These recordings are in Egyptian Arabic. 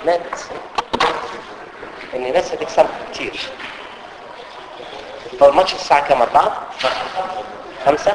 مات ان الناس هتكسب كتير هو الماتش الساعة كام أربعة؟ خمسة؟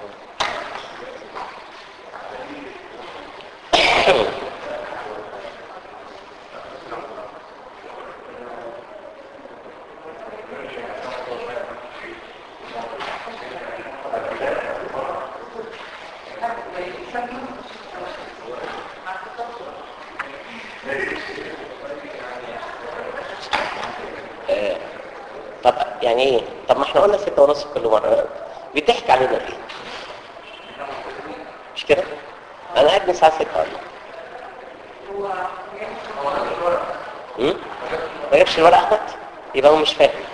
آه، طب يعني ايه طب ما احنا قلنا ستة ونص كل مرة بيضحك علينا ليه مش كده انا قاعد من الساعة ستة ولا امم ما جابش الورق احمد يبقى هو مش فاهم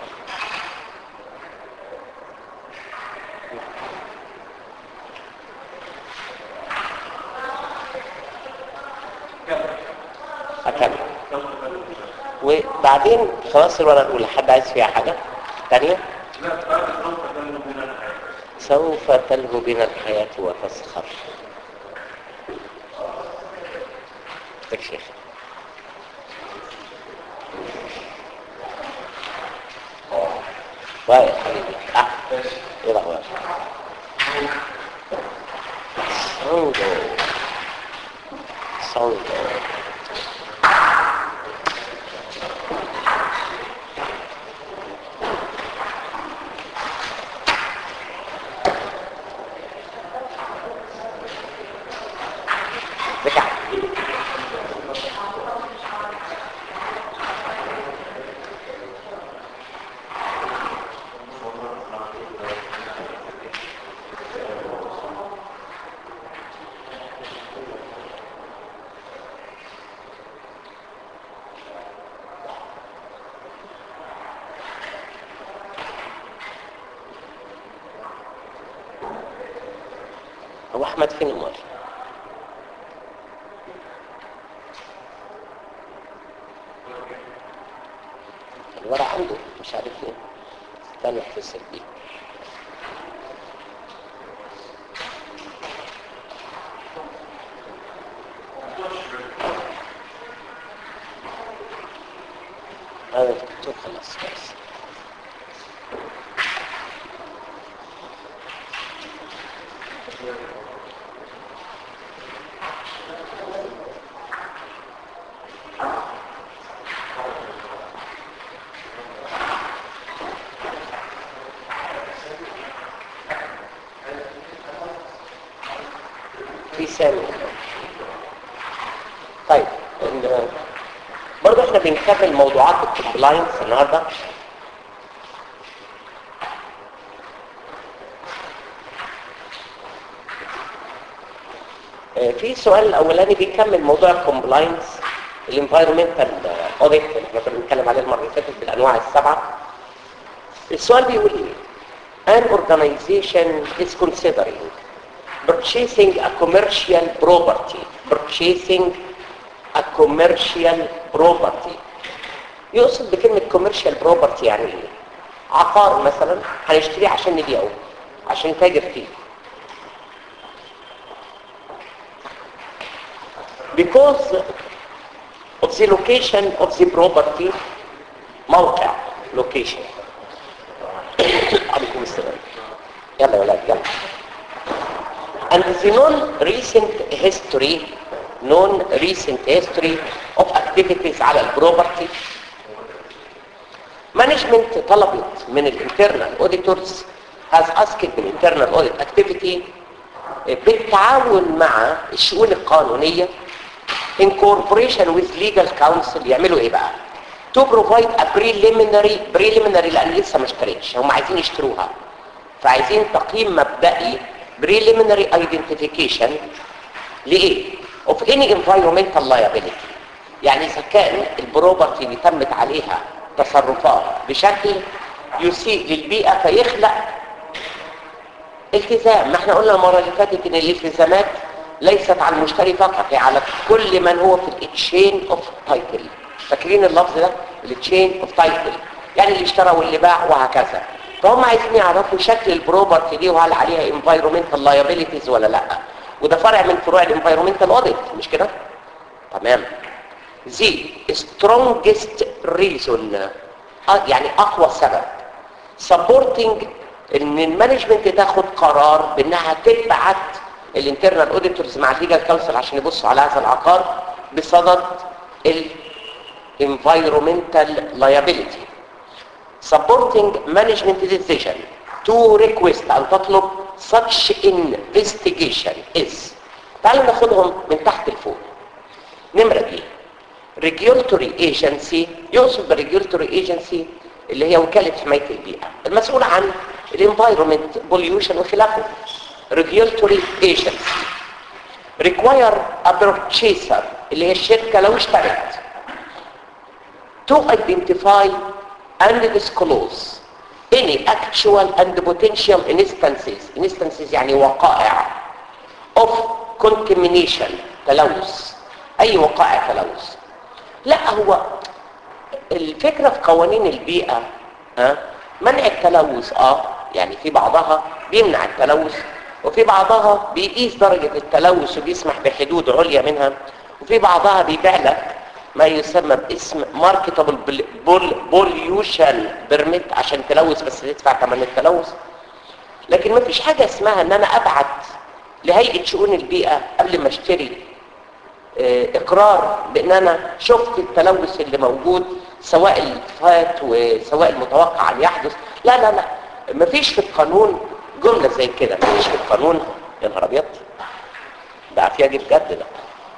أكمل وبعدين خلاص الورقة الأولى حد عايز فيها حاجة تانية سوف تلهو بنا الحياة وتسخر يا شيخ طيب يا حبيبي اه ايه الاخبار صندو صندو رجع هو احمد فين امال الورق عنده مش عارف ليه استنى اتصل بيه هذا الدكتور خلاص بس في سامي طيب ال- برضه احنا بنكمل موضوعات الكومبلاينس النهارده آه، في سؤال الاولاني بيكمل موضوع الكومبلاينس الانفايرمنتال اوديت اللي احنا كنا بنتكلم عليه المره اللي فاتت بالانواع السبعه السؤال بيقول ايه an organization is considering purchasing a commercial property purchasing a commercial property يقصد بكلمة commercial property يعني ايه عقار مثلا هنشتريه عشان نبيعه عشان نتاجر فيه because of the location of the property موقع location عليكم السلام يلا يا ولاد يلا and the non-recent history non-recent history of activities على البروبرتي management طلبت من الانترنال auditors has asked the internal audit activity بالتعاون مع الشؤون القانونية in cooperation with legal counsel يعملوا ايه بقى to provide a preliminary preliminary لان لسه ما اشتريتش هم عايزين يشتروها فعايزين تقييم مبدئي preliminary identification لايه of any environmental liability يعني اذا كان البروبرتي اللي تمت عليها تصرفات بشكل يسيء للبيئة فيخلق التزام ما احنا قلنا المرة اللي فاتت ان الالتزامات ليست على المشتري فقط هي على كل من هو في التشين اوف تايتل فاكرين اللفظ ده التشين اوف تايتل يعني اللي اشترى واللي باع وهكذا فهم عايزين يعرفوا شكل البروبرتي دي وهل عليها environmental liabilities ولا لا وده فرع من فروع الانفايرمنتال اوديت مش كده تمام the strongest reason آه، يعني اقوى سبب supporting ان المانجمنت تاخد قرار بانها تبعت الانترنال اوديتورز مع الليجال كونسل عشان يبصوا على هذا العقار بصدد الانفايرومنتال liability supporting management decision to request أن تطلب such investigation is تعالوا ناخدهم من تحت لفوق نمرة دي regulatory agency يقصد بالregulatory agency اللي هي وكالة حماية البيئة المسؤول عن الانفايرومنت pollution وخلافه regulatory agency require a purchaser اللي هي الشركة لو اشترت to identify and disclose any actual and potential instances instances يعني وقائع of contamination تلوث اي وقائع تلوث لا هو الفكرة في قوانين البيئة ها منع التلوث اه يعني في بعضها بيمنع التلوث وفي بعضها بيقيس درجة التلوث وبيسمح بحدود عليا منها وفي بعضها بيبيع لك ما يسمى باسم ماركتبل بوليوشن بيرميت عشان تلوث بس تدفع ثمن التلوث لكن ما فيش حاجة اسمها ان انا ابعت لهيئة شؤون البيئة قبل ما اشتري اه اقرار بان انا شفت التلوث اللي موجود سواء الفات وسواء المتوقع ان يحدث لا لا لا ما فيش في القانون جملة زي كده ما فيش في القانون يا نهار ابيض ده عافية دي بجد ده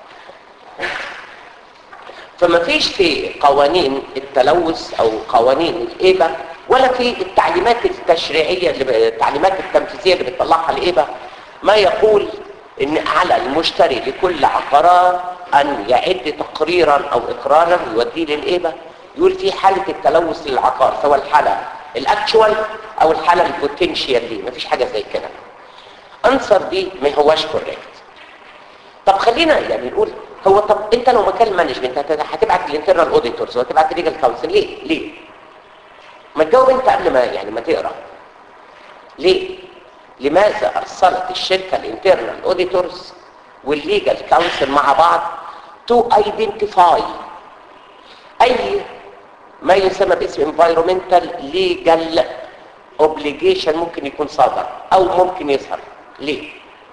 فما فيش في قوانين التلوث او قوانين الايبه ولا في التعليمات التشريعيه اللي التعليمات التنفيذيه اللي بتطلعها الايبه ما يقول ان على المشتري لكل عقار ان يعد تقريرا او اقرارا يوديه للايبه يقول في حاله التلوث للعقار سواء الحاله الاكشوال او الحاله البوتنشيال دي مفيش حاجه زي كده انسر دي ما هواش كوريكت طب خلينا يعني نقول هو طب انت لو مكان المانجمنت هتبعت الانترنال اوديتورز وهتبعت الليجال كونسل ليه ليه ما تجاوب انت قبل ما يعني ما تقرا ليه لماذا ارسلت الشركه الانترنال اوديتورز والليجال كونسل مع بعض تو ايدنتيفاي اي ما يسمى باسم environmental legal obligation ممكن يكون صادر او ممكن يظهر ليه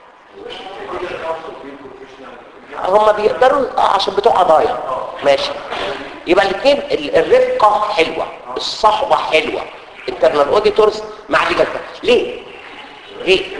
هم بيقدروا اه عشان بتوع قضايا ماشي يبقى الاثنين الرفقه حلوه الصحبه حلوه انترنال اوديتورز مع ليجال ليه ليه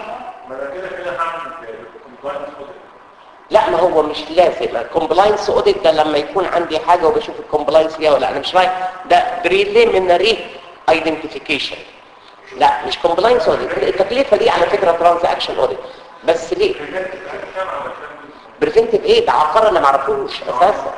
لا ما هو مش لازم الكومبلاينس اوديت ده لما يكون عندي حاجه وبشوف الكومبلاينس فيها ولا انا مش رايح ده بريليمينري ايدنتيفيكيشن لا مش كومبلاينس اوديت التكلفه دي على فكره ترانزاكشن اوديت بس ليه بريفنتيف ايه ده عقار انا ما اعرفوش اساسا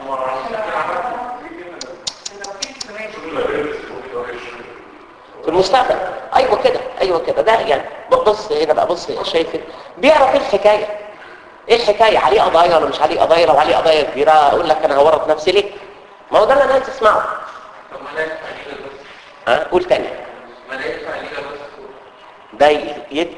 في المستقبل ايوه كده ايوه كده ده يعني بص هنا بقى بص شايف بيعرف ايه الحكايه ايه الحكايه عليه قضايا ولا مش عليه قضايا لو عليه قضايا كبيره اقول لك انا هورط نفسي ليه ما هو ده اللي انا عايز اسمعه ها قول تاني ده يد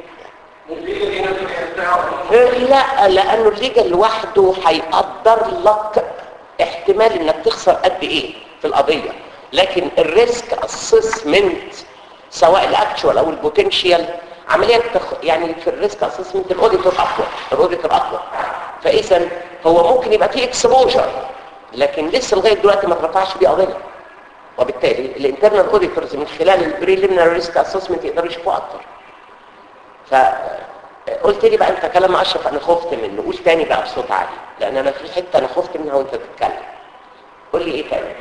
لا لانه الليجل لوحده هيقدر لك احتمال انك تخسر قد ايه في القضيه لكن الريسك اسسمنت سواء الاكتشوال او البوتنشال عمليه تخ... يعني في الريسك اسسمنت الاوديتور اقوى الاوديتور اقوى فاذا هو ممكن يبقى فيه اكسبوجر لكن لسه لغايه دلوقتي ما اترفعش بيه قضيه وبالتالي الانترنال اوديتورز من خلال البريليمينري ريسك اسسمنت يقدروا يشوفوا اكتر فقلت لي بقى انت كلام اشرف انا خفت منه قول تاني بقى بصوت عالي لان انا في حته انا خفت منها وانت بتتكلم قول لي ايه تاني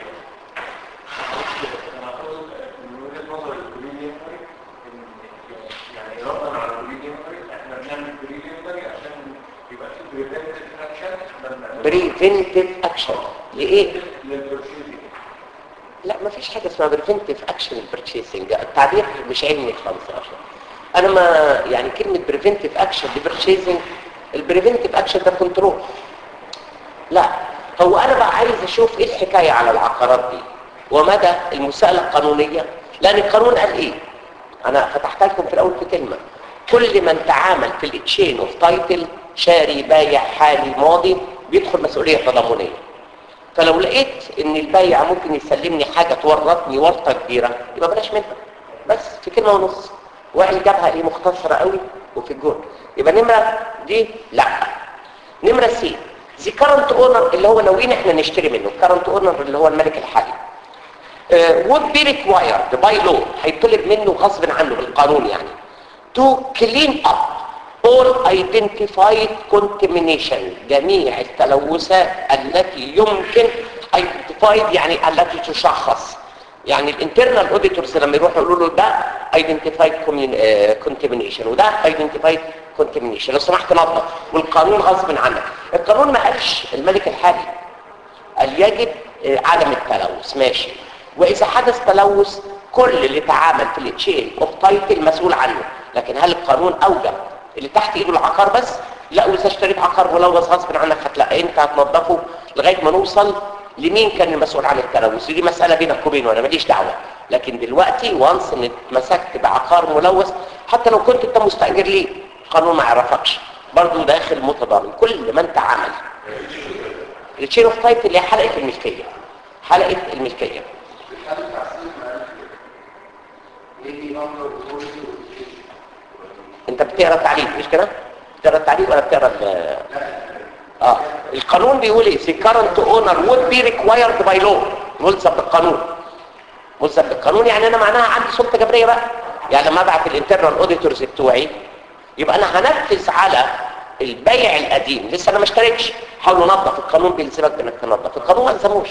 بريفنتيف اكشن لايه لا ما فيش حاجه اسمها بريفنتيف اكشن البرتشيسنج التعبير مش علمي خالص اصلا انا ما يعني كلمه بريفنتيف اكشن لبرتشيسنج البريفنتيف اكشن ده كنترول لا هو انا بقى عايز اشوف ايه الحكايه على العقارات دي ومدى المساءله القانونيه لان القانون قال ايه انا فتحت لكم في الاول في كلمه كل من تعامل في التشين اوف تايتل شاري بايع حالي ماضي بيدخل مسؤوليه تضامنيه فلو لقيت ان البايع ممكن يسلمني حاجه تورطني ورطه كبيره يبقى بلاش منها بس في كلمه ونص واحد جابها ايه مختصره قوي وفي الجون يبقى نمره دي لا نمره سي زي كارنت اونر اللي هو ناويين احنا نشتري منه كارنت اونر اللي هو الملك الحالي would be required by law هيطلب منه غصب عنه بالقانون يعني to clean up all identified contamination جميع التلوثات التي يمكن identified يعني التي تشخص يعني الانترنال اوديتورز لما يروحوا يقولوا له ده identified contamination وده identified contamination لو سمحت نظف والقانون غصب عنك القانون ما قالش الملك الحالي قال يجب عدم التلوث ماشي واذا حدث تلوث كل اللي تعامل في التشين اوف تايتل مسؤول عنه لكن هل القانون اوجب اللي تحت ايده العقار بس لا واذا اشتريت عقار ملوث غصب عنك هتلاقي انت هتنظفه لغايه ما نوصل لمين كان المسؤول عن التلوث دي مساله بينك وبينه انا ماليش دعوه لكن دلوقتي وانس ان اتمسكت بعقار ملوث حتى لو كنت انت مستاجر ليه القانون ما يعرفكش برضه داخل متضامن كل ما انت عمل التشين اوف تايتل هي حلقه الملكيه حلقه الملكيه انت بتقرا التعليق مش كده بتقرا التعليق ولا بتقرا اه القانون بيقول ايه the current owner would be required by law ملزم بالقانون ملزم بالقانون يعني انا معناها عندي سلطه جبريه بقى يعني لما ابعت الانترنال اوديتورز بتوعي يبقى انا هنفذ على البيع القديم لسه انا ما اشتريتش حاول ننظف القانون بيلزمك بانك تنظف القانون ما الزموش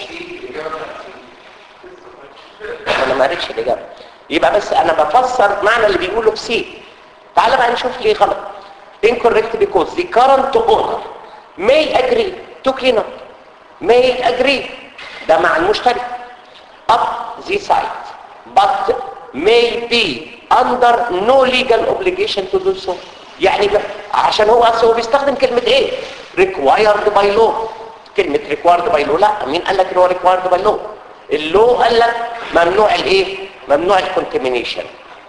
انا ما قريتش الاجابه يبقى بس انا بفسر معنى اللي بيقوله في سي تعال بقى نشوف ليه غلط incorrect because the current owner may agree to clean up may agree ده مع المشتري up the site but may be under no legal obligation to do so يعني عشان هو اصلا هو بيستخدم كلمة ايه required by law كلمة required by law لا مين قال لك ان هو required by law اللو قال لك ممنوع الايه ممنوع الكونتامينيشن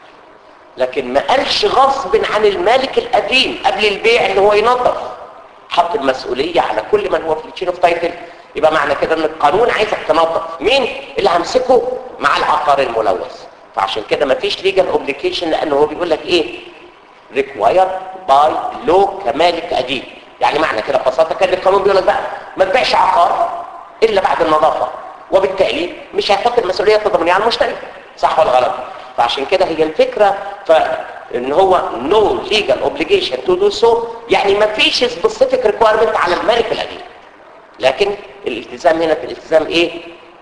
لكن ما قالش غصب عن المالك القديم قبل البيع ان هو ينظف حط المسؤولية على كل من هو في التشين اوف تايتل يبقى معنى كده ان القانون عايزك تنظف مين اللي همسكه مع العقار الملوث فعشان كده ما فيش ليجال اوبليكيشن لانه هو بيقول لك ايه ريكوايرد باي لو كمالك قديم يعني معنى كده ببساطه كان القانون بيقول لك بقى ما تبيعش عقار الا بعد النظافه وبالتالي مش هيحط المسؤوليه التضامنيه على المشتري صح ولا غلط فعشان كده هي الفكره فان هو no legal obligation to do so يعني ما فيش specific requirement على المالك القديم لكن الالتزام هنا في الالتزام ايه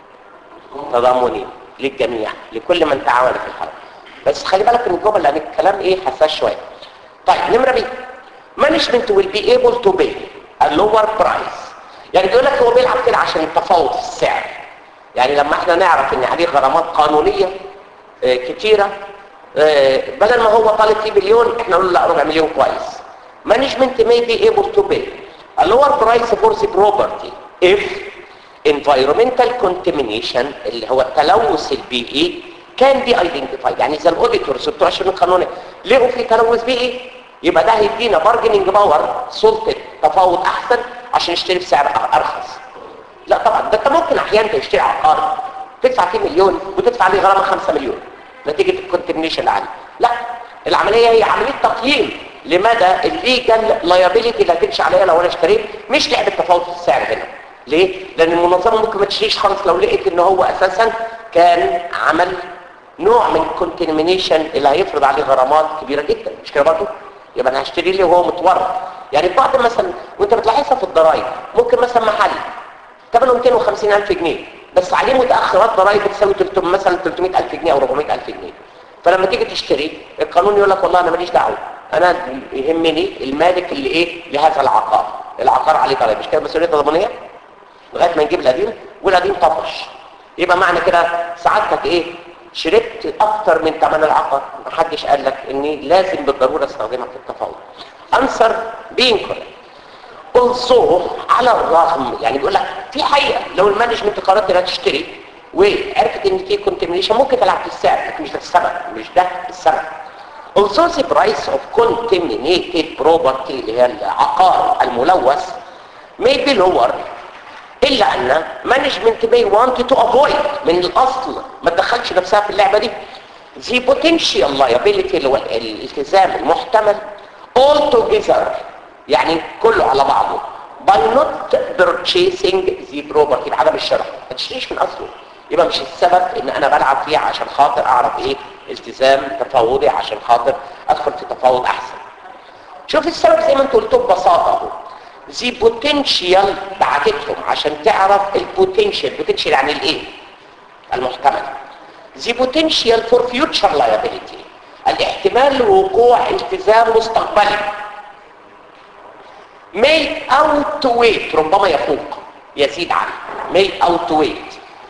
تضامني للجميع لكل من تعاون في الحرب بس خلي بالك من الجمل لان الكلام ايه حساس شويه طيب نمره بي management will be able to pay a lower price يعني بيقول لك هو بيلعب كده عشان التفاوض في السعر يعني لما احنا نعرف ان عليه غرامات قانونيه اه كتيره اه بدل ما هو طالب فيه مليون احنا نقول لا ربع مليون كويس management may be able to pay a lower price for the property if environmental contamination اللي هو التلوث البيئي كان بي ايدنتيفايد يعني اذا الاوديتورز بتوع الشؤون القانونيه لقوا في تلوث بيئي يبقى ده هيدينا بارجنينج باور سلطه تفاوض احسن عشان نشتري بسعر ارخص لا طبعا ده انت ممكن احيانا تشتري عقار تدفع فيه مليون وتدفع عليه غرامه 5 مليون نتيجه الكونتمنيشن العالي لا العمليه هي عمليه تقييم لمدى الليجال لايبيليتي اللي هتمشي عليها لو انا اشتريت مش لعبه تفاوض في السعر هنا ليه لان المنظمه ممكن ما تشتريش خالص لو لقيت ان هو اساسا كان عمل نوع من الكونتمنيشن اللي هيفرض عليه غرامات كبيره جدا مش كده برضه يبقى انا هشتري ليه وهو متورط يعني بعض مثلا وانت بتلاحظها في الضرايب ممكن مثلا محل ثمنه 250 الف جنيه بس عليه متاخرات ضرايب بتساوي 300 مثلا 300 الف جنيه او 400 الف جنيه فلما تيجي تشتري القانون يقول لك والله انا ماليش دعوه انا يهمني المالك اللي ايه لهذا العقار العقار عليه ضرايب مش كده مسؤوليه تضامنيه لغايه ما نجيب القديم والقديم طفش يبقى معنى كده سعادتك ايه شربت اكتر من ثمن العقار محدش قال لك اني لازم بالضروره استخدمها في التفاوض انسر بين also على الرغم يعني بيقول لك في حقيقه لو المانجمنت قررت انها تشتري وعرفت ان في كونتمينيشن ممكن تلعب في السعر لكن مش ده السبب مش ده السبب also the price of contaminated property اللي هي العقار الملوث may be lower الا ان مانجمنت may want to avoid من الاصل ما تدخلش نفسها في اللعبه دي the potential liability اللي هو الالتزام المحتمل all together يعني كله على بعضه by not purchasing the property بعدم الشراء ما تشتريش من اصله يبقى مش السبب ان انا بلعب فيها عشان خاطر اعرف ايه التزام تفاوضي عشان خاطر ادخل في تفاوض احسن شوف السبب زي ما انت قلت ببساطه اهو زي بوتنشال بعتتهم عشان تعرف البوتنشال بوتنشال يعني الايه المحتمل زي بوتنشال فور فيوتشر liability الاحتمال لوقوع التزام مستقبلي may outweigh ربما يفوق يزيد عنه may outweigh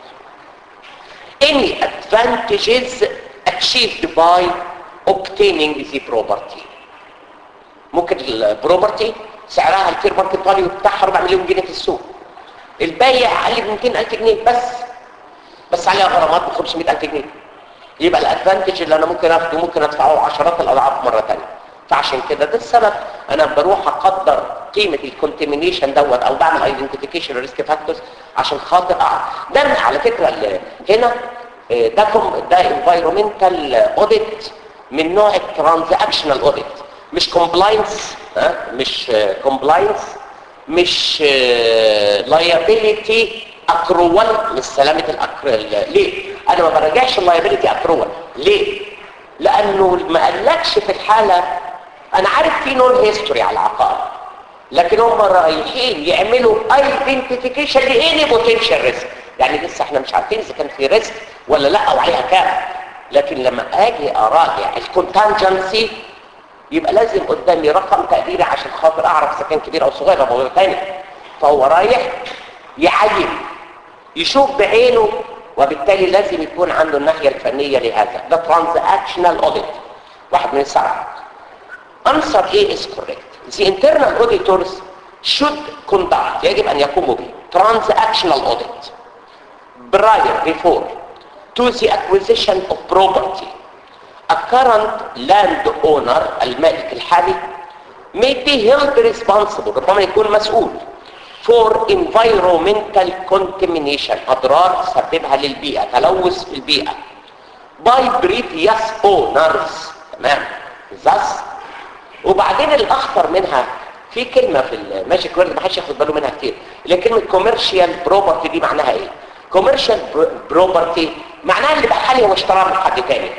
any advantages achieved by obtaining the property ممكن البروبرتي سعرها الفير ماركت فاليو بتاعها 4 مليون جنيه في السوق البايع قال لي ب 200000 جنيه بس بس عليها غرامات ب 500000 جنيه يبقى الادفانتج اللي انا ممكن اخده ممكن ادفعه عشرات الاضعاف مره ثانيه فعشان كده ده السبب انا بروح اقدر قيمه الكونتامينيشن دوت او بعمل ايدنتيفيكيشن ريسك فاكتورز عشان خاطر اعرف ده على فكره اللي هنا ده كم ده انفايرمنتال اوديت من نوع الترانزاكشنال اوديت مش كومبلاينس مش كومبلاينس مش لايبيليتي اكرول مش سلامه الاكرول ليه انا ما براجعش اللايبيليتي اكرول ليه لانه ما قالكش في الحاله انا عارف في نون هيستوري على العقار لكن هم رايحين يعملوا ايدنتيفيكيشن لاني بوتنشال ريسك يعني لسه احنا مش عارفين اذا كان في ريسك ولا لا او عليها كام لكن لما اجي اراجع الكونتانجنسي يبقى لازم قدامي رقم تقديري عشان خاطر اعرف اذا كان كبير او صغير او موضوع تاني فهو رايح يعين يشوف بعينه وبالتالي لازم يكون عنده الناحيه الفنيه لهذا ده ترانزاكشنال اوديت واحد من السبعه answer A is correct the internal auditors should conduct يجب ان يقوموا به transactional audit prior before to the acquisition of property a current land owner المالك الحالي may be held responsible ربما يكون مسؤول for environmental contamination أضرار سببها للبيئة تلوث في البيئة by previous owners تمام thus وبعدين الأخطر منها في كلمة في الماجيك وورد ما حدش ياخد باله منها كتير اللي كلمة كوميرشال بروبرتي دي معناها ايه؟ كوميرشال بروبرتي معناها اللي بحالي هو اشتراها من حد تاني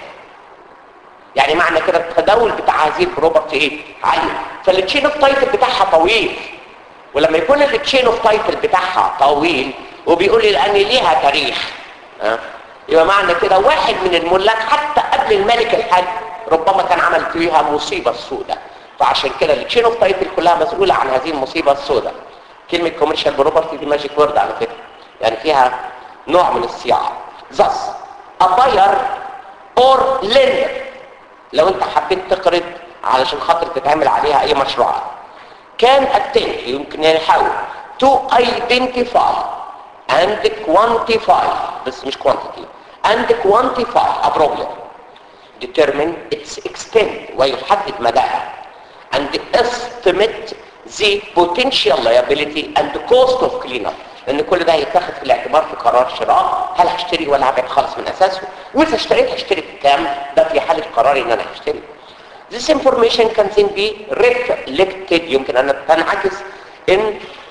يعني معنى كده التداول بتاع هذه البروبرتي ايه عالي فالتشين اوف تايتل بتاعها طويل ولما يكون التشين اوف تايتل بتاعها طويل وبيقول لي لان ليها تاريخ ها يبقى معنى كده واحد من الملاك حتى قبل الملك الحاج ربما كان عمل فيها مصيبه سوداء فعشان كده التشين اوف تايتل كلها مسؤوله عن هذه المصيبه السوداء كلمه كوميرشال بروبرتي دي ماجيك وورد على فكره يعني فيها نوع من الصياعه thus a buyer or lender لو انت حبيت تقرض علشان خاطر تتعمل عليها اي مشروعات كان attempt يمكن يحاول to identify and quantify بس مش quantity and quantify a problem determine its extent ويحدد مداها and estimate the potential liability and cost of cleanup لان كل ده هيتاخد في الاعتبار في قرار شراء هل هشتري ولا هبيع خالص من اساسه واذا اشتريت هشتري بكام ده في حاله قراري ان انا هشتري This information can then be reflected يمكن ان تنعكس in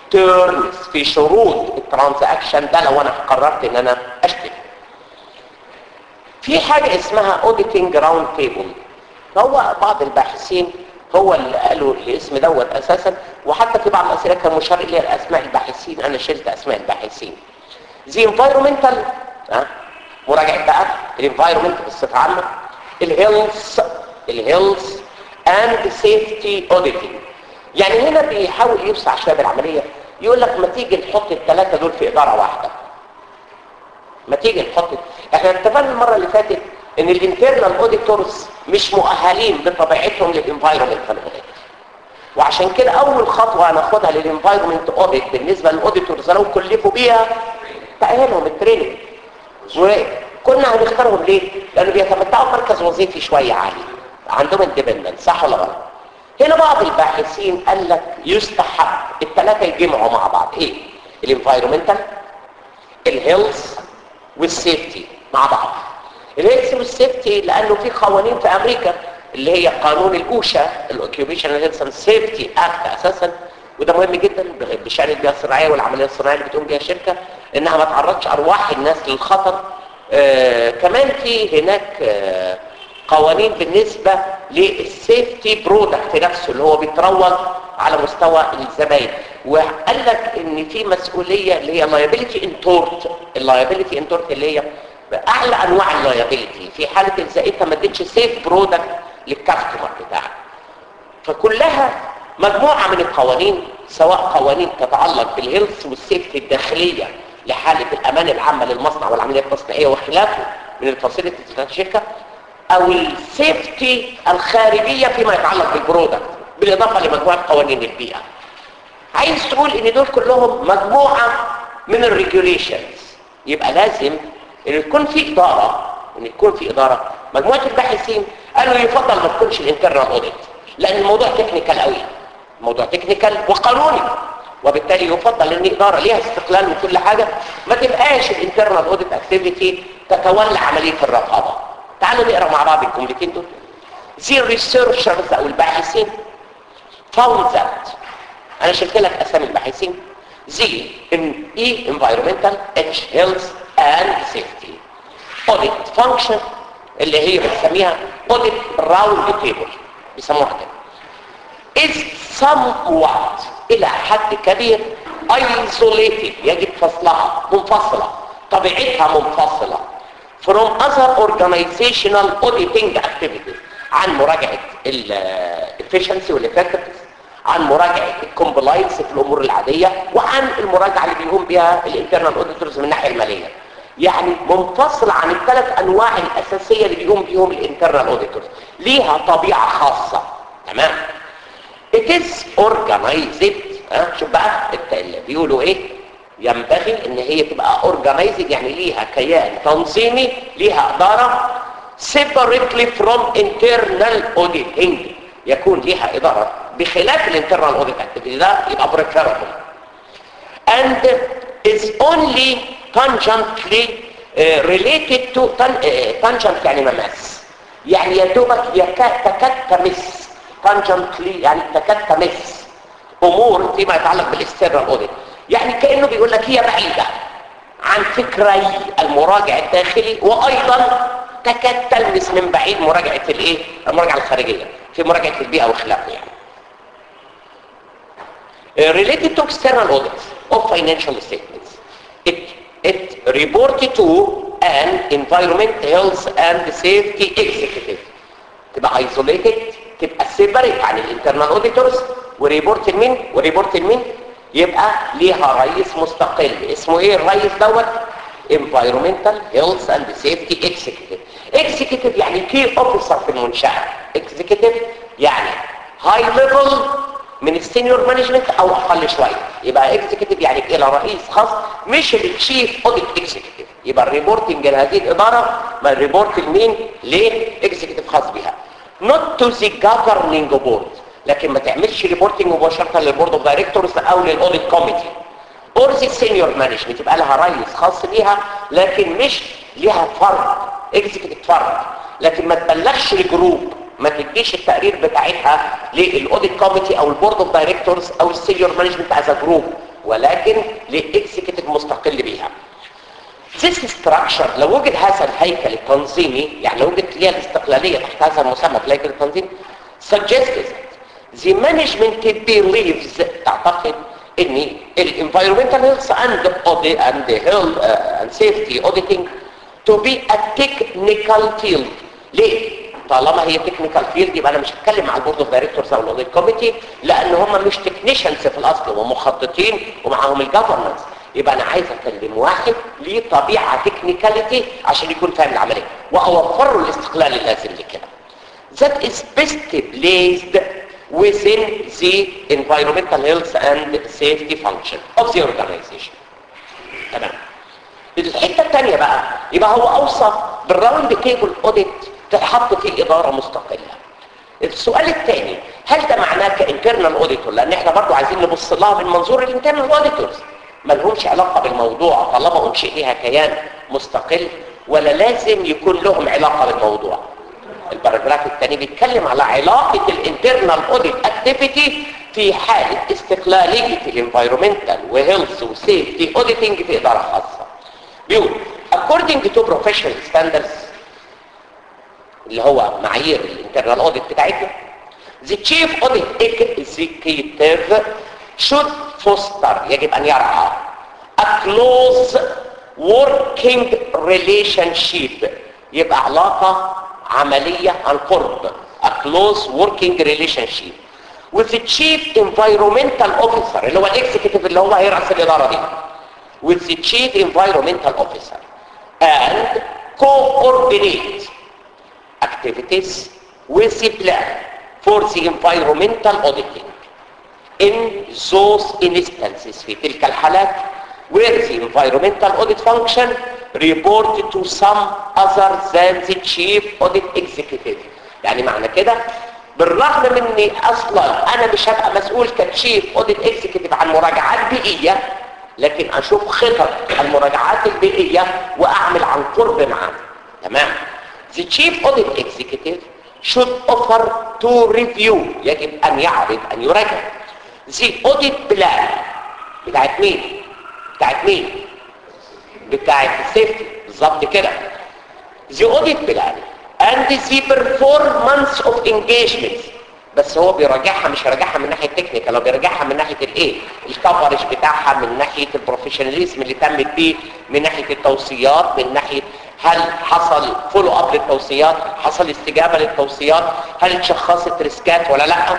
terms في شروط الترانزاكشن ده لو انا قررت ان انا اشتري في حاجة اسمها auditing round table هو بعض الباحثين هو اللي قالوا الاسم دوت اساسا وحتى في بعض الاسئله كان مشار الى اسماء الباحثين انا شلت اسماء الباحثين زي environmental ها مراجعه بقى الانفايرمنت بصفه عامه الهيلث الهيلث اند سيفتي اوديتنج يعني هنا بيحاول يوسع شويه بالعمليه يقول لك ما تيجي نحط الثلاثه دول في اداره واحده ما تيجي نحط احنا اتفقنا المره اللي فاتت ان الانترنال اوديتورز مش مؤهلين بطبيعتهم للانفايرمنتال اوديت وعشان كده اول خطوه هناخدها للانفايرمنت اوديت بالنسبه للاوديتورز لو كلفوا بيها تاهيلهم التريننج وكنا هنختارهم ليه لانه بيتمتعوا بمركز وظيفي شويه عالي عندهم اندبندنت صح ولا غلط هنا بعض الباحثين قال لك يستحب الثلاثه يجمعوا مع بعض ايه الانفايرمنتال الهيلث والسيفتي مع بعض الهيلث والسيفتي لانه في قوانين في امريكا اللي هي قانون الاوشا الاوكيوبيشنال هيلث اند سيفتي اكت اساسا وده مهم جدا بشان البيئه الصناعيه والعمليه الصناعيه اللي بتقوم بها الشركه انها ما تعرضش ارواح الناس للخطر آه كمان في هناك آه قوانين بالنسبه للسيفتي برودكت نفسه اللي هو بيتروج على مستوى الزباين وقال لك ان في مسؤوليه اللي هي لايبيليتي انتورت اللايبيليتي انتورت اللي هي اعلى انواع اللايبيليتي في حاله اذا انت ما اديتش سيف برودكت للكاستمر بتاعك فكلها مجموعه من القوانين سواء قوانين تتعلق بالهيلث والسيفتي الداخليه لحاله الامان العامه للمصنع والعمليه التصنيعيه وخلافه من الفاسيلتيز بتاعت الشركه او السيفتي الخارجيه فيما يتعلق بالبرودكت بالاضافه لمجموعه قوانين البيئه عايز تقول ان دول كلهم مجموعه من الريجوليشنز يبقى لازم ان يكون في اداره ان يكون في اداره مجموعه الباحثين قالوا يفضل ما تكونش الانترنال اوديت لان الموضوع تكنيكال قوي الموضوع تكنيكال وقانوني وبالتالي يفضل ان اداره ليها استقلال وكل حاجه ما تبقاش الانترنال اوديت اكتيفيتي تتولى عمليه الرقابه تعالوا نقرا مع بعض الجملتين دول The researchers او الباحثين found that انا شلت لك اسامي الباحثين Z in E environmental H health and safety audit function اللي هي بنسميها audit round table بيسموها كده is somewhat الى حد كبير isolated يجب فصلها منفصلة طبيعتها منفصلة from other organizational auditing activities عن مراجعة الefficiency والeffectiveness عن مراجعة الكومبلاينس في الامور العادية وعن المراجعة اللي بيقوم بها الانترنال اوديتورز من الناحية المالية يعني منفصل عن الثلاث انواع الاساسية اللي بيقوم بيهم الانترنال اوديتورز ليها طبيعة خاصة تمام it is organized ها شوف بقى اللي بيقولوا ايه ينبغي ان هي تبقى organized يعني ليها كيان تنظيمي ليها ادارة separately from internal auditing يكون ليها ادارة بخلاف الانترنال اوديت activity ده يبقى preferable and is only tangentially uh, related to tan- uh, tangent يعني مماس يعني يا دوبك يكاد تكاد تمس tangentially يعني تكاد تمس امور فيما يتعلق بالاكسترنال اوديت يعني كانه بيقول لك هي بعيده عن فكري المراجع الداخلي وايضا تكاد تلمس من بعيد مراجعه الايه المراجعه الخارجيه في مراجعه البيئه وخلافه يعني Uh, related to external audits of financial statements it it reported to an environment health and safety executive تبقى isolated تبقى separate عن الانترنال auditors وريبورت لمين وريبورت لمين يبقى ليها رئيس مستقل اسمه ايه الرئيس دوت environmental health and safety executive executive يعني key officer في المنشأة executive يعني high level من السينيور مانجمنت او اقل شويه يبقى اكزيكتيف يعني الى رئيس خاص مش التشيف اوديت اكزيكتيف يبقى الريبورتنج لهذه الاداره ما الريبورت لمين لاكزيكتيف خاص بها not to the governing board لكن ما تعملش ريبورتنج مباشره للبورد اوف دايركتورز او للاوديت كوميتي اور ذا سينيور مانجمنت يبقى لها رئيس خاص بيها لكن مش ليها فرد اكزيكتيف فرد لكن ما تبلغش الجروب ما تديش التقرير بتاعتها للاوديت كوميتي او البورد اوف دايركتورز او السينيور مانجمنت از جروب ولكن لاكزيكتيف مستقل بيها This structure لو وجد هذا الهيكل التنظيمي يعني لو وجدت ليها الاستقلالية تحت هذا المسمى في الهيكل التنظيمي suggests the management believes تعتقد ان الانفايرمنتال هيلث اند اند هيلث اند سيفتي auditing to be a technical field ليه؟ طالما هي تكنيكال فيلد يبقى انا مش هتكلم مع البورد اوف دايركتورز او الاوديت كوميتي لان هم مش تكنيشنز في الاصل هم مخططين ومعاهم الجفرنس يبقى انا عايز اكلم واحد ليه طبيعه تكنيكاليتي عشان يكون فاهم العمليه واوفر له الاستقلال اللازم لكده that is best placed within the environmental health and safety function of the organization تمام الحته الثانيه بقى يبقى هو اوصى بالراوند تيبل اوديت تتحط فيه اداره مستقله السؤال الثاني هل ده معناه كانترنال اوديتور لان احنا برضو عايزين نبص لها من منظور الانترنال اوديتورز ما لهمش علاقة بالموضوع طالما انشئ ليها كيان مستقل ولا لازم يكون لهم علاقة بالموضوع الباراجراف الثاني بيتكلم على علاقة الانترنال اوديت اكتيفيتي في حالة استقلالية الانفايرومنتال وهيلث وسيفتي اوديتنج في ادارة خاصة بيقول according to professional standards اللي هو معايير الانترنال اوديت بتاعتنا the chief audit executive should foster يجب ان يرعى a close working relationship يبقى علاقة عملية عن قرب a close working relationship with the chief environmental officer اللي هو الاكسكتيف اللي هو هيرأس الإدارة دي with the chief environmental officer and coordinate activities with the plan for the environmental auditing in those instances في تلك الحالات where the environmental audit function report to some other than the chief audit executive يعني معنى كده بالرغم من اني اصلا انا مش هبقى مسؤول كتشيف اوديت اكزيكتيف عن مراجعات بيئيه لكن اشوف خطط المراجعات البيئيه واعمل عن قرب معاه تمام the chief audit executive should offer to review يجب ان يعرض ان يراجع the audit plan بتاعت مين بتاعت مين بتاعت السيفتي بالظبط كده the audit plan and the performance of engagement بس هو بيراجعها مش يراجعها من ناحيه تكنيكال هو بيراجعها من ناحيه الايه الكفرج بتاعها من ناحيه البروفيشناليزم اللي تمت بيه من ناحيه التوصيات من ناحيه هل حصل فولو اب للتوصيات حصل استجابه للتوصيات هل اتشخصت ريسكات ولا لا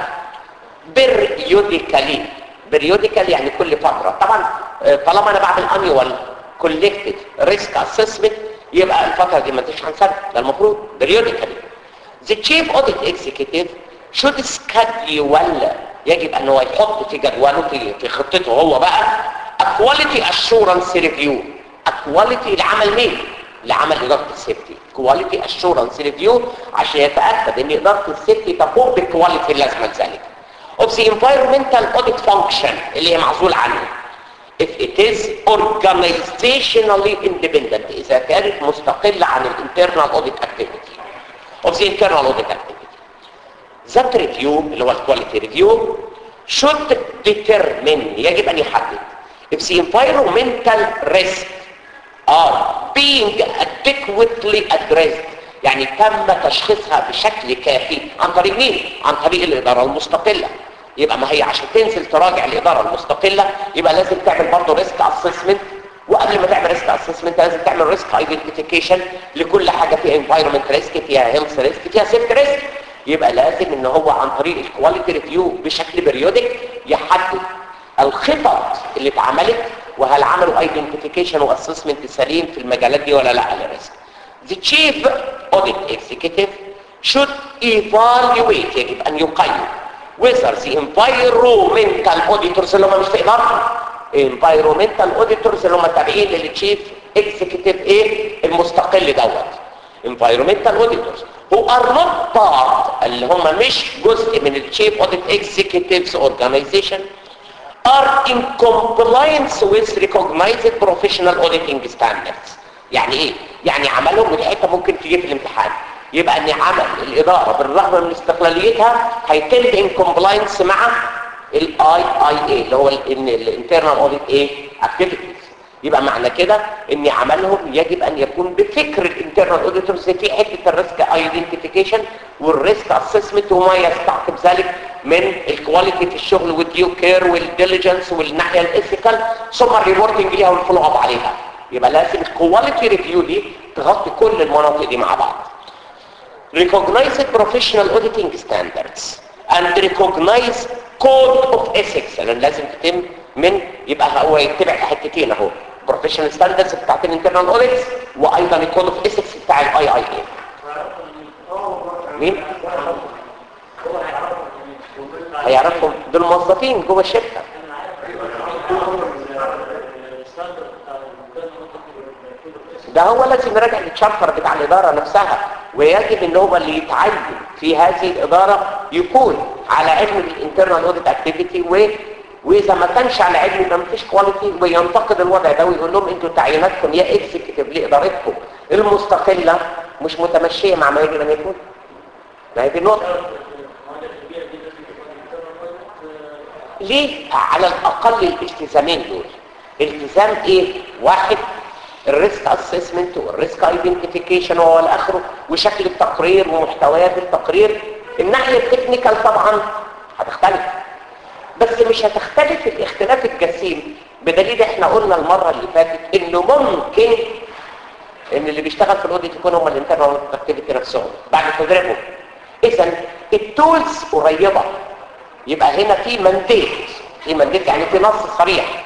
بريوديكالي بريوديكالي يعني كل فتره طبعا طالما انا بعمل انيوال كولكتد ريسك اسسمنت يبقى الفتره دي ما تجيش عن سنه ده المفروض بريوديكالي the chief audit executive should schedule يجب ان هو يحط في جدوله في, في خطته هو بقى a quality assurance review a quality العمل مين لعمل اداره السيفتي كواليتي اشورنس ريفيو عشان يتاكد ان اداره السيفتي تقوم بالكواليتي اللازمه لذلك of the environmental audit function اللي هي معزول عنه if it is organizationally independent اذا كانت مستقله عن الانترنال audit activity of the internal audit activity that review اللي هو الكواليتي ريفيو should determine يجب ان يحدد if the environmental risk are being adequately addressed يعني تم تشخيصها بشكل كافي عن طريق مين؟ عن طريق الإدارة المستقلة يبقى ما هي عشان تنزل تراجع الإدارة المستقلة يبقى لازم تعمل برضه ريسك اسسمنت وقبل ما تعمل ريسك اسسمنت لازم تعمل ريسك ايدنتيفيكيشن لكل حاجة فيها انفايرمنت ريسك فيها هيلث ريسك فيها سيفت ريسك يبقى لازم ان هو عن طريق الكواليتي ريفيو بشكل بريودك يحدد الخطط اللي اتعملت وهل عملوا ايدنتيفيكيشن واسسمنت سليم في المجالات دي ولا لا للريسك The chief audit executive should evaluate يجب ان يقيم whether the environmental auditors اللي هم مش في ادارته environmental auditors اللي هم تابعين للتشيف executive ايه المستقل دوت environmental auditors who are not part اللي هم مش جزء من التشيف audit executives organization are in compliance with recognized professional auditing standards يعني ايه يعني عملهم ودي حته ممكن تيجي في الامتحان يبقى ان عمل الاداره بالرغم من استقلاليتها هيتم ان كومبلاينس مع الاي اي اي اللي هو الانترنال اوديت ايه اكتيفيتيز يبقى معنى كده ان عملهم يجب ان يكون بفكر الانترنال اوديتورز في حته الريسك ايدنتيفيكيشن والريسك اسسمنت وما يستعقب ذلك من الكواليتي في الشغل والديو كير والديليجنس والناحيه الايثيكال ثم الريبورتنج ليها والفولو اب عليها يبقى لازم الكواليتي ريفيو دي تغطي كل المناطق دي مع بعض recognized professional auditing standards and recognize code of ethics لان لازم تتم من يبقى هو يتبع في حتتين اهو professional standards بتاعت الانترنال اوديتس وايضا الكود اوف ethics بتاع الاي اي اي مين هيعرفهم دول موظفين جوه الشركه ده هو لازم يراجع التشارتر بتاع الاداره نفسها ويجب ان هو اللي يتعين في هذه الاداره يكون على علم بالانترنال اوديت اكتيفيتي واذا ما كانش على علم يبقى مفيش كواليتي وينتقد الوضع ده ويقول لهم انتوا تعييناتكم يا اكزيكتيف لادارتكم المستقله مش متمشيه مع ما يجب ان يكون ما هي دي النقطه ليه على الاقل الالتزامين دول التزام ايه واحد الريسك اسسمنت والريسك ايدنتيفيكيشن وهو الاخره وشكل التقرير ومحتويات التقرير الناحيه التكنيكال طبعا هتختلف بس مش هتختلف الاختلاف الجسيم بدليل احنا قلنا المره اللي فاتت انه ممكن ان اللي بيشتغل في الاوديت يكون هم الانترنال اكتيفيتي نفسهم بعد تدريبهم اذا التولز قريبه يبقى هنا في منديت في منديت يعني في نص صريح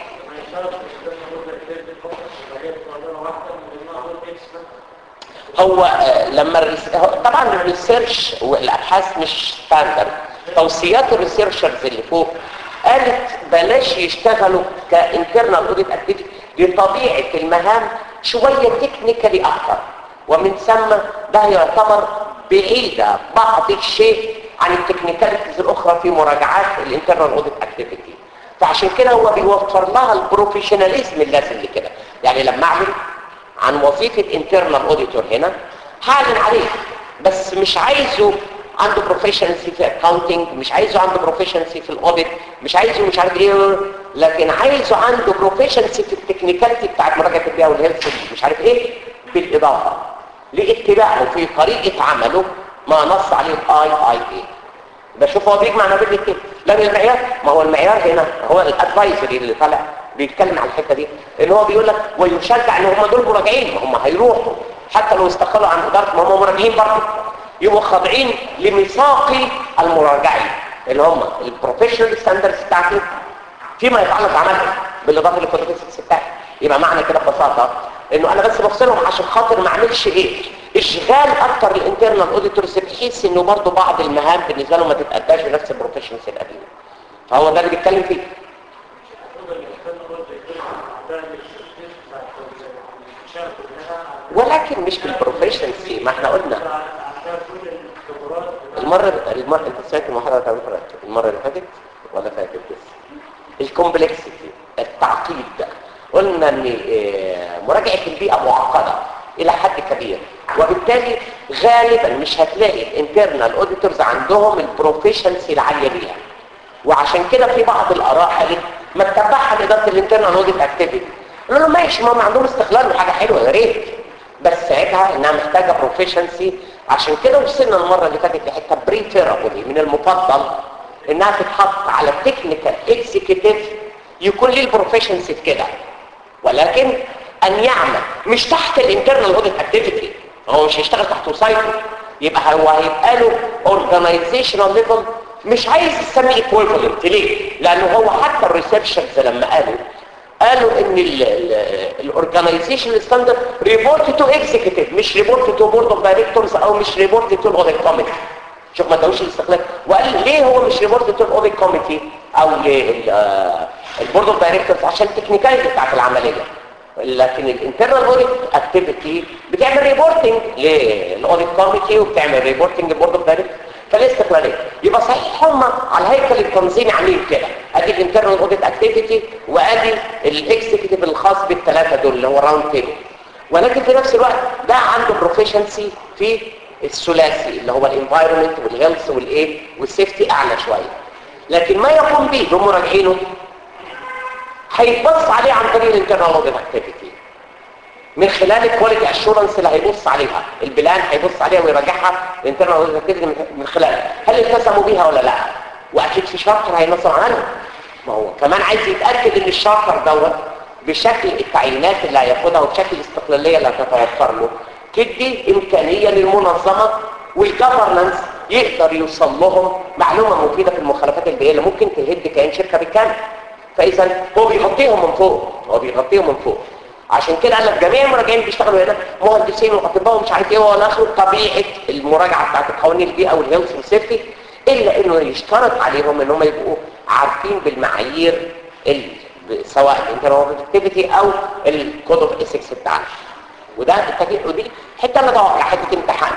هو آه، لما الريس... هو طبعا الريسيرش والابحاث مش ستاندرد توصيات الريسيرشرز اللي فوق قالت بلاش يشتغلوا كانترنال اوديت اكتيفيتي لطبيعه المهام شويه تكنيكالي اكتر ومن ثم ده يعتبر بعيده بعض الشيء عن التكنيكاليتيز الاخرى في مراجعات الانترنال اوديت اكتيفيتي فعشان كده هو بيوفر لها البروفيشناليزم اللازم لكده يعني لما اعمل عن وظيفه انترنال اوديتور هنا هعلن عليه بس مش عايزه عنده بروفيشنسي في اكاونتنج مش عايزه عنده بروفيشنسي في الاوديت مش عايزه مش عارف ايه لكن عايزه عنده بروفيشنسي في التكنيكاليتي بتاعت مراجعه البيئه والهيلث مش عارف ايه بالاضافه لاتباعه في طريقه عمله ما نص عليه الاي اي اي بشوف هو بيجمع ما بين الاثنين لكن المعيار ما هو المعيار هنا هو الادفايزري اللي طالع بيتكلم عن الحته دي ان هو بيقول لك ويشجع ان هم دول مراجعين ما هم هيروحوا حتى لو استقلوا عن اداره ما هم مراجعين برضه يبقوا خاضعين لميثاق المراجعين اللي هم البروفيشنال ستاندردز بتاعتي فيما يتعلق بعملهم بالاضافه للكواليفيكيشنز بتاعتي يبقى معنى كده ببساطه انه انا بس بفصلهم عشان خاطر ما اعملش ايه اشغال اكتر الانترنال اوديتورز بحيث انه برضه بعض المهام بالنسبه لهم ما تتاداش بنفس البروفيشنز القديمه فهو ده اللي بيتكلم فيه ولكن مش بالبروفيشنسي ما احنا قلنا المرة المرة انت سمعت المحاضرة بتاع المرة المرة اللي فاتت ولا فاتت بس الكومبلكسيتي التعقيد ده قلنا ان اه، مراجعة البيئة معقدة الى حد كبير وبالتالي غالبا مش هتلاقي الانترنال اوديتورز عندهم البروفيشنسي العالية ليها وعشان كده في بعض الاراء قالت ما تتبعها لاداره الانترنال اوديت اكتيفيتي قالوا له ماشي ما هم عندهم استقلال وحاجه حلوه يا ريت بس ساعتها انها محتاجه بروفيشنسي عشان كده وصلنا المره اللي فاتت لحته بريفيرابولي من المفضل انها تتحط على التكنيكال اكزيكتيف يكون ليه البروفيشنسي في كده ولكن ان يعمل مش تحت الانترنال اوديت اكتيفيتي هو مش هيشتغل تحت وسايطه يبقى هو هيبقى له اورجانيزيشنال ليفل مش عايز يسميه ايكويفالنت ليه؟ لانه هو حتى الريسبشنز لما قالوا قالوا ان الاورجانيزيشن ستاندرد ريبورت تو اكزيكتيف مش ريبورت تو بورد اوف دايركتورز او مش ريبورت تو الاوديت كوميتي شوف ما تقولش الاستقلال وقال ليه هو مش ريبورت تو الاوديت كوميتي او البورد اوف دايركتورز عشان التكنيكاليتي بتاعت العمليه لكن الانترنال اوديت اكتيفيتي بتعمل ريبورتنج للاوديت كوميتي وبتعمل ريبورتنج للبورد اوف دايركتورز فالاستقلاليه يبقى صحيح هم على الهيكل التنظيمي عاملين كده ادي الانترنال اوديت اكتيفيتي وادي الاكزيكتيف الخاص بالثلاثه دول اللي هو راوند تيبل ولكن في نفس الوقت ده عنده بروفيشنسي في الثلاثي اللي هو الانفايرمنت والهيلث والايه والسيفتي اعلى شويه لكن ما يقوم به بمراجعينه هيتبص عليه عن طريق الانترنال اوديت اكتيفيتي من خلال الكواليتي اشورنس اللي هيبص عليها البلان هيبص عليها ويراجعها الانترنال اوديت اكتيفيتي من خلالها هل التزموا بيها ولا لا واكيد في شارتر هينصر عنها ما هو كمان عايز يتاكد ان الشارتر دوت بشكل التعيينات اللي هياخدها وبشكل الاستقلاليه اللي هتتوفر له تدي امكانيه للمنظمه والجفرنس يقدر يوصل لهم معلومه مفيده في المخالفات البيئيه اللي ممكن تهد كيان شركه بالكامل فاذا هو بيغطيهم من فوق هو بيغطيهم من فوق عشان كده قال لك جميع المراجعين بيشتغلوا هنا مهندسين واطباء ومش عارف ايه ولا اخره طبيعه المراجعه بتاعت القوانين البيئه والهيلث والسيفتي الا انه يشترط عليهم ان هم يبقوا عارفين بالمعايير سواء الانترنال اكتيفيتي او الكود اوف ايثكس بتاعنا وده التغيير ودي حته انا اتوقع حته امتحان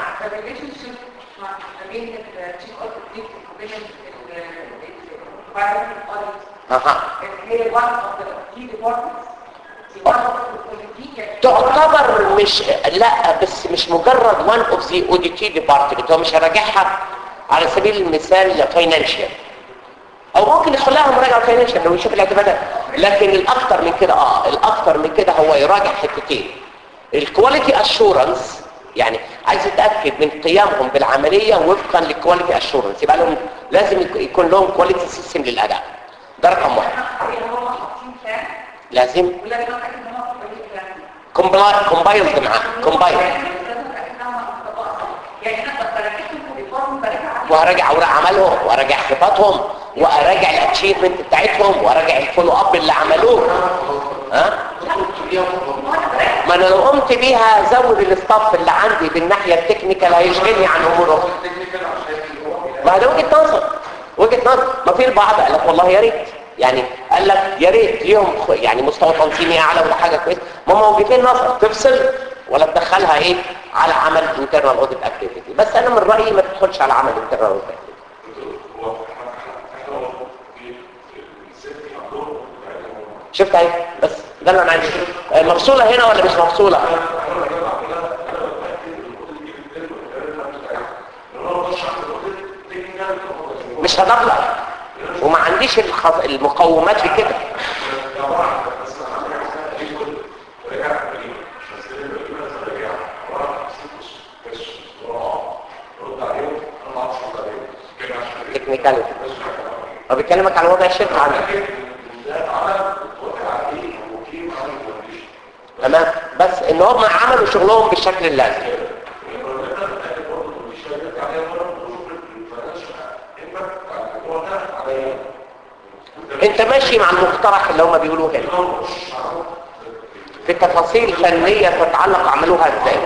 ما بين التشيف اوف بين الانفايرمنت اوديت اها اللي هي one of the key departments one of the key تعتبر مش لا بس مش مجرد one of the audit department هو مش هراجعها على سبيل المثال فاينانشال او ممكن يدخلها مراجعه فاينانشال لو يشوف الاعتمادات لكن الاكثر من كده اه الاكثر من كده هو يراجع حتتين الكواليتي اشورنس يعني عايز يتاكد من قيامهم بالعمليه وفقا للكواليتي اشورنس يبقى لهم لازم يك- يكون لهم كواليتي سيستم للاداء ده رقم واحد اللي هم حاطين كام لازم ولازم اتاكد ان هم في الطريق كام كومبايلد معاه كومبايلد يعني انا بتركزهم في الفورم برجع وهراجع اوراق عملهم وهراجع خططهم وهراجع الاتشيفمنت بتاعتهم وهراجع الفولو اب اللي عملوه ها ما انا لو قمت بيها ازود الاستاف اللي عندي بالناحيه التكنيكال هيشغلني عن امور اخرى ما ده وجهه نظر وجهه نظر ما في البعض قال لك والله يا ريت يعني قال لك يا ريت ليهم خ- يعني مستوى تنظيمي اعلى ولا حاجه كويسه ما هم وجهتين نظر تفصل ولا تدخلها ايه على عمل انترنال اوديت اكتيفيتي بس انا من رايي ما تدخلش على عمل انترنال اوديت اكتيفيتي شفت اهي بس ده اللي انا عايزه آه، مفصوله هنا ولا مش مفصوله مش هضغط وما عنديش الخص... المقومات لكده تكنيكاليتي هو بيكلمك على وضع الشركه عندك تمام بس ان هم عملوا شغلهم بالشكل اللازم انت ماشي مع المقترح اللي هم بيقولوه هنا في تفاصيل فنية تتعلق عملوها ازاي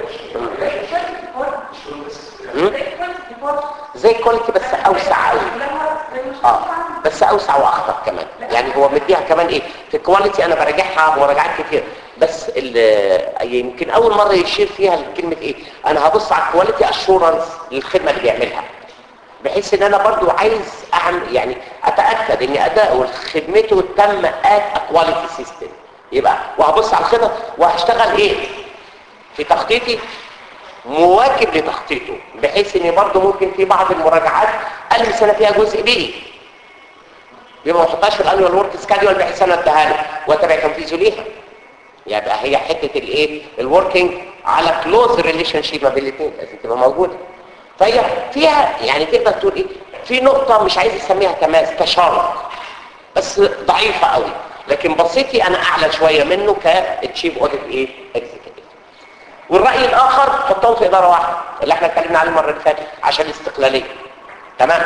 مم؟ زي كواليتي بس اوسع قوي اه بس اوسع واخطر كمان يعني هو مديها كمان ايه في كواليتي انا براجعها مراجعات كتير بس ال- يمكن اول مره يشير فيها كلمه ايه انا هبص على الكواليتي اشورنس للخدمه اللي بيعملها بحيث ان انا برضو عايز اعمل يعني اتاكد ان اداؤه وخدمته تم ات كواليتي سيستم يبقى وهبص على الخطط وهشتغل ايه في تخطيطي مواكب لتخطيطه بحيث ان برضو ممكن في بعض المراجعات البس انا فيها جزء بيه يبقى ما احطهاش في الانوال ورك سكادول بحيث انا اديها له واتابع تنفيذه ليها يبقى هي حته الايه الوركينج على كلوز ريليشن شيب ما بين الاثنين لازم تبقى موجوده فهي فيها يعني تقدر تقول ايه في نقطه مش عايز اسميها تماس تشارك بس ضعيفه قوي لكن بصيتي انا اعلى شويه منه كتشيف اوديت ايه اكزيكتيف والراي الاخر حطهم في اداره واحده اللي احنا اتكلمنا عليه المره اللي فاتت عشان الاستقلاليه تمام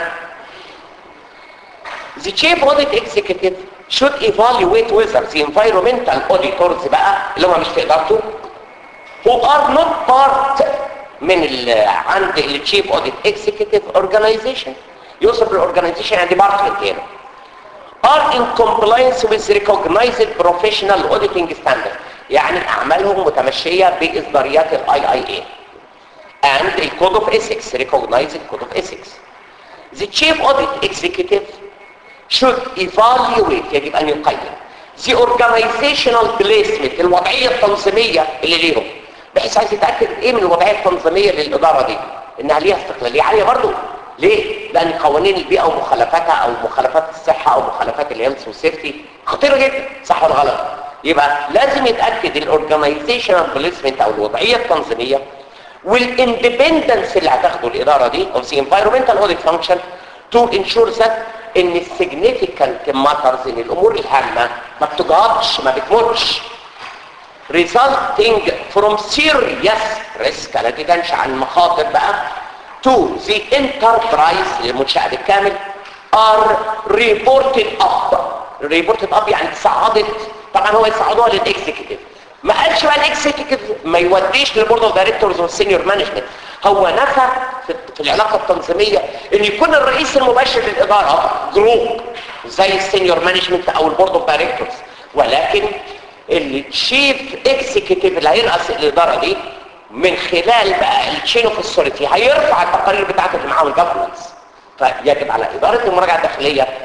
The chief audit executive should evaluate whether the environmental auditors بقى اللي هم مش في ادارته who are not part من ال عند ال chief audit executive organization يوصف بالاورجنايزيشن يعني department هنا are in compliance with recognized professional auditing standard يعني اعمالهم متمشيه باصداريات الاي اي اي and the code of ethics recognized code of ethics the chief audit executive should evaluate يجب ان يقيم the organizational placement الوضعيه التنظيميه اللي ليهم بحيث عايز يتاكد ايه من الوضعيه التنظيميه للاداره دي انها ليها استقلاليه عاليه برضه ليه لان قوانين البيئه ومخالفاتها او مخالفات الصحه او مخالفات الهيلث والسيفتي خطيره جدا صح ولا غلط يبقى لازم يتاكد الاورجنايزيشنال بليسمنت او الوضعيه التنظيميه والاندبندنس اللي هتاخده الاداره دي of the environmental audit function to ensure that ان السيجنيفيكانت ماترز ان الامور الهامه ما بتجهضش ما بتموتش resulting from serious risk التي تنشا عن مخاطر بقى to the enterprise المنشأة بالكامل are reported up reported up يعني تصعدت طبعا هو يصعدوها للاكزيكتيف ما قالش بقى الاكزيكتيف ما يوديش للبورد اوف دايركتورز والسينيور مانجمنت هو نفى في في العلاقه التنظيميه ان يكون الرئيس المباشر للاداره جروب زي السينيور مانجمنت او البورد اوف دايركتورز ولكن الشيف اكزيكتيف اللي هيرأس الاداره دي من خلال بقى التشين اوف السوريتي هيرفع التقارير بتاعته اللي معاه الجفرنس فيجب على اداره المراجعه الداخليه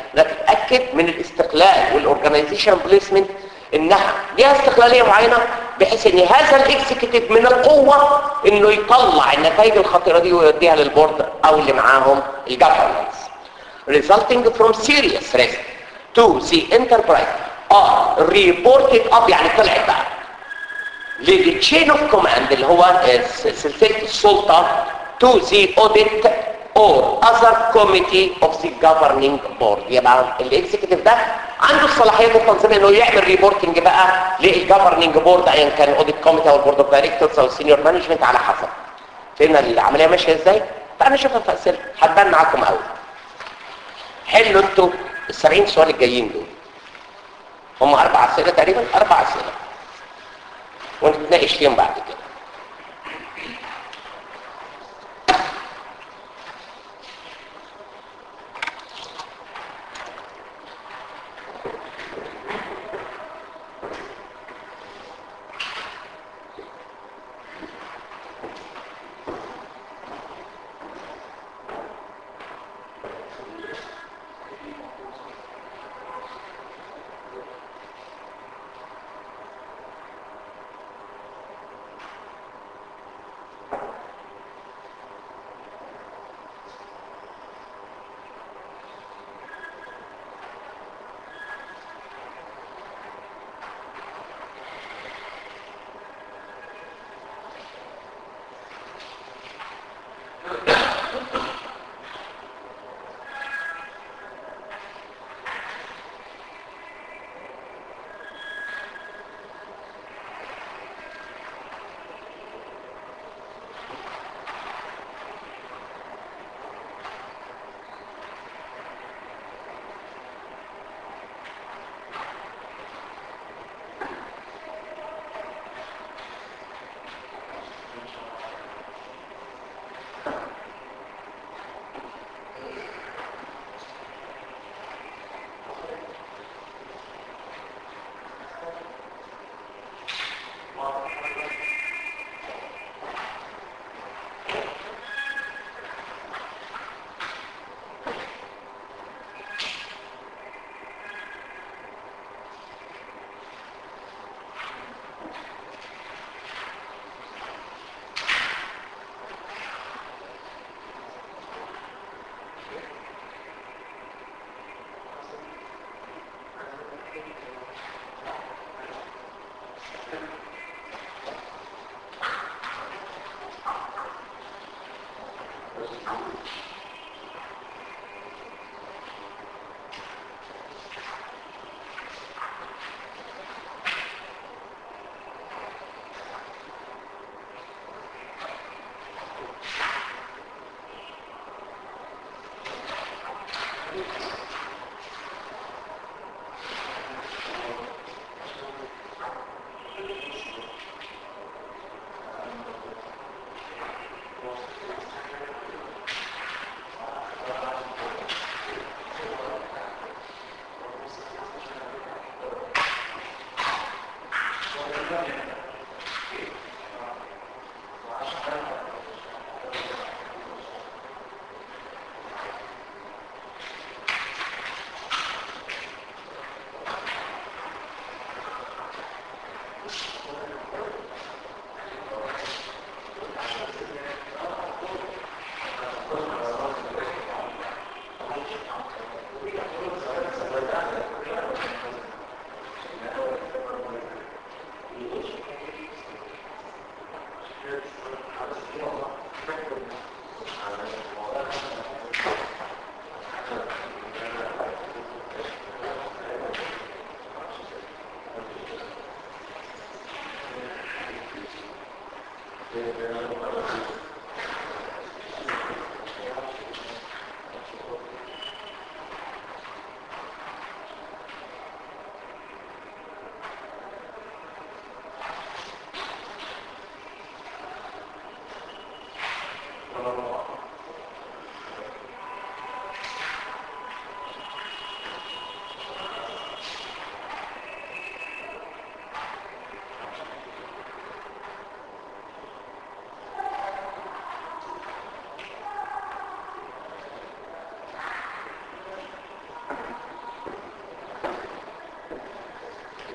انها تتاكد من الاستقلال والاورجنايزيشن بليسمنت انها ليها استقلاليه معينه بحيث ان هذا الاكزيكتيف من القوه انه يطلع النتائج الخطيره دي ويوديها للبورد او اللي معاهم الجفرنس resulting from serious risk to the enterprise are reported up يعني طلعت بقى للتشين اوف كوماند اللي هو سلسله السلطه to the audit or other committee of the governing board يبقى الاكزيكتيف ده عنده الصلاحيات التنظيميه انه يعمل ريبورتنج بقى للجفرننج بورد ايا كان اوديت كوميتي او البورد اوف دايركتورز او السينيور مانجمنت على حسب فهمنا العمليه ماشيه ازاي تعالوا نشوفها في اسئله هتبان معاكم قوي حلوا انتوا ال 70 سؤال الجايين دول هم اربع اسئله تقريبا اربع اسئله ونتناقش فيهم بعد كده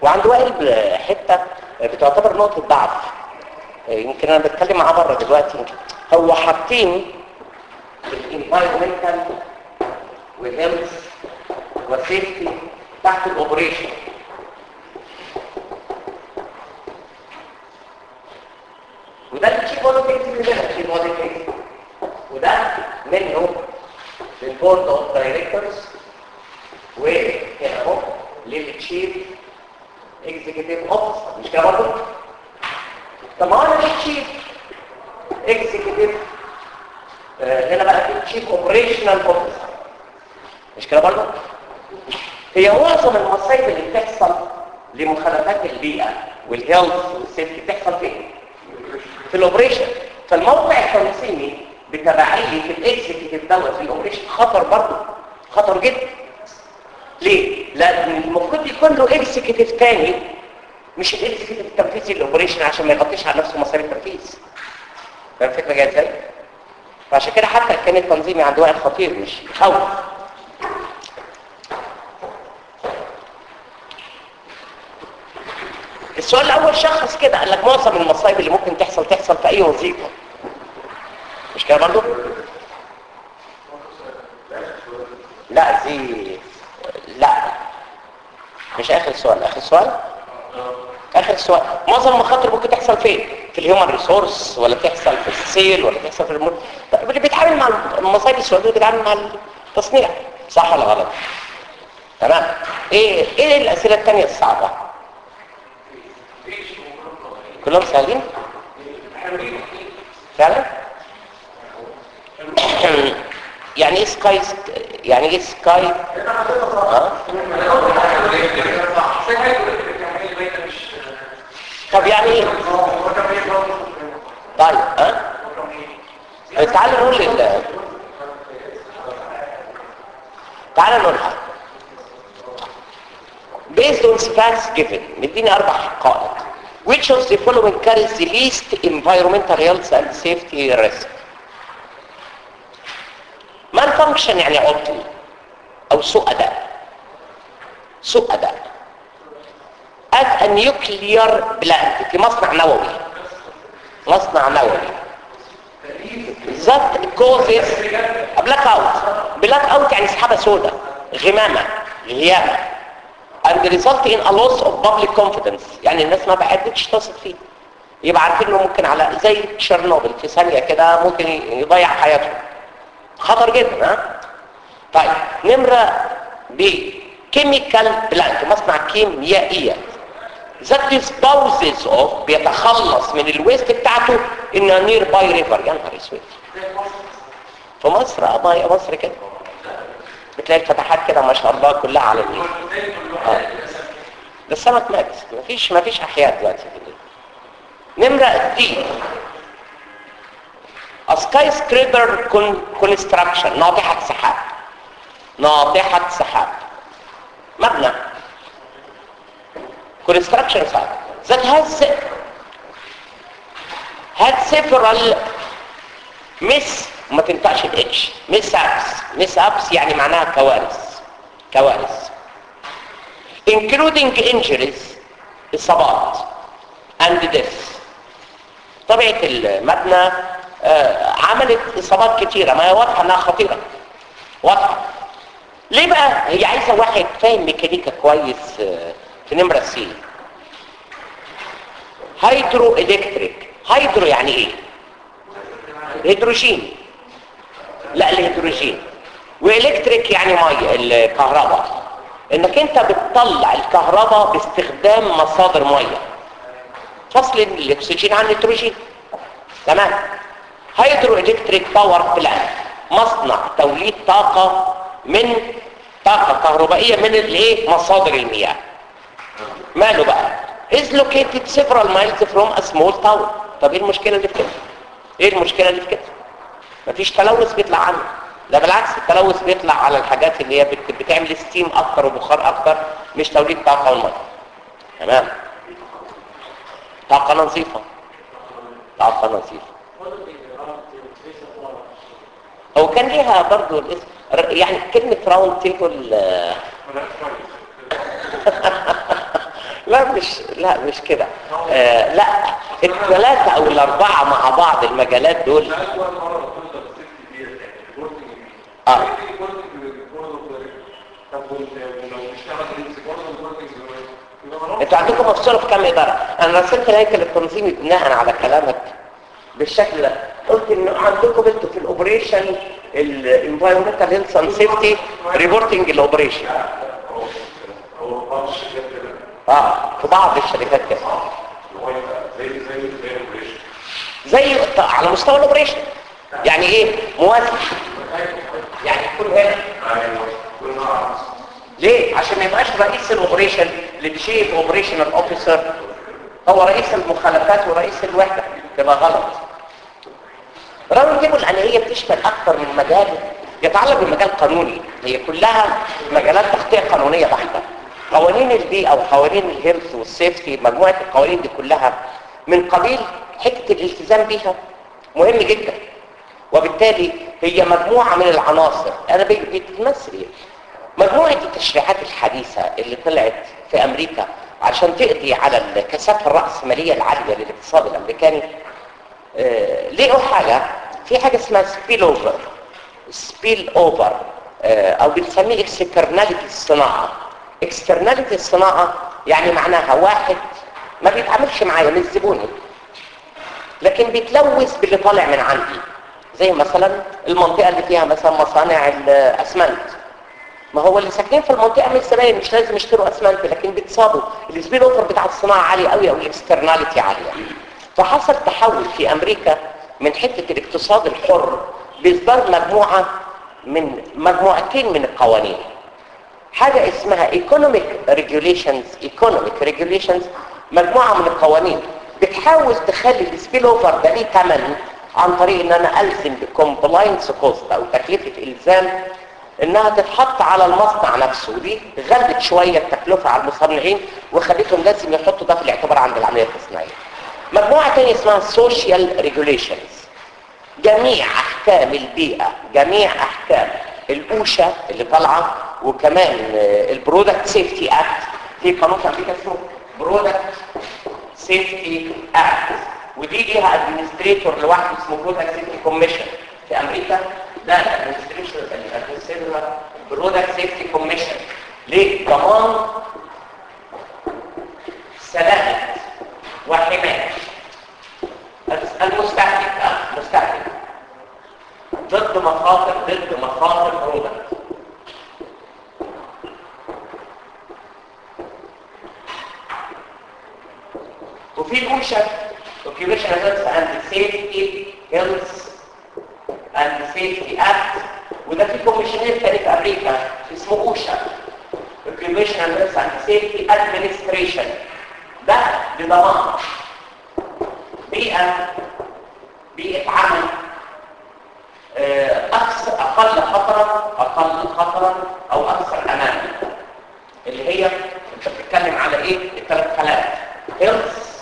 وعند وائل حته بتعتبر نقطه ضعف يمكن انا بتكلم معاه بره دلوقتي يمكن هو حاطين الانفايرمنتال وهيلث وسيفتي تحت الاوبريشن وده التشيف بوليتكس اللي هنا التشيف بوليتكس وده منه للبورد اوف دايركتورز وهنا اهو للتشيف اكزيكتيف اوفيسر مش كده برضه؟ طب ما هو التشيف اكزيكتيف هنا بقى في تشيف اوبريشنال اوفيسر مش كده برضه؟ هي معظم المصايب اللي بتحصل لمخالفات البيئه والهيلث والسيفتي بتحصل فين؟ في الاوبريشن فالموقع التنظيمي بتبعيه في الاكزيكتيف دوت في الاوبريشن خطر برضه خطر جدا ليه؟ لان المفروض يكون له اكزيكتيف تاني مش الاكزيكتيف التنفيذي للاوبريشن عشان ما يغطيش على نفسه مصاريف التنفيذ فاهم الفكره جايه ازاي؟ فعشان كده حتى كان التنظيمي عند واحد خطير مش يخوف السؤال الاول شخص كده قال لك معظم المصايب اللي ممكن تحصل تحصل في اي وظيفه مش كده برضه لا دي لا مش اخر سؤال اخر سؤال اخر سؤال معظم المخاطر ممكن تحصل فين في الهيومن ريسورس ولا تحصل في السيل ولا تحصل في المر... طيب اللي بيتعامل مع المصايب السؤال اللي بيتعامل مع التصنيع صح ولا غلط تمام ايه ايه الاسئله الثانيه الصعبه كلهم سهلين فعلا يعني ايه سكاي يعني ايه سكاي ها طب يعني ايه طيب ها تعال نقول لل تعال نقول حاجه based on facts given مديني اربع حقائق which of the following carries the least environmental health and safety risk malfunction يعني عطل او سوء اداء سوء اداء at a nuclear plant في مصنع نووي مصنع نووي that causes a blackout blackout يعني سحابة سوداء غمامة غيامة and result in a loss of public confidence يعني الناس ما بحدش تثق فيه يبقى عارفين انه ممكن على زي تشيرنوبل في ثانية كده ممكن يضيع حياته خطر جدا ها طيب نمرة ب كيميكال بلانت مصنع كيميائية that disposes of بيتخلص من الويست بتاعته ان نير باي ريفر يا نهار اسود في مصر اه ما هي مصر كده بتلاقي الفتحات كده ما شاء الله كلها على النيل اه ده السمك مات مفيش مفيش احياء دلوقتي في الدنيا نمرة دي A skyscraper construction ناطحة سحاب ناطحة سحاب مبنى construction site that has had several miss ما تنفعش الاتش miss ups miss ups يعني معناها كوارث كوارث including injuries إصابات and deaths طبيعة المبنى آه عملت إصابات كتيرة ما هي واضحة أنها خطيرة واضحة ليه بقى هي عايزة واحد فاهم ميكانيكا كويس آه في نمرة سي هيدرو إلكتريك هيدرو يعني إيه هيدروجين لا الهيدروجين وإلكتريك يعني مية الكهرباء انك انت بتطلع الكهرباء باستخدام مصادر ميه فصل الاكسجين عن النيتروجين تمام هيدرو الكتريك باور بلانت مصنع توليد طاقه من طاقه كهربائيه من الايه مصادر المياه ماله بقى is located several miles from a small town طب ايه المشكله اللي في كده ايه المشكله اللي في كده مفيش تلوث بيطلع عنه لا بالعكس التلوث بيطلع على الحاجات اللي هي بت- بتعمل ستيم اكتر وبخار اكتر مش توليد طاقه والميه تمام طاقه نظيفه طاقه نظيفه هو كان ليها برضو الاسم ر- يعني كلمه راوند تيبل لا مش لا مش كده آه لا الثلاثة او الاربعة مع بعض المجالات دول اه انتوا عندكم مفصول في كام اداره انا رسمت الهيكل التنظيمي بناء على كلامك بالشكل ده قلت ان عندكم انتوا في الاوبريشن الانفايرمنتال هيلث اند سيفتي ريبورتنج الاوبريشن اه في بعض الشركات كده زي على مستوى الاوبريشن يعني ايه موازي يعني يكون هنا ليه عشان ما يبقاش رئيس الاوبريشن التشيف اوبريشنال اوفيسر هو رئيس المخالفات ورئيس الوحده تبقى غلط راوند تيبل يعني هي بتشمل اكثر من مجال يتعلق بمجال قانوني هي كلها مجالات تغطيه قانونيه بحته قوانين البيئه وقوانين الهيلث والسيفتي مجموعه القوانين دي كلها من قبيل حته الالتزام بيها مهم جدا وبالتالي هي مجموعه من العناصر انا بتمثل مجموعه التشريعات الحديثه اللي طلعت في امريكا عشان تقضي على الكثافه الراسماليه العاليه للاقتصاد الامريكاني آه لقوا حاجه في حاجه اسمها سبيل اوفر سبيل اوفر آه او بنسميه اكسترناليتي الصناعه اكسترناليتي الصناعه يعني معناها واحد ما بيتعاملش معايا مش زبوني لكن بيتلوث باللي طالع من عندي زي مثلا المنطقه اللي فيها مثلا مصانع الاسمنت ما هو اللي ساكنين في المنطقه من الزباين مش لازم يشتروا اسمنت لكن بيتصابوا السبيل اوفر بتاع الصناعه عالي قوي او الاكسترناليتي عاليه فحصل تحول في امريكا من حته الاقتصاد الحر باصدار مجموعه من مجموعتين من القوانين حاجه اسمها ايكونوميك ريجوليشنز ايكونوميك ريجوليشنز مجموعه من القوانين بتحاول تخلي السبيل اوفر ده ليه ثمن عن طريق ان انا الزم بكومبلاينس كوست او تكلفه الزام انها تتحط على المصنع نفسه ودي غلت شويه التكلفه على المصنعين وخليتهم لازم يحطوا ده في الاعتبار عند العمليه التصنيعيه. مجموعه ثانيه اسمها سوشيال ريجوليشنز جميع احكام البيئه جميع احكام الاوشا اللي طالعه وكمان البرودكت سيفتي اكت في قانون في امريكا اسمه برودكت سيفتي اكت ودي ليها ادمنستريتور لوحده اسمه برودكت سيفتي كوميشن في امريكا ده الادمنستريشن الادمنستريتور برودكت سيفتي كوميشن ليه ضمان سلامه وحمايه المستهلك المستهلك ضد مخاطر ضد مخاطر برودكت وفي اوشا اوكيوبيشن هيلث اند سيفتي هيلث اند سيفتي اكت وده في كوميشنير تاني في امريكا اسمه اوشا اوكيوبيشن هيلث اند سيفتي ادمنستريشن ده لضمان بيئه بيئه عمل اكثر اقل خطرا اقل خطرا او اكثر امانا اللي هي انت بتتكلم على ايه الثلاث حالات هيلث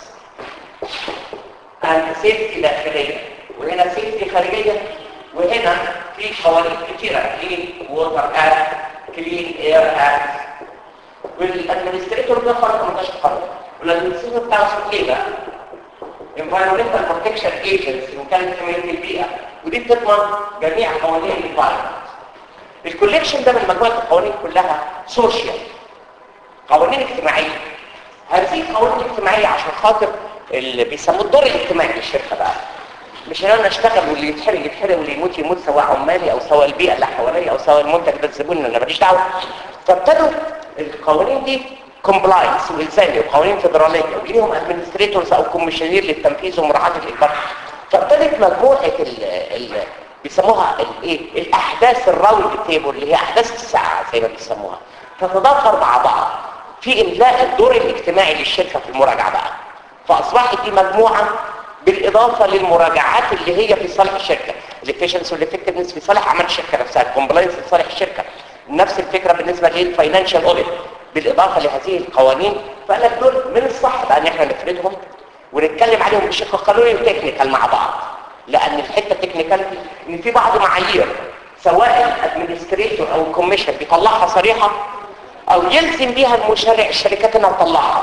اند سيفتي داخليه وهنا سيفتي خارجيه وهنا في قوانين كتيره كلين ووتر اكت كلين اير اكت والادمنستريتور ده فرق 18 قانون والادمنستريتور بتاعه اسمه ايه بقى؟ environmental protection agency وكالة حماية البيئة ودي بتضمن جميع قوانين الانفايرمنت الكوليكشن ده من مجموعة القوانين كلها سوشيال قوانين اجتماعية هذه القوانين الاجتماعية عشان خاطر اللي بيسموه الدور الاجتماعي للشركة بقى مش ان انا اشتغل واللي يتحرق يتحرق واللي يموت يموت سواء عمالي او سواء البيئة اللي حواليا او سواء المنتج ده الزبون انا ماليش دعوة فابتدوا القوانين دي كومبلاينس والزامي وقوانين فيدراليه وليهم ادمنستريتورز او كوميشنير للتنفيذ ومراعاه الاجبار فابتدت مجموعه ال ال بيسموها الايه الاحداث الراوند تيبل اللي هي احداث الساعه زي ما بيسموها تتضافر مع بعض في املاء الدور الاجتماعي للشركه في المراجعه بقى فاصبحت دي مجموعه بالاضافه للمراجعات اللي هي في صالح الشركه الافشنسي والافكتفنس في صالح عمل الشركه نفسها الكومبلاينس في صالح الشركه نفس الفكره بالنسبه للفاينانشال اوديت بالاضافه لهذه القوانين فقال لك دول من الصح بقى ان احنا نفردهم ونتكلم عليهم بشق قانوني وتكنيكال مع بعض لان الحته التكنيكال ان في بعض معايير سواء الادمنستريتور او الكوميشن بيطلعها صريحه او يلزم بيها المشرع الشركات انها تطلعها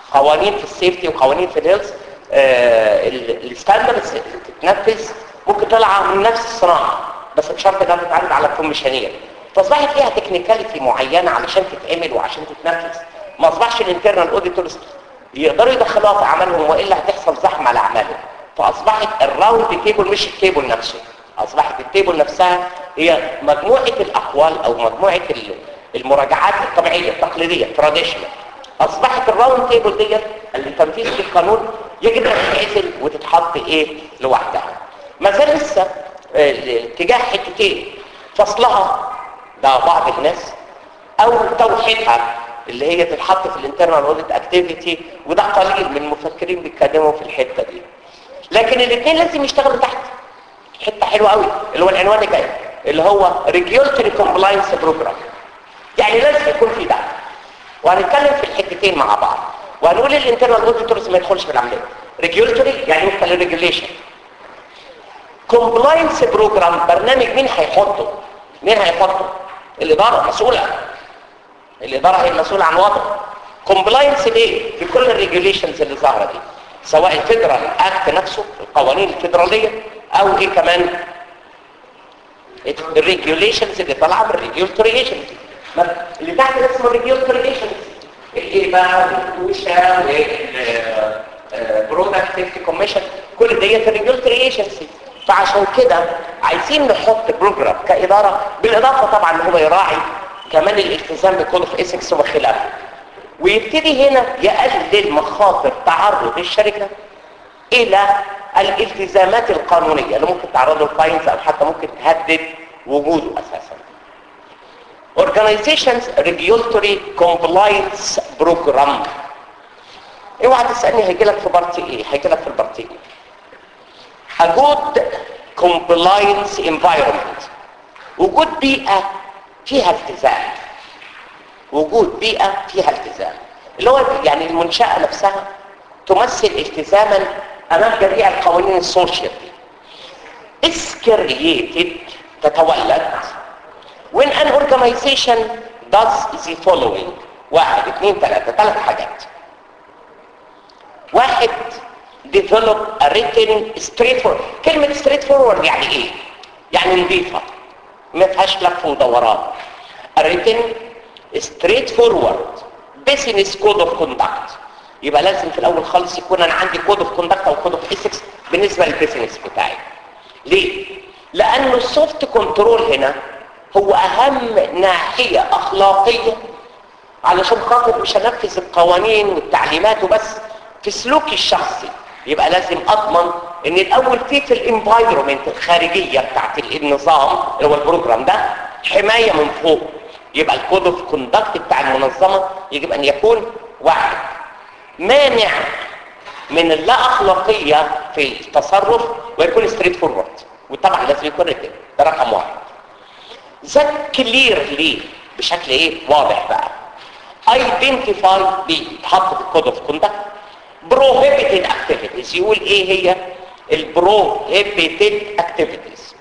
قوانين في السيفتي وقوانين في الهيلث الستاندردز اللي تتنفذ ممكن تطلع من نفس الصناعه بس بشرط انها تتعرض على الكوميشنير فاصبحت فيها تكنيكاليتي معينه علشان تتعمل وعشان تتنفذ ما اصبحش الانترنال اوديتورز يقدروا يدخلوها في اعمالهم والا هتحصل زحمه لاعمالهم فاصبحت الراوند تيبل مش التيبل نفسه اصبحت التيبل نفسها هي مجموعه الاقوال او مجموعه المراجعات الطبيعيه التقليديه التراديشنال اصبحت الراوند تيبل ديت اللي تنفيذ القانون يجب ان تتعزل وتتحط ايه لوحدها ما زال لسه اتجاه حتتين فصلها ده بعض الناس او توحيدها اللي هي تتحط في الانترنال اوديت اكتيفيتي وده قليل من المفكرين بيتكلموا في الحته دي لكن الاثنين لازم يشتغلوا تحت حته حلوه قوي اللي هو العنوان الجاي اللي هو ريجولتري كومبلاينس بروجرام يعني لازم يكون في ده وهنتكلم في الحتتين مع بعض وهنقول الانترنال اوديتورز ما يدخلش في العمليه ريجولتري يعني وفقا للريجوليشن كومبلاينس بروجرام برنامج مين هيحطه مين هيحطه الاداره مسؤوله الاداره هي المسؤوله عن وضعه كومبلاينس ليه في كل الريجوليشنز اللي ظاهره دي سواء الفيدرال اكت نفسه القوانين الفيدراليه او ايه كمان الريجوليشنز اللي طالعه من الريجولتوري ايجنسي اللي تحت اسمه الريجولتوري ايجنسي الايه بقى والكوشا والبرودكت سيفتي كوميشن كل ديت الريجولتوري ايجنسي فعشان كده عايزين نحط بروجرام كاداره بالاضافه طبعا ان هو يراعي كمان الالتزام بكود اوف اسكس وخلافه ويبتدي هنا يقلل مخاطر تعرض الشركه الى الالتزامات القانونيه اللي ممكن تعرضه الفاينز او حتى ممكن تهدد وجوده اساسا Organizations Regulatory Compliance Program اوعى تسالني هيجي لك في بارتي ايه هيجي لك في البارتي ايه A good compliance environment وجود بيئة فيها التزام وجود بيئة فيها التزام اللي هو يعني المنشأة نفسها تمثل التزاما أمام جميع القوانين السوشيال is created تتولد when an organization does the following واحد اثنين ثلاثة ثلاث حاجات واحد develop a written straightforward كلمة straightforward يعني ايه؟ يعني نظيفة ما فيهاش لف ودوران a written straightforward business code of conduct يبقى لازم في الاول خالص يكون انا عندي كود اوف كوندكت او كود اوف ايثكس بالنسبه للبيزنس بتاعي ليه لانه السوفت كنترول هنا هو اهم ناحيه اخلاقيه علشان خاطر مش هنفذ القوانين والتعليمات وبس في سلوكي الشخصي يبقى لازم اضمن ان الاول في في الانفايرمنت الخارجيه بتاعت النظام اللي هو البروجرام ده حمايه من فوق يبقى الكود اوف كوندكت بتاع المنظمه يجب ان يكون واحد مانع من اللا اخلاقيه في التصرف ويكون ستريت فورورد وطبعا لازم يكون ريتن ده رقم واحد ذات كليرلي بشكل ايه واضح بقى ايدنتيفاي بيتحط في الكود اوف كوندكت prohibited activities يقول ايه هي البروهيبيتد activities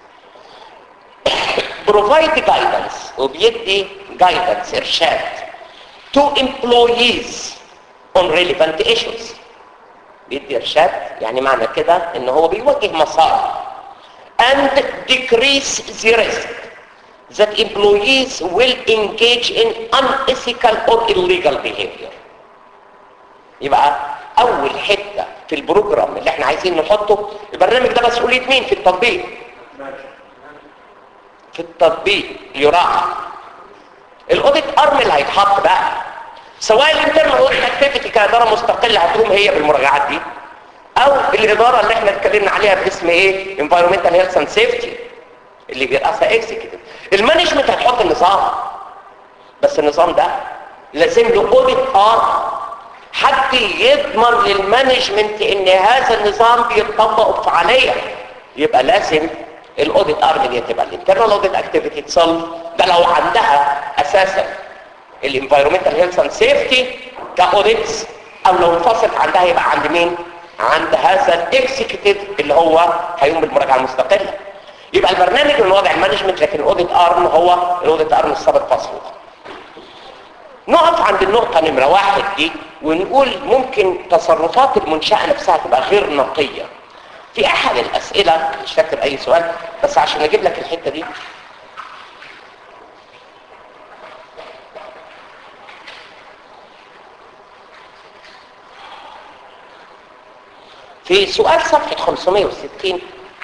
provide guidance وبيدي guidance ارشاد to employees on relevant issues بيدي ارشاد يعني معنى كده ان هو بيوجه مسار and decrease the risk that employees will engage in unethical or illegal behavior يبقى اول حته في البروجرام اللي احنا عايزين نحطه البرنامج ده مسؤوليه مين في التطبيق في التطبيق يراعى الاوديت ارم اللي هيتحط بقى سواء الانترنال اوديت اكتيفيتي كاداره مستقله هتقوم هي بالمراجعات دي او الاداره اللي احنا اتكلمنا عليها باسم ايه انفايرمنتال هيلث اند سيفتي اللي بيرأسها اكزيكتيف المانجمنت هتحط النظام بس النظام ده لازم له اوديت ارم حد يضمن للمانجمنت ان هذا النظام بيتطبق بفعاليه يبقى لازم الاوديت ارم دي تبقى الانترنال اوديت اكتيفيتي تصل ده لو عندها اساسا الانفايرمنتال هيلث اند سيفتي كاوديتس او لو انفصلت عندها يبقى عند مين عند هذا الاكسكيوتيف اللي هو هيقوم بالمراجعه المستقله يبقى البرنامج من وضع المانجمنت لكن الاوديت ارم هو الاوديت ارم السابق فصله نقف عند النقطه نمره واحد دي ونقول ممكن تصرفات المنشأة نفسها تبقى غير نقية في احد الاسئلة مش فاكر اي سؤال بس عشان اجيب لك الحتة دي في سؤال صفحة 560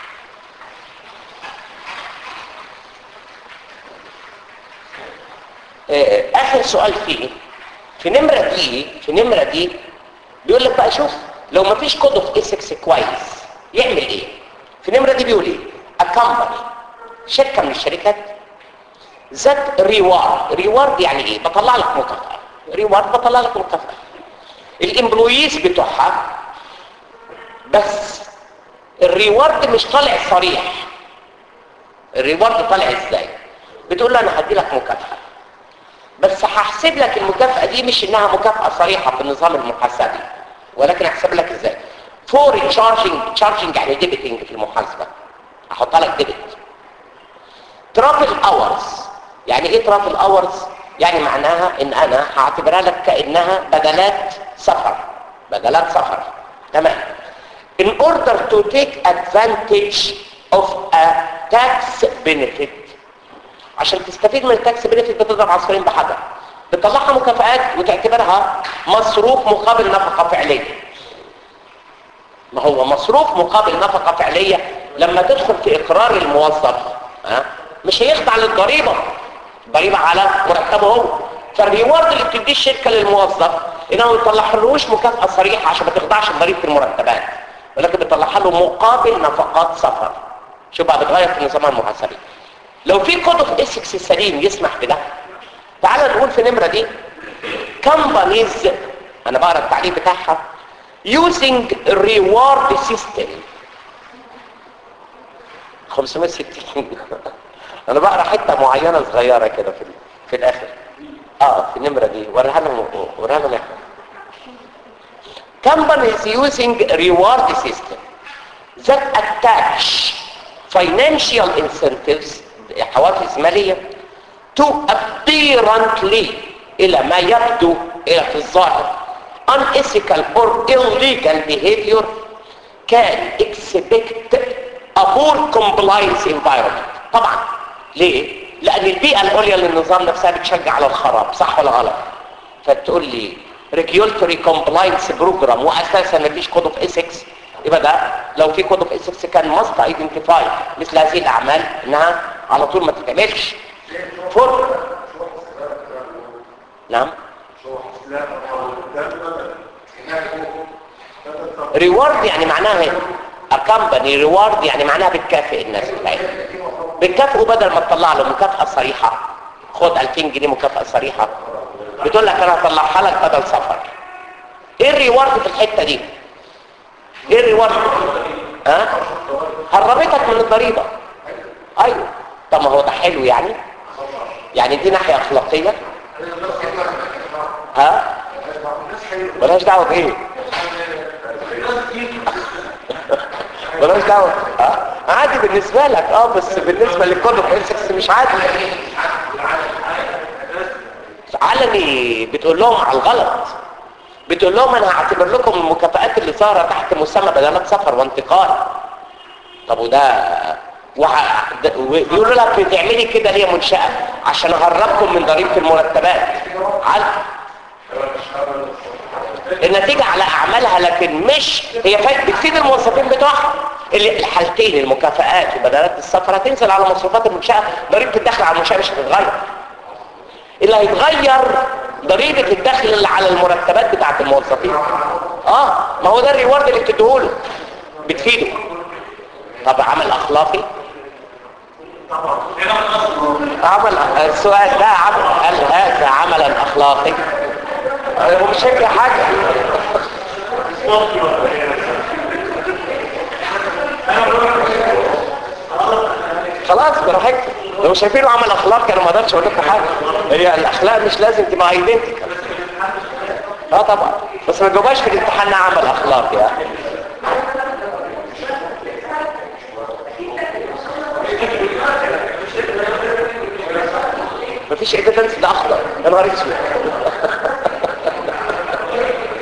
آه، اخر سؤال فيه في نمرة دي في نمرة دي بيقول لك بقى شوف لو ما فيش كود اوف اسكس كويس يعمل ايه في نمرة دي بيقول ايه a company شركة من الشركات ذات ريوارد ريوارد يعني ايه بطلع لك مكافأة ريوارد بطلع لك مكافأة الامبلويز بتوعها بس الريوارد مش طالع صريح الريوارد طالع ازاي بتقول له انا هدي لك مكافأة بس هحسب لك المكافأة دي مش انها مكافأة صريحة في النظام المحاسبي ولكن هحسب لك ازاي فور تشارجنج تشارجنج يعني ديبتنج في المحاسبة احط لك ديبت ترافل اورز يعني ايه ترافل اورز يعني معناها ان انا هعتبرها لك كانها بدلات سفر بدلات سفر تمام in order to take advantage of a tax benefit عشان تستفيد من التاكس بنفيت بتضرب عصفورين بحجر بتطلعها مكافآت وتعتبرها مصروف مقابل نفقة فعلية ما هو مصروف مقابل نفقة فعلية لما تدخل في اقرار الموظف ها مش هيخضع للضريبة ضريبة على مرتبه هو فالريورد اللي بتديه الشركة للموظف انه ما يطلعلوش مكافأة صريحة عشان ما تخضعش لضريبة المرتبات ولكن بيطلعها له مقابل نفقات سفر شوف بقى بتغير في النظام المحاسبي لو في كود اوف اسكس سليم يسمح بده تعال نقول في النمره دي companies انا بقرا التعليق بتاعها using reward system 560 انا بقرا حته معينه صغيره كده في في الاخر اه في النمره دي وريها لهم وريها لهم احنا companies using reward system that attach financial incentives حوافز مالية to apparently إلى ما يبدو إلى في الظاهر unethical or illegal behavior can expect a poor compliance environment طبعا ليه؟ لأن البيئة العليا للنظام نفسها بتشجع على الخراب صح ولا غلط؟ فتقول لي regulatory compliance program وأساسا مفيش كود اوف ethics يبقى ده لو في كود اوف ethics كان ماست ايدنتيفاي مثل هذه الأعمال إنها على طول ما تتعملش فور نعم ريورد يعني معناها اكمباني ريورد يعني معناها بتكافئ الناس بتاعتها بتكافئه بدل ما تطلع له مكافأة صريحة خد 2000 جنيه مكافأة صريحة بتقول لك انا هطلعها لك بدل سفر ايه الريورد في الحتة دي ايه الريورد ها أه؟ هربتك من الضريبة ايوه طب ما هو ده حلو يعني يعني دي ناحية اخلاقية ها ملهاش دعوة بايه ملهاش دعوة ها عادي بالنسبة لك اه بس بالنسبة لكل انسكس مش عادي علني بتقول لهم على الغلط بتقول لهم انا هعتبر لكم المكافآت اللي ظاهرة تحت مسمى بدلات سفر وانتقال طب وده وح... بيقولوا لك بتعملي كده ليه منشأة عشان اهربكم من ضريبة المرتبات على النتيجة على اعمالها لكن مش هي فايت بتفيد الموظفين بتوعها اللي الحالتين المكافآت وبدلات السفر هتنزل على مصروفات المنشأة ضريبة الدخل على المنشأة مش هتتغير اللي هيتغير ضريبة الدخل اللي على المرتبات بتاعت الموظفين اه ما هو ده الريورد اللي بتديهوله بتفيده طب عمل اخلاقي عمل السؤال ده عمل هل هذا عملا اخلاقي هو مش هيك حاجه خلاص براحتك لو شايفينه عمل اخلاقي انا ما اقدرش اقول لكم حاجه هي الاخلاق مش لازم تبقى ايدنتيكال اه طبعا بس ما تجاوبهاش في الامتحان عمل اخلاقي يعني مفيش ايفيدنس ده اخضر يا نهار اسود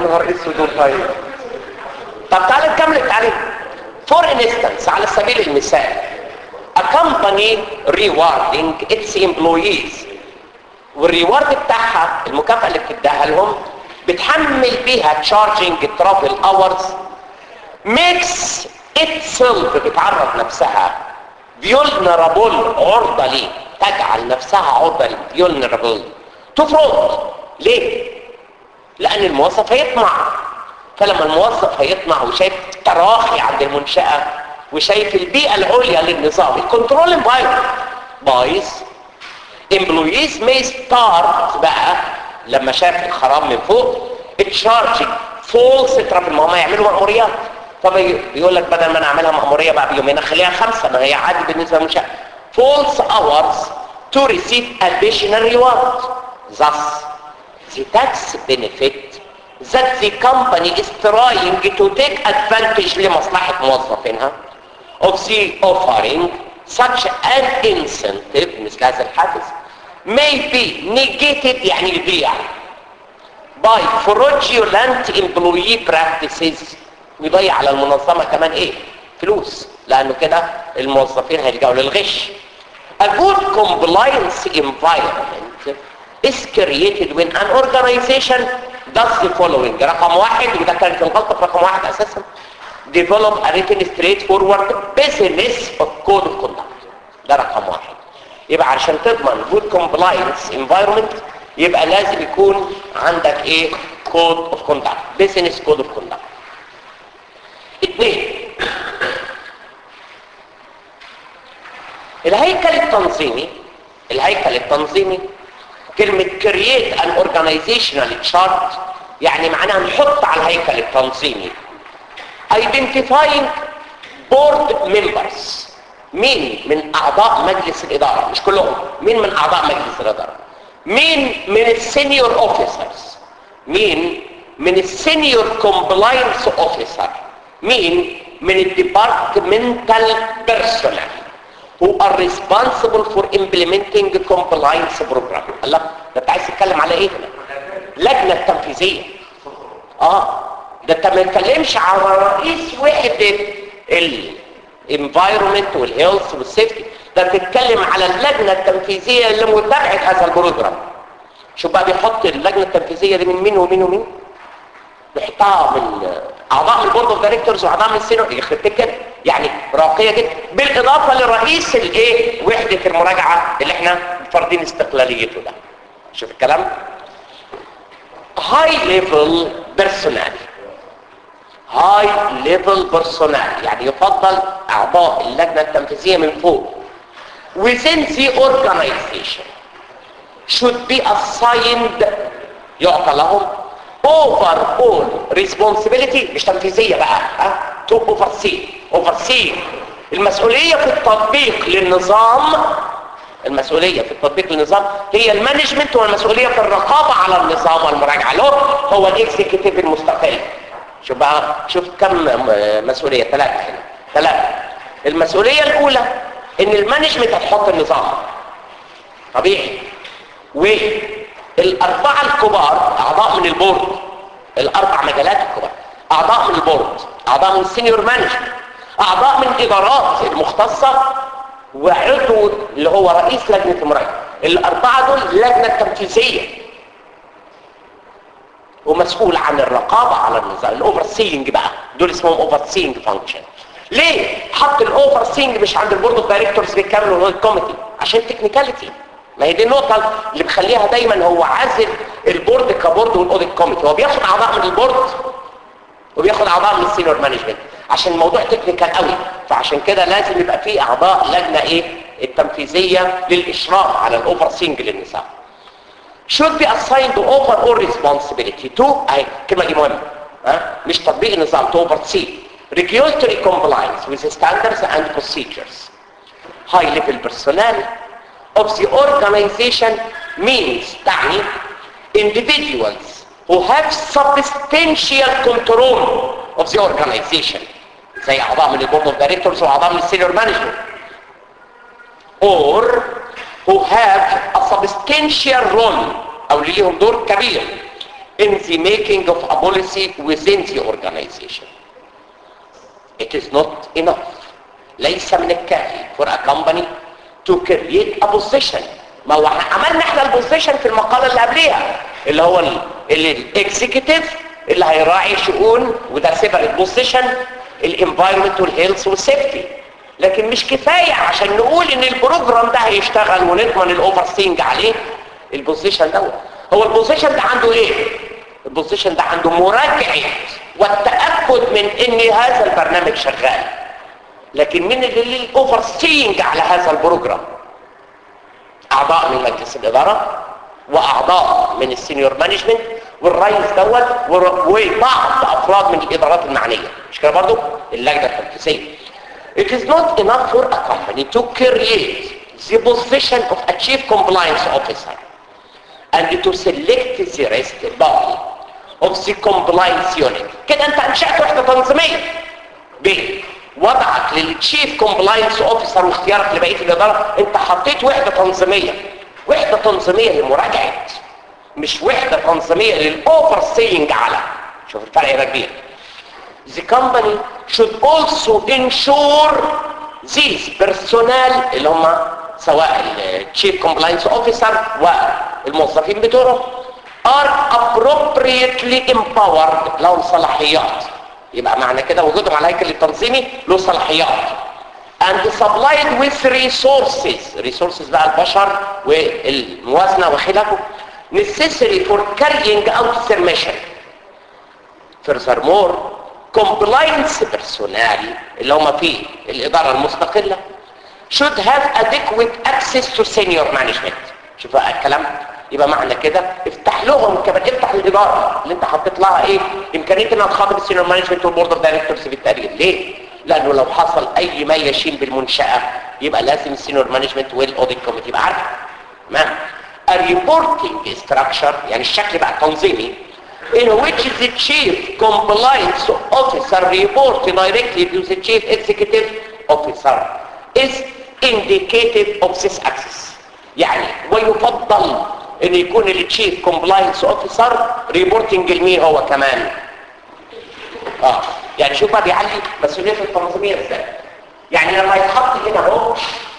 نهار اسود وطيب طب تعالى نكمل التعليم فور انستنس على سبيل المثال a company rewarding its employees والريورد بتاعها المكافأة اللي بتديها لهم بتحمل بيها charging travel hours makes itself بتعرض نفسها vulnerable عرضة ليه تجعل نفسها عرضة ليه vulnerable to fraud ليه؟ لأن الموظف هيطمع فلما الموظف هيطمع وشايف تراخي عند المنشأة وشايف البيئة العليا للنظام الكنترول انفايرمنت بايظ employees may start بقى لما شاف الخراب من فوق تشارجنج فولس ترافل ما هم يعملوا مأموريات طب يقول لك بدل ما انا اعملها مأمورية بقى بيومين اخليها خمسة ما هي عادي بالنسبة للمنشأة false hours to receive additional reward thus the tax benefit that the company is trying to take advantage لمصلحة موظفينها of the offering such an incentive مثل هذا الحافز may be negated يعني يضيع by fraudulent employee practices ويضيع على المنظمة كمان ايه فلوس لانه كده الموظفين هيلجأوا للغش a good compliance environment is created when an organization does the following رقم واحد وده كانت الغلطة في رقم واحد اساسا develop a written straightforward business of code of conduct ده رقم واحد يبقى عشان تضمن good compliance environment يبقى لازم يكون عندك ايه code of conduct business code of conduct اثنين الهيكل التنظيمي الهيكل التنظيمي كلمة create an organizational chart يعني معناها نحط على الهيكل التنظيمي identifying board members مين من اعضاء مجلس الاداره مش كلهم مين من اعضاء مجلس الاداره مين من السينيور اوفيسرز مين من السينيور كومبلاينس اوفيسر مين من الديبارتمنتال بيرسونال who are responsible for implementing compliance program الله ده انت عايز تتكلم على ايه هنا لجنه التنفيذيه اه ده انت ما تتكلمش على رئيس وحده الانفايرمنت والهيلث والسيفتي ده بتتكلم على اللجنه التنفيذيه اللي متابعه هذا البروجرام شوف بقى بيحط اللجنه التنفيذيه دي من مين ومين ومين بيحطها من اعضاء من البورد اوف دايركتورز واعضاء من السينو يخرب بيت كده يعني راقيه جدا بالاضافه لرئيس الايه وحده المراجعه اللي احنا فارضين استقلاليته ده شوف الكلام هاي ليفل بيرسونال هاي ليفل بيرسونال يعني يفضل اعضاء اللجنه التنفيذيه من فوق within the organization should be assigned يعطى لهم overall responsibility مش تنفيذيه بقى ها to oversee oversee المسؤوليه في التطبيق للنظام المسؤوليه في التطبيق للنظام هي المانجمنت والمسؤوليه في الرقابه على النظام والمراجعه له هو الاكزيكتيف المستقل شوف بقى شوف كم مسؤوليه ثلاثه هنا ثلاثه المسؤوليه الاولى ان المانجمنت هتحط النظام طبيعي والاربعه الكبار اعضاء من البورد الاربع مجالات الكبار اعضاء من البورد اعضاء من السينيور مانجمنت اعضاء من الادارات المختصه وعضو اللي هو رئيس لجنه المراجعه الاربعه دول اللجنه التنفيذيه ومسؤول عن الرقابه على النظام الاوفر سينج بقى دول اسمهم اوفر سينج فانكشن ليه حط الاوفر سينج مش عند البورد اوف دايركتورز بالكامل والاوديت كوميتي عشان تكنيكاليتي ما هي دي النقطة اللي بخليها دايما هو عازل البورد كبورد والاوديت كوميتي هو بياخد اعضاء من البورد وبياخد اعضاء من السينيور مانجمنت عشان الموضوع تكنيكال قوي فعشان كده لازم يبقى فيه اعضاء لجنة ايه التنفيذية للاشراف على الاوفر سينج للنظام should be assigned overall responsibility to اهي الكلمة دي مهمة ها مش تطبيق النظام to oversee regulatory compliance with standards and procedures high level personnel of the organization means تعني individuals who have substantial control of the organization زي اعضاء من البورد اوف دايركتورز واعضاء من السينيور مانجمنت or who have a substantial role او ليهم دور كبير in the making of a policy within the organization. It is not enough. ليس من الكافي for a company to create a position ما هو عملنا احنا البوزيشن في المقالة اللي قبليها اللي هو الاكزيكتيف اللي هيراعي شؤون وده سيبريت بوزيشن الانفايرمنت والهيلث والسيفتي لكن مش كفاية عشان نقول ان البروجرام ده هيشتغل ونضمن الاوفر سينج عليه البوزيشن دوت هو البوزيشن ده عنده ايه البوزيشن ده عنده مراجعة والتأكد من ان هذا البرنامج شغال لكن مين اللي الاوفر سينج على هذا البروجرام اعضاء من مجلس الاداره واعضاء من السينيور مانجمنت والرئيس دوت وبعض افراد من الادارات المعنيه مش كده برضو اللجنه التنفيذيه It is not enough for a company to create the position of a chief compliance officer and to select the rest body of the compliance unit كده انت انشأت وحدة تنظيمية ب وضعك للتشيف كومبلاينس اوفيسر واختيارك لبقيه الاداره انت حطيت وحده تنظيميه وحده تنظيميه لمراجعه مش وحده تنظيميه للاوفر سينج على شوف الفرق هنا كبير The company should also ensure these personnel اللي هم سواء التشيف كومبلاينس اوفيسر والموظفين بتوعه are appropriately empowered لهم صلاحيات يبقى معنى كده وجودهم على الهيكل التنظيمي له صلاحيات and supplied with resources resources بقى البشر والموازنة وخلافه necessary for carrying out their mission furthermore compliance personnel اللي هم في الإدارة المستقلة should have adequate access to senior management شوف بقى الكلام يبقى معنى كده افتح لهم كمان افتح الاداره اللي انت حطيت لها ايه امكانيه انها تخاطب السينيور مانجمنت والبورد اوف دايركتورز في التقرير ليه لانه لو حصل اي ما يشين بالمنشاه يبقى لازم السينيور مانجمنت والاوديت كوميتي يبقى عارف تمام الريبورتنج ستراكشر يعني الشكل بقى التنظيمي in which the chief compliance officer report directly to the chief executive officer is indicative of this access يعني ويفضل ان يكون التشيف كومبلاينس اوفيسر ريبورتنج لمين هو كمان اه يعني شوف بقى بيعلي مسؤوليه التنظيميه ازاي يعني لما يتحط هنا اهو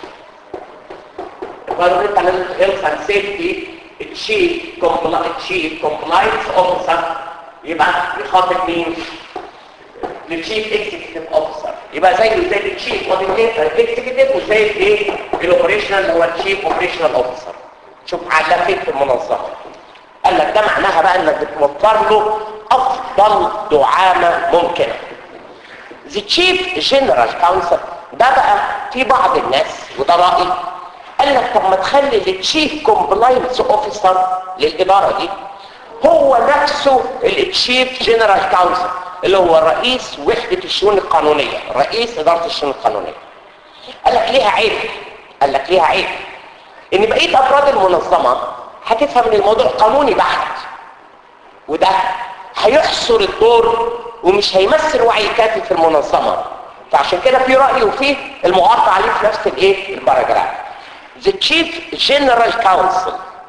قالوا انت هيلث اند سيفتي التشيف التشيف كومبلاينس اوفيسر يبقى يخاطب مين للتشيف اكزيكتيف اوفيسر يبقى زيه زي التشيف اكزيكتيف وزي الايه الاوبريشنال اللي هو التشيف اوبريشنال اوفيسر شوف على فين في المنظمه قال لك ده معناها بقى انك بتوفر له افضل دعامه ممكنه The Chief General Counsel ده بقى في بعض الناس وده رأي قال لك طب ما تخلي التشيف كومبلاينس اوفيسر للإدارة دي هو نفسه التشيف جنرال كونسل اللي هو رئيس وحدة الشؤون القانونية رئيس إدارة الشؤون القانونية قال لك ليها عيب قال لك ليها عيب ان بقية افراد المنظمة هتفهم ان الموضوع قانوني بحت وده هيحصر الدور ومش هيمثل وعي كافي في المنظمة فعشان كده في رأي وفيه المعارضة عليه في نفس الايه الباراجراف The Chief General Counsel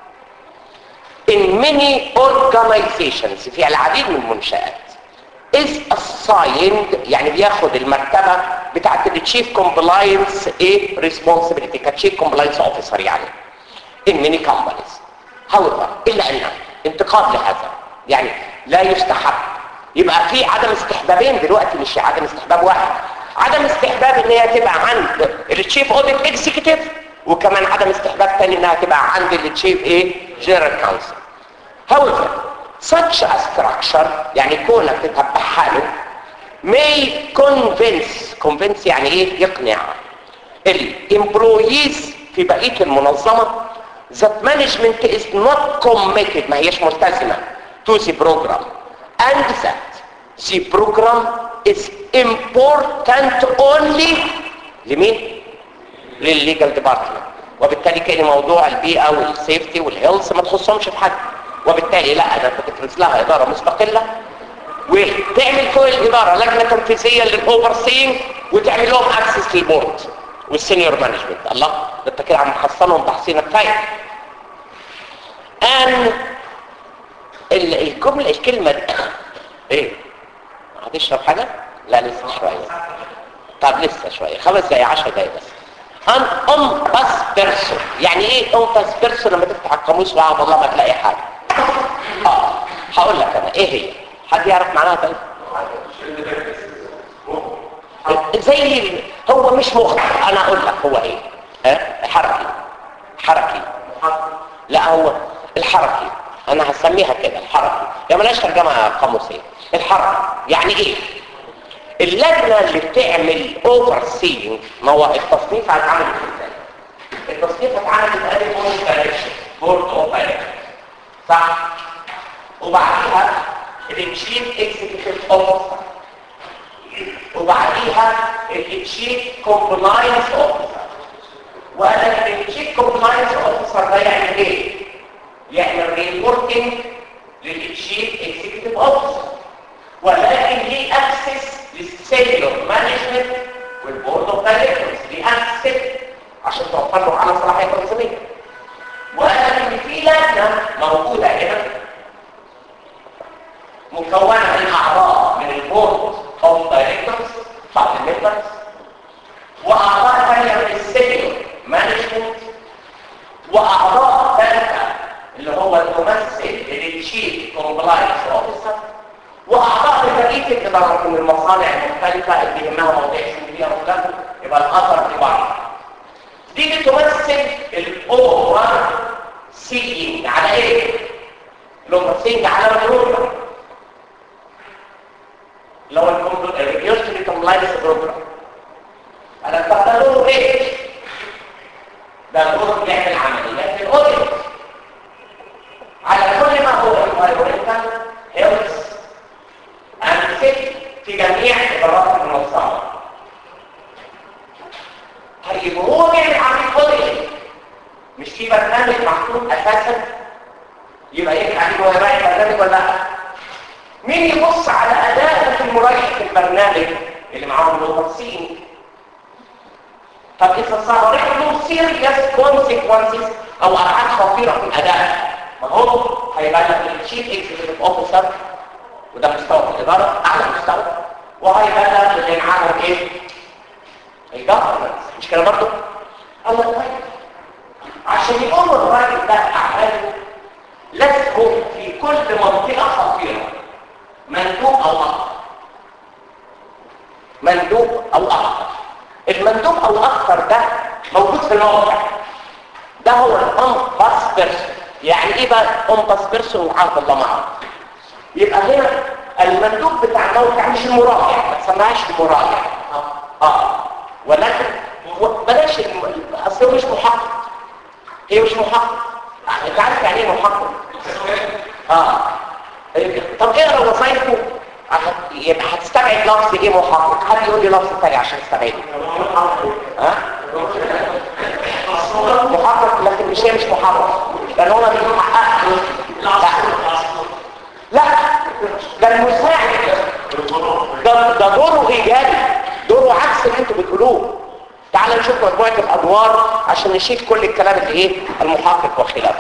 in many organizations في العديد من المنشآت is assigned يعني بياخد المرتبة بتاعت التشيف كومبلاينس ايه responsibility كتشيف كومبلاينس اوفيسر يعني in many companies however الا ان انتقاد لهذا يعني لا يستحب يبقى في عدم استحبابين دلوقتي مش عدم استحباب واحد عدم استحباب ان هي تبقى عند التشيف اوديت اكزيكتيف وكمان عدم استحباب تاني انها تبقى عند التشيف ايه جنرال كونسل however such a structure يعني كونك تتبع حاله may convince convince يعني ايه يقنع الامبلويز في بقية المنظمة that management is not committed ما هيش ملتزمة to the program and that the program is important only لمين؟ للليجال ديبارتمنت وبالتالي كان موضوع البيئة والسيفتي والهيلث ما تخصهمش في حد وبالتالي لا انا بتفرز لها اداره مستقله وتعمل فوق الاداره لجنه تنفيذيه للاوفر سين وتعمل لهم اكسس للبورد والسينيور مانجمنت الله ده انت كده عم تحصلهم تحصينه كفايه ان ال- الجمله الكلمه دي ايه هتشرب حاجه لا لسه شويه طب لسه شويه خمس دقايق 10 دقايق بس ان ام باس بيرسون يعني ايه ام باس بيرسون لما تفتح القاموس وعد الله ما تلاقي حاجه اه هقول لك انا ايه هي حد يعرف معناها طيب زي ال- هو مش مخ انا اقول لك هو ايه ها حركي حركي لا هو الحركي انا هسميها كده الحركي يا ملاش ترجمه قاموسيه الحركي يعني ايه اللجنه اللي بتعمل اوفر سيلينج ما هو التصنيف هيتعمل ازاي التصنيف هيتعمل بتقابل بورد دايركشن بورد اوف دايركشن صح وبعديها التشيف اكزيكتيف اوفيسر وبعديها التشيف كومبلاينس اوفيسر وانا التشيف كومبلاينس اوفيسر ده يعمل ايه يعمل ريبورتنج للتشيف اكزيكتيف اوفيسر ولكن ليه اكسس للسيلور مانجمنت والبورد اوف دايركتورز ليه اكسس عشان توفر له على صلاحيه تنظيميه ولكن في لجنه موجوده هنا مكونه من اعضاء من البورد اوف دايركتورز بعض الممبرز واعضاء ثانيه من السيلور مانجمنت واعضاء ثالثه اللي هو الممثل للتشيف كومبلاينس اوفيسر واعضاء بقيه الادارات من المصانع المختلفه اللي يهمها مواضيع سلبيه وكذا يبقى الاثر في بعض دي بتمثل الاوفر سينج على ايه الاوفر سينج على البروجرام اللي هو الريجيوستري كومبلاينس بروجرام انا ده دوره ايه ده دوره بيعمل عمليات الاوديت على كل ما هو environmental health and safety في جميع ادارات المنظمه طيب هو بيعمل عمليه اوديت مش في برنامج محطوط اساسا يبقى ينفع عليه هو يراعي البرنامج ولا لا مين يبص على اداء المراجعه في البرنامج اللي معاهم المتخصصين طب اذا صار له سيريس كونسيكونسز او ابعاد خطيره في الاداء ما هو هيبقى لك الشيف اكزيكتيف اوفيسر وده مستوى في الاداره اعلى مستوى وهيبقى لك اللي معاهم ايه الجفرنس مش كده برضه الله طيب عشان يقوم الراجل ده اعماله لازم في كل منطقه خطيره مندوب او اخر مندوب او اخر المندوب او الاخر ده موجود في الموقع ده هو الامباس بيرسون يعني ايه بقى امباس بيرسون وعهد الله معه يبقى هنا المندوب بتاع الموقع مش المراجع ما تسمعش المراجع اه, آه. ولكن بلاش الم... اصل هو مش محقق هي مش محقق انت عارف يعني ايه محقق اه طب اقرا وظايفه يبقى هتستبعد لفظ ايه محقق حد يقول لي لفظ ثاني عشان استبعده ها محقق لكن مش هي مش محقق لان هو مش محقق لا لا ده المساعد ده ده دوره ايجابي دوره عكس اللي انتوا بتقولوه تعال نشوف مجموعه الادوار عشان نشيل كل الكلام اللي ايه المحقق وخلافه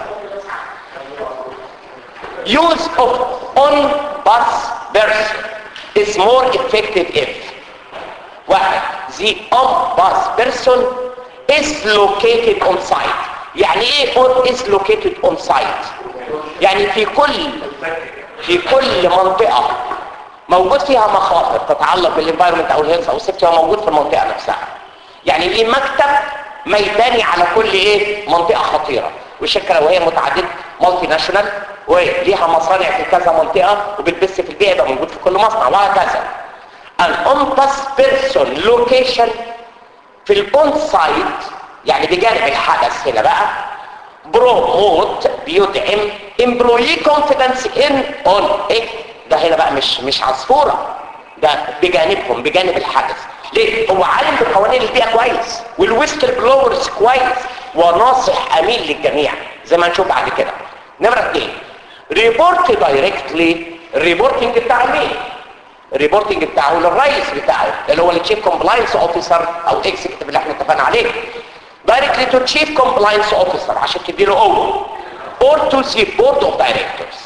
use of on-bus person is more effective if واحد the on-bus person is located on site يعني ايه on is located on site يعني في كل في كل منطقة موجود فيها مخاطر تتعلق بالانفايرمنت او الهيلث او السيفتي هو موجود في المنطقة نفسها يعني ليه مكتب ميداني على كل ايه منطقة خطيرة والشركة لو هي متعددة مالتي ناشونال وليها مصانع في كذا منطقة وبتبث في البيئة يبقى موجود في كل مصنع وهكذا الانبس بيرسون لوكيشن في الاون سايت يعني بجانب الحدث هنا بقى بروموت بيدعم امبلوي كونفيدنس ان اون ايه ده هنا بقى مش مش عصفوره ده بجانبهم بجانب الحدث ليه هو عالم بقوانين البيئه كويس والويستر بلورز كويس وناصح امين للجميع زي ما نشوف بعد كده نمره اثنين ريبورت دايركتلي الريبورتنج بتاع مين الريبورتنج بتاعه للرئيس بتاعه اللي هو التشيف كومبلاينس اوفيسر او اكزيكتيف اللي احنا اتفقنا عليه directly to chief compliance officer عشان تديله اوردر or to the board of directors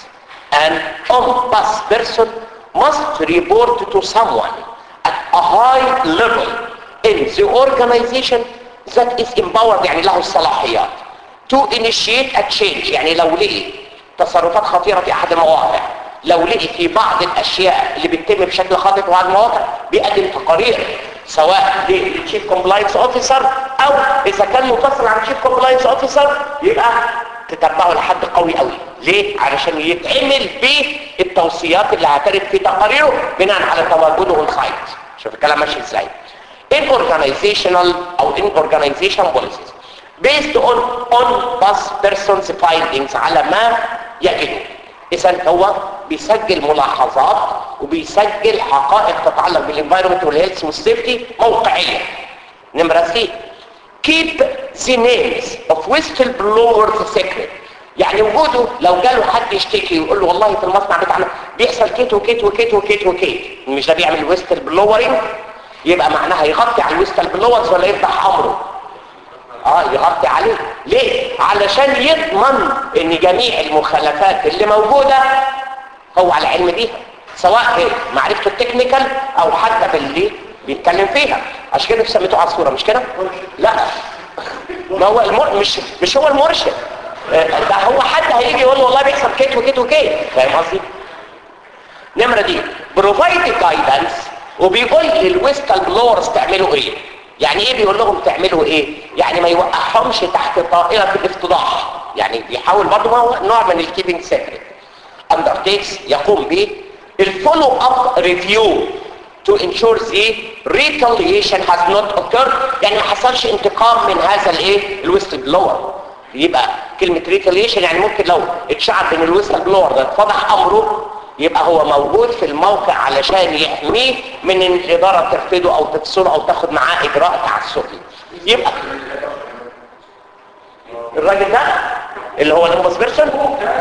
an ombuds person must report to someone at a high level in the organization that is empowered يعني له الصلاحيات to initiate a change يعني لو لقي تصرفات خطيرة في أحد المواقع لو لقي في بعض الأشياء اللي بتتم بشكل خاطئ في بعض المواقع بيقدم تقارير سواء للتشيف كومبلاينس اوفيسر او اذا كان متصل على التشيف كومبلاينس اوفيسر يبقى تتبعه لحد قوي قوي ليه علشان يتعمل به التوصيات اللي هترد في تقاريره بناء على تواجده اون سايت شوف الكلام ماشي ازاي in organizational او in organization policies based on on past person's findings على ما يجده اذا هو بيسجل ملاحظات وبيسجل حقائق تتعلق بالانفايرمنت والهيلث والسيفتي موقعيه نمره 3 keep the names of whistleblowers secret يعني وجوده لو جاله حد يشتكي ويقول له والله في المصنع بتاعنا بيحصل كيت وكيت وكيت وكيت وكيت مش ده بيعمل ويستل بلورنج يبقى معناها يغطي على الويستل بلورز ولا يفتح امره اه يغطي عليه ليه علشان يضمن ان جميع المخالفات اللي موجودة هو على علم بيها سواء في معرفته التكنيكال او حتى باللي بيتكلم فيها عشان كده سميته عصفورة مش كده لا ما هو المر... مش مش هو المرشد ده هو حد هيجي يقول له والله بيحصل كيت وكيت وكيت فاهم قصدي نمرة دي بروفايد جايدنس وبيقول للويستال بلورز تعملوا ايه يعني ايه بيقول لهم تعملوا ايه يعني ما يوقعهمش تحت طائرة الافتضاح يعني بيحاول برضه ما هو نوع من الكيبنج سيكريت undertakes يقوم به الفولو اب ريفيو to ensure the retaliation has not occurred يعني ما حصلش انتقام من هذا الايه الويستل بلور يبقى كلمة retaliation يعني ممكن لو اتشعب من الويستل بلور ده اتفضح امره يبقى هو موجود في الموقع علشان يحميه من ان الاداره ترفضه او تفصله او تاخد معاه اجراء تعسفي يبقى الراجل ده اللي هو الامبوس بيرسون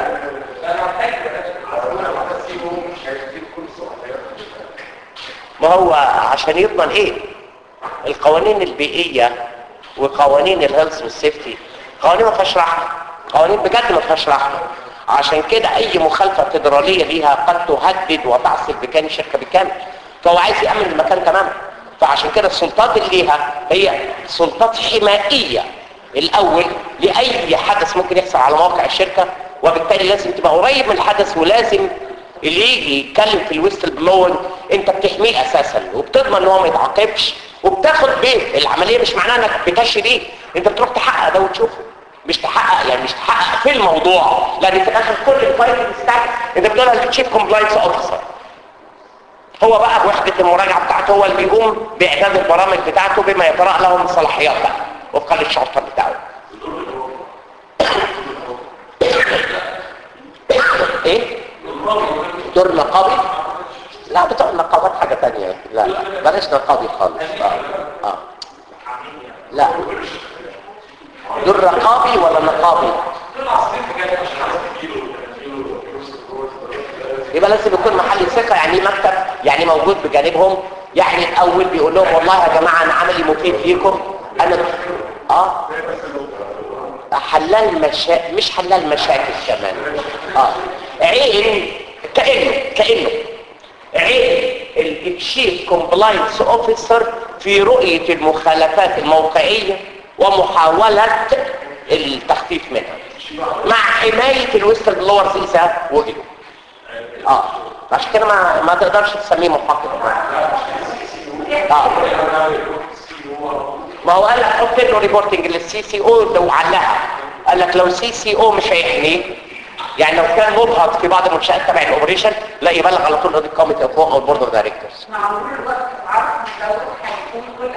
ما هو عشان يضمن ايه القوانين البيئيه وقوانين الهيلث والسيفتي قوانين ما فيهاش رحمه قوانين بجد ما فيهاش رحمه عشان كده اي مخالفة فدرالية ليها قد تهدد وتعصب بكان الشركة بالكامل فهو عايز يأمن المكان تماما فعشان كده السلطات اللي ليها هي سلطات حمائية الاول لأي حدث ممكن يحصل على موقع الشركة وبالتالي لازم تبقى قريب من الحدث ولازم اللي يجي يتكلم في الويستل بلور انت بتحميه اساسا وبتضمن ان هو ما يتعاقبش وبتاخد بيه العملية مش معناها انك بتشي بيه انت بتروح تحقق ده وتشوفه مش تحقق يعني مش تحقق في الموضوع لان في الاخر كل الفايتنج ستاك انت بتقولها للتشيف كومبلاينس اوفيسر هو بقى بوحدة المراجعة بتاعته هو اللي بيقوم باعداد البرامج بتاعته بما يتراءى له من صلاحيات بقى وفقا للشرطة بتاعه ايه دور نقابي لا بتوع النقابات حاجة تانية لا لا بلاش نقابي خالص اه اه لا دول رقابي ولا نقابي يبقى لازم يكون محل ثقه يعني مكتب يعني موجود بجانبهم يعني الاول بيقول لهم والله يا جماعه انا عملي مفيد ليكم انا اه حلال مشا... مش حلال مشاكل كمان اه عين كانه كانه عين التشيف كومبلاينس اوفيسر في رؤيه المخالفات الموقعيه ومحاولة التخفيف منها مع حماية الويستل بلورز إذا وجدوا اه عشان كده ما, ما تقدرش تسميه محقق اه ما هو قال لك حط له ريبورتنج للسي سي او لو علها قال لك لو السي سي او مش هيحميه يعني لو كان مبهض في بعض المنشآت تبع الاوبريشن لا يبلغ على طول اوديت كوميتي او فوق او البورد اوف دايركتورز مع مرور الوقت عارف لو هيكون كل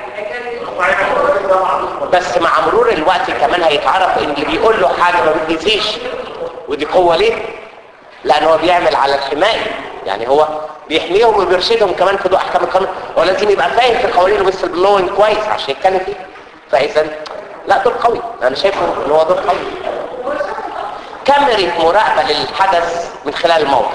حاجه بس مع مرور الوقت كمان هيتعرف ان اللي بيقول له حاجه ما بتجيزيش ودي قوه ليه لان هو بيعمل على الحمايه يعني هو بيحميهم وبيرشدهم كمان في ضوء احكام القانون هو لازم يبقى فاهم في قوانين الويستل بلوينج كويس عشان يتكلم فيه فاذا لا دور قوي انا شايفه ان هو دور قوي كاميرا مراقبه للحدث من خلال الموقع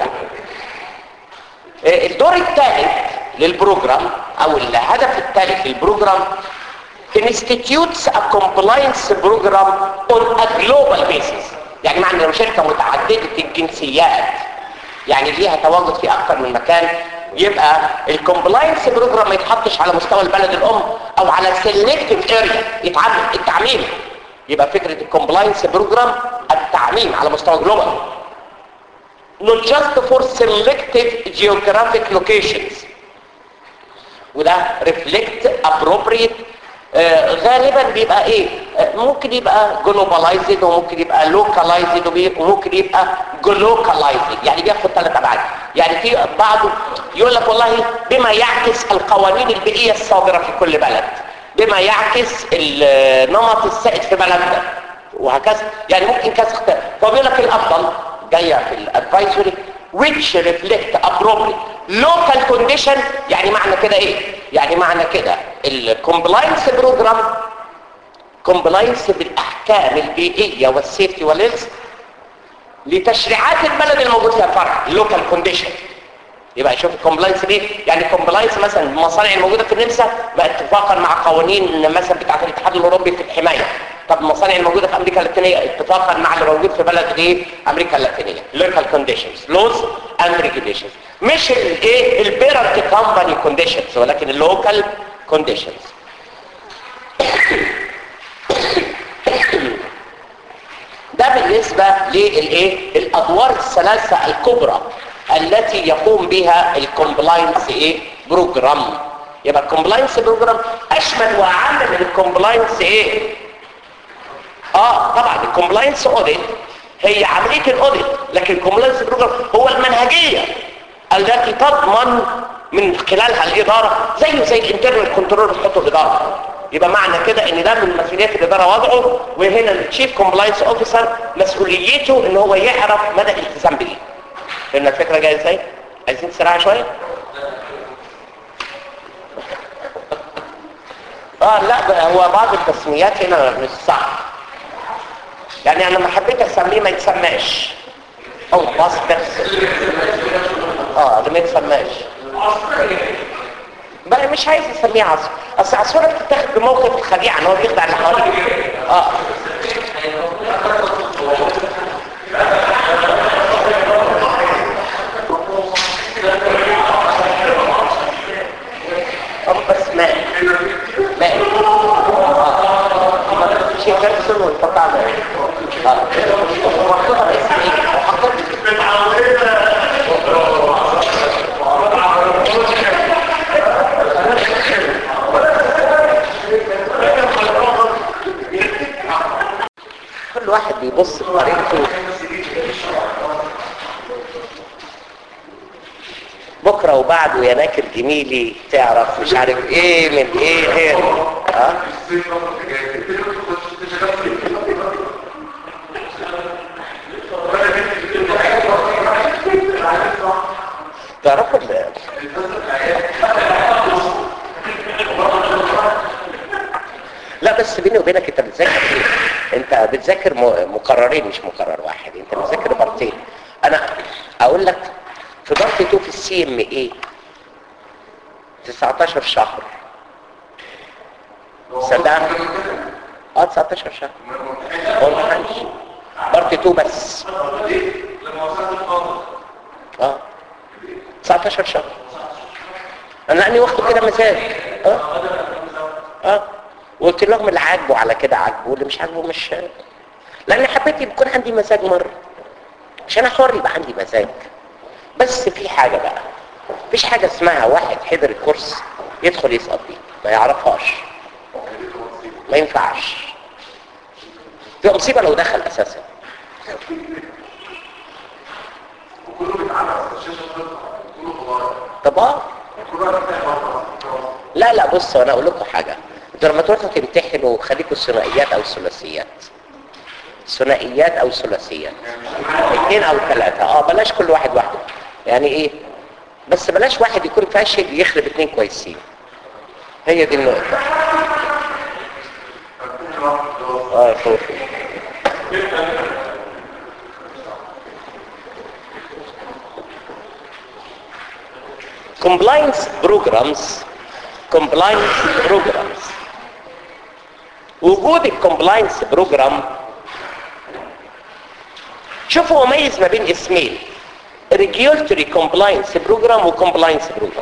الدور الثالث للبروجرام او الهدف الثالث للبروجرام institutes a compliance program on a global basis يعني معنى لو شركة متعددة الجنسيات يعني ليها تواجد في اكثر من مكان يبقى الكومبلاينس بروجرام ما يتحطش على مستوى البلد الام او على سيلكتيف اريا يتعمم التعميم يبقى فكره الكومبلاينس بروجرام التعميم على مستوى جلوبال not just for selective geographic locations وده reflect appropriate آه غالبا بيبقى ايه آه ممكن يبقى globalized وممكن يبقى localized وممكن يبقى glocalized يعني بياخد ثلاث ابعاد يعني في بعضه يقول لك والله بما يعكس القوانين البيئيه الصادره في كل بلد بما يعكس النمط السائد في بلدنا وهكذا يعني ممكن كذا اختلاف فبيقول لك الافضل جايه في الادفايزوري which reflect appropriate local condition يعني معنى كده ايه يعني معنى كده الكومبلاينس بروجرام كومبلاينس بالاحكام البيئيه والسيفتي والهيلث لتشريعات البلد الموجود فيها الفرع اللوكال كونديشن يبقى شوف الكومبلاينس ليه يعني الكومبلاينس مثلا المصانع الموجوده في النمسا بقى اتفاقا مع قوانين مثلا بتاعه الاتحاد الاوروبي في الحمايه طب المصانع الموجوده في امريكا اللاتينيه اتفاقا مع اللي موجود في بلد ايه امريكا اللاتينيه local conditions laws and regulations مش الايه البيرنت كومباني كونديشنز ولكن اللوكال كونديشنز ده بالنسبه للايه الادوار الثلاثه الكبرى التي يقوم بها الكومبلاينس ايه بروجرام يبقى الكومبلاينس بروجرام اشمل واعم من الكومبلاينس ايه اه طبعا الكومبلاينس اوديت هي عمليه الاوديت لكن الكومبلاينس بروجرام هو المنهجيه التي تضمن من خلالها الاداره زيه زي الانترنال كنترول بتحطه الاداره يبقى معنى كده ان ده من مسؤوليات الاداره وضعه وهنا التشيف كومبلاينس اوفيسر مسؤوليته ان هو يعرف مدى الالتزام بيه فهمنا الفكره جايه ازاي عايزين تسرعها شويه اه لا بقى هو بعض التسميات هنا مش صح يعني انا لما حبيت اسميه ما يتسماش او ماستر اه ده ما يتسماش بقى مش عايز اسميه عصر اصل عصفوره بتتاخد بموقف الخديعه ان هو بيخدع اللي حواليه اه بس ماء ماء اه شيء كرسل ويحط على اه ومحطوطه باسم ايه؟ وحطوطه كل واحد بيبص بطريقته بكره وبعده يا ناكر جميلي تعرف مش عارف ايه من ايه غير ها تعرفوا ال- لا بس بيني وبينك انت بتذاكر ايه انت بتذاكر م- مقررين مش مقرر واحد انت بتذاكر مرتين انا اقول لك في ضغط 2 في السي ام ايه 19 شهر صدقني اه 19 شهر هو ما كانش ضغط 2 بس اه 19 شهر انا لاني واخده كده مزاج اه اه وقلت لهم اللي عاجبه على كده عاجبه واللي مش عاجبه مش لان حبيت يكون عندي مزاج مره عشان انا حر يبقى عندي مزاج بس في حاجه بقى مفيش حاجه اسمها واحد حضر الكورس يدخل يسقط بيه ما يعرفهاش ما ينفعش تبقى مصيبه لو دخل اساسا طب اه لا لا بصوا انا اقول لكم حاجه انتوا لما تروحوا تمتحنوا خليكم ثنائيات او ثلاثيات ثنائيات او ثلاثيات اثنين او ثلاثه اه بلاش كل واحد وحده يعني ايه بس بلاش واحد يكون فاشل يخرب اثنين كويسين هي دي النقطه اه خوفي compliance programs compliance programs وجود الكومبلاينس بروجرام شوفوا مميز ما بين اسمين regulatory compliance program وcompliance program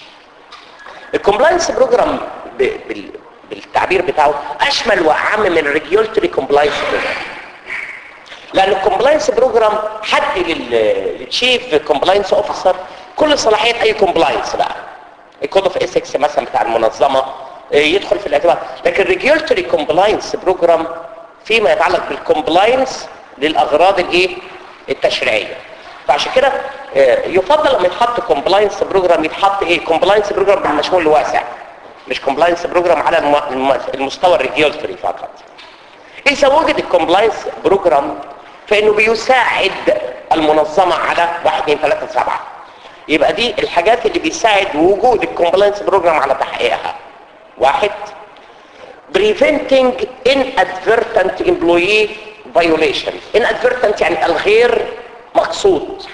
الكومبلاينس بروجرام بالتعبير بتاعه اشمل واعم من الريجولتري كومبلاينس بروجرام لان الكومبلاينس بروجرام حد للتشيف كومبلاينس اوفيسر كل صلاحيات اي كومبلاينس بقى الكود اوف اسكس مثلا بتاع المنظمه يدخل في الاعتبار لكن الريجولتري كومبلاينس بروجرام فيما يتعلق بالكومبلاينس للاغراض الايه التشريعيه فعشان كده يفضل لما يتحط كومبلاينس بروجرام يتحط ايه كومبلاينس بروجرام بالمشمول الواسع مش كومبلاينس بروجرام على المستوى الريجولتري فقط اذا وجد الكومبلاينس بروجرام فانه بيساعد المنظمه على 1 2 3 7 يبقى دي الحاجات اللي بيساعد وجود الكومبلاينس بروجرام على تحقيقها واحد preventing inadvertent employee violation inadvertent يعني الغير مقصود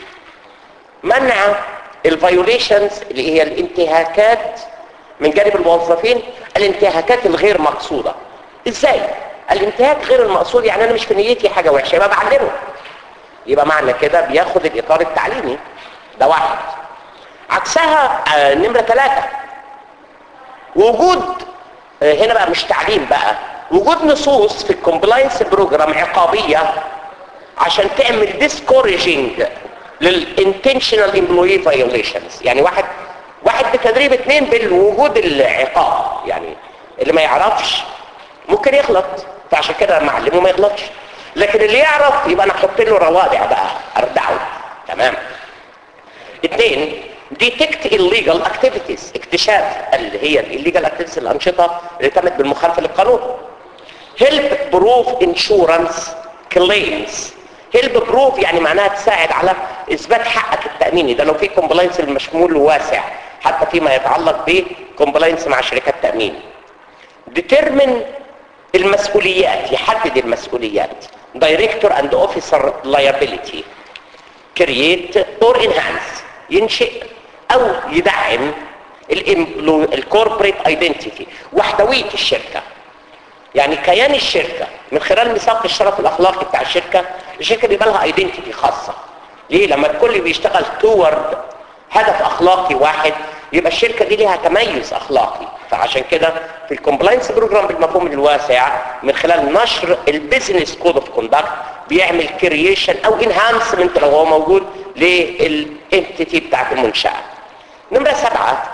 منع الفيوليشنز اللي هي الانتهاكات من جانب الموظفين الانتهاكات الغير مقصودة ازاي الانتهاك غير المقصود يعني انا مش في نيتي حاجة وحشة يبقى بعلمه يبقى معنى كده بياخد الاطار التعليمي ده واحد عكسها آه نمرة ثلاثة وجود آه هنا بقى مش تعليم بقى وجود نصوص في الكومبلاينس بروجرام عقابية عشان تعمل ديسكوريجنج للانتشنال امبلوي فايوليشنز يعني واحد واحد بتدريب اثنين بالوجود العقاب يعني اللي ما يعرفش ممكن يغلط فعشان كده معلمه ما يغلطش لكن اللي يعرف يبقى انا احط له روادع بقى اردعه تمام اثنين detect illegal activities اكتشاف اللي هي illegal activities الانشطه اللي تمت بالمخالفه للقانون help proof insurance claims هيلب بروف يعني معناها تساعد على اثبات حقك التاميني ده لو في كومبلاينس المشمول واسع حتى فيما يتعلق بكومبلاينس مع شركات تامين ديترمن المسؤوليات يحدد المسؤوليات دايركتور اند اوفيسر liability كرييت اور انهانس ينشئ او يدعم الكوربريت ايدنتيتي وحدويه الشركه يعني كيان الشركة من خلال ميثاق الشرف الأخلاقي بتاع الشركة الشركة بيبقى لها ايدنتيتي خاصة ليه؟ لما الكل بيشتغل تورد هدف أخلاقي واحد يبقى الشركة دي ليها تميز أخلاقي فعشان كده في الكومبلاينس بروجرام بالمفهوم الواسع من خلال نشر البيزنس كود اوف كوندكت بيعمل كرييشن او انهانسمنت لو هو موجود للانتيتي بتاعت المنشأة نمرة سبعة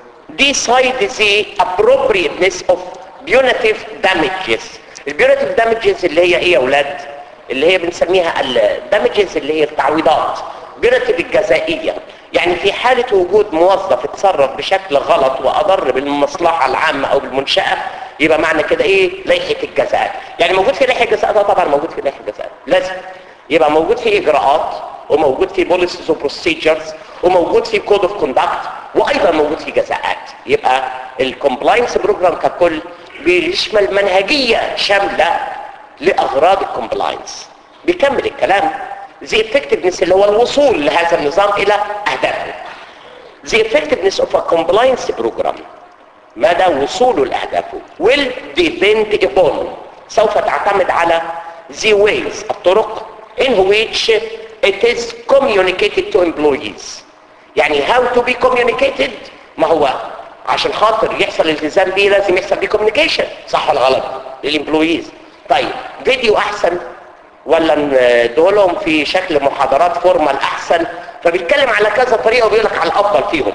decide the appropriateness of punitive damages البيونيتيف damages اللي هي ايه يا اولاد اللي هي بنسميها الدامجز اللي هي التعويضات بيونيتيف الجزائيه يعني في حالة وجود موظف اتصرف بشكل غلط واضر بالمصلحة العامة او بالمنشأة يبقى معنى كده ايه لائحة الجزاءات يعني موجود في لائحة الجزاءات ده طبعا موجود في لائحة الجزاءات لازم يبقى موجود في اجراءات وموجود في بوليسيز وبروسيجرز وموجود في كود اوف كوندكت وايضا موجود في جزاءات يبقى الكومبلاينس بروجرام ككل بيشمل منهجية شاملة لأغراض الكومبلاينس بيكمل الكلام the effectiveness اللي هو الوصول لهذا النظام إلى أهدافه the effectiveness of a compliance program مدى وصوله لأهدافه will depend upon سوف تعتمد على the ways الطرق in which it is communicated to employees يعني how to be communicated ما هو عشان خاطر يحصل التزام بيه لازم يحصل بيه كوميونيكيشن صح ولا غلط للامبلويز طيب فيديو احسن ولا دولهم في شكل محاضرات فورمال احسن فبيتكلم على كذا طريقه وبيقول لك على الافضل فيهم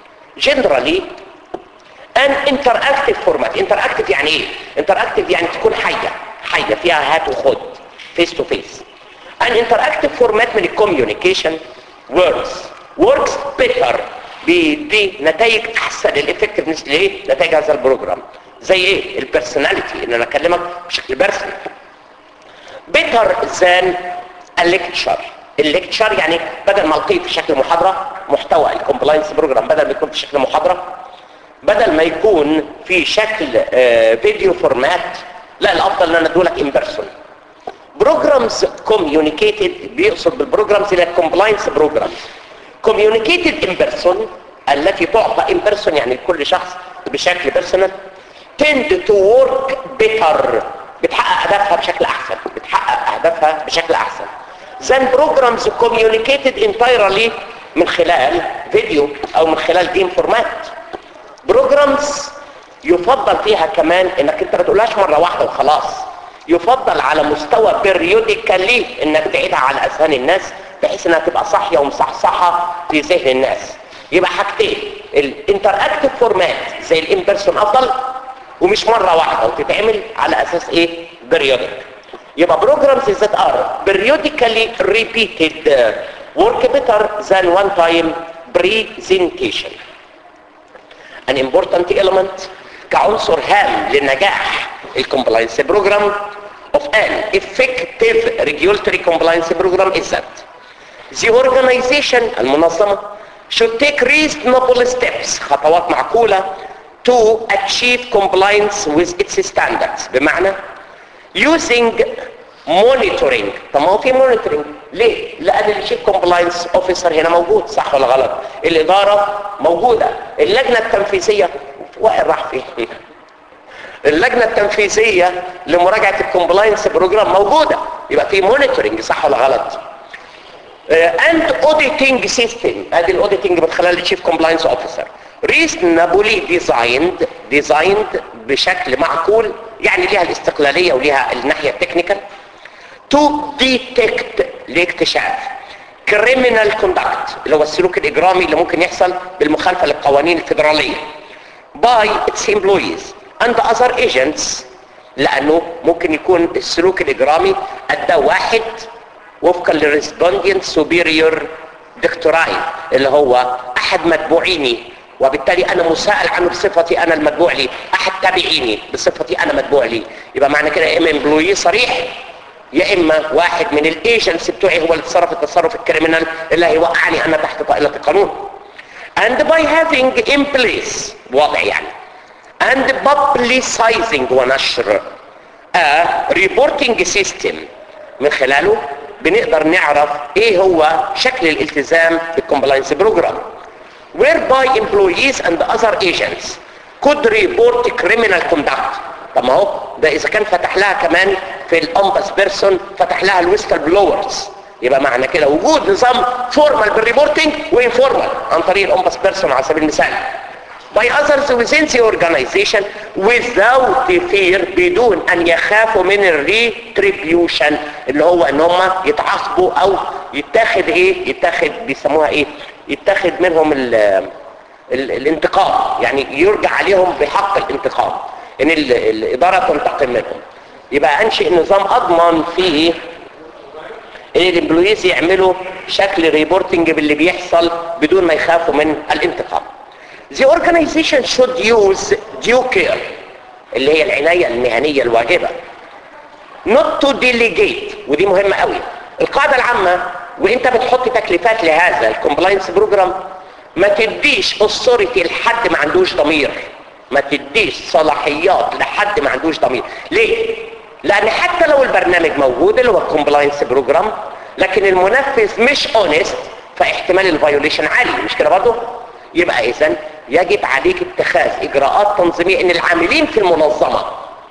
جنرالي ان انتراكتيف فورمات انتراكتيف يعني ايه انتراكتيف يعني تكون حيه حيه فيها هات وخد فيس تو فيس ان انتراكتيف فورمات من الكوميونيكيشن works works better بيدي نتائج احسن الافكتفنس لايه نتائج هذا البروجرام زي ايه البرسوناليتي ان انا اكلمك بشكل بيرسونال بيتر ذان الليكتشر الليكتشر يعني بدل ما القيه في شكل محاضره محتوى الكومبلاينس بروجرام بدل ما يكون في شكل محاضره بدل ما يكون في شكل آه فيديو فورمات لا الافضل ان انا ادولك ان بيرسون بروجرامز كوميونيكيتد بيقصد بالبروجرامز اللي الكومبلاينس بروجرامز communicated in person التي تعطى in person يعني لكل شخص بشكل personal tend to work better بتحقق اهدافها بشكل احسن بتحقق اهدافها بشكل احسن than programs communicated entirely من خلال فيديو او من خلال جيم فورمات بروجرامز يفضل فيها كمان انك انت ما تقولهاش مره واحده وخلاص يفضل على مستوى بيريوديكالي انك تعيدها على اذهان الناس بحيث انها تبقى صاحيه ومصحصحه في ذهن الناس يبقى حاجتين الانتراكتيف فورمات زي الامبرسون افضل ومش مره واحده وتتعمل على اساس ايه بيريوديك يبقى programs that are periodically repeated uh, work better than one time presentation an important element كعنصر هام للنجاح الكومبلاينس بروجرام of an effective regulatory compliance program is that the organization المنظمة should take reasonable steps خطوات معقولة to achieve compliance with its standards بمعنى using monitoring طب ما هو في monitoring ليه؟ لأن الشيف كومبلاينس اوفيسر هنا موجود صح ولا غلط؟ الإدارة موجودة اللجنة التنفيذية واحد راح فين؟ اللجنة التنفيذية لمراجعة الكومبلاينس بروجرام موجودة يبقى في مونيتورنج صح ولا غلط؟ اند اوديتنج سيستم ادي الاوديتنج من خلال الشيف كومبلاينس اوفيسر reasonably designed designed بشكل معقول يعني ليها الاستقلالية وليها الناحية التكنيكال to detect لاكتشاف criminal conduct اللي هو السلوك الإجرامي اللي ممكن يحصل بالمخالفة للقوانين الفيدرالية by its employees and other agents لأنه ممكن يكون السلوك الإجرامي أدى واحد وفقا للريسبوندينت سوبيريور دكتوراي اللي هو أحد متبوعيني وبالتالي انا مسائل عنه بصفتي انا المتبوع لي احد تابعيني بصفتي انا متبوع لي يبقى معنى كده يا اما امبلوي صريح يا اما واحد من الايجنتس بتوعي هو اللي تصرف التصرف الكريمنال اللي هيوقعني انا تحت طائله القانون and by having in place وضع يعني and publicizing ونشر a reporting system من خلاله بنقدر نعرف ايه هو شكل الالتزام بالكومبلاينس بروجرام whereby employees and other agents could report criminal conduct طب ما هو ده اذا كان فتح لها كمان في الامبس بيرسون فتح لها الويستر بلورز يبقى معنى كده وجود نظام فورمال بالريبورتنج وانفورمال عن طريق الامبس بيرسون على سبيل المثال by others within the organization without fear بدون ان يخافوا من الريتريبيوشن اللي هو ان هم يتعاقبوا او يتاخد ايه يتاخد بيسموها ايه يتاخد منهم ال ال الانتقام يعني يرجع عليهم بحق الانتقام ان ال الاداره تنتقم منهم يبقى انشئ نظام اضمن فيه ان الامبلويز يعملوا شكل ريبورتنج باللي بيحصل بدون ما يخافوا من الانتقام The organization should use due care اللي هي العناية المهنية الواجبة not to delegate ودي مهمة قوي القاعدة العامة وانت بتحط تكليفات لهذا الكومبلاينس بروجرام ما تديش authority لحد ما عندوش ضمير ما تديش صلاحيات لحد ما عندوش ضمير ليه؟ لان حتى لو البرنامج موجود اللي هو الكومبلاينس بروجرام لكن المنفذ مش اونست فاحتمال الفايوليشن عالي مش كده برضه؟ يبقى اذا يجب عليك اتخاذ اجراءات تنظيميه ان العاملين في المنظمه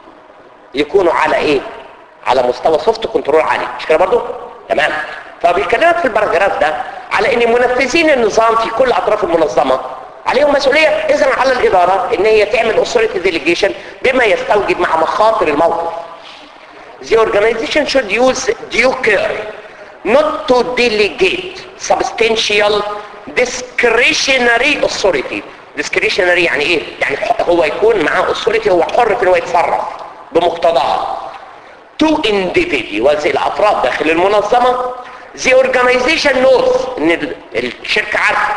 يكونوا على ايه على مستوى سوفت كنترول عالي مش كده برضه تمام فبيكلمك في الباراجراف ده على ان منفذين النظام في كل اطراف المنظمه عليهم مسؤوليه اذا على الاداره ان هي تعمل اوثوريتي ديليجيشن بما يستوجب مع مخاطر الموقف The organization should use due care not to delegate substantial discretionary authority discretionary يعني ايه يعني هو يكون معاه authority هو حر في انه يتصرف بمقتضاه to individuals الافراد داخل المنظمه the organization knows ان الشركه عارفه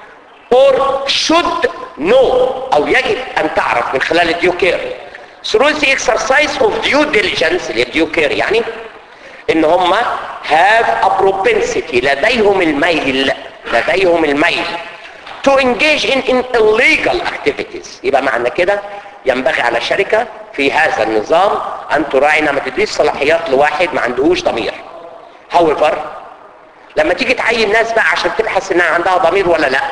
or should know او يجب ان تعرف من خلال الديو كير through the exercise of due diligence اللي الديو كير يعني ان هم have a propensity لديهم الميل لديهم الميل to engage in, in illegal activities يبقى معنى كده ينبغي على الشركة في هذا النظام ان تراعي انها ما تديش صلاحيات لواحد ما عندهوش ضمير however لما تيجي تعين ناس بقى عشان تبحث انها عندها ضمير ولا لا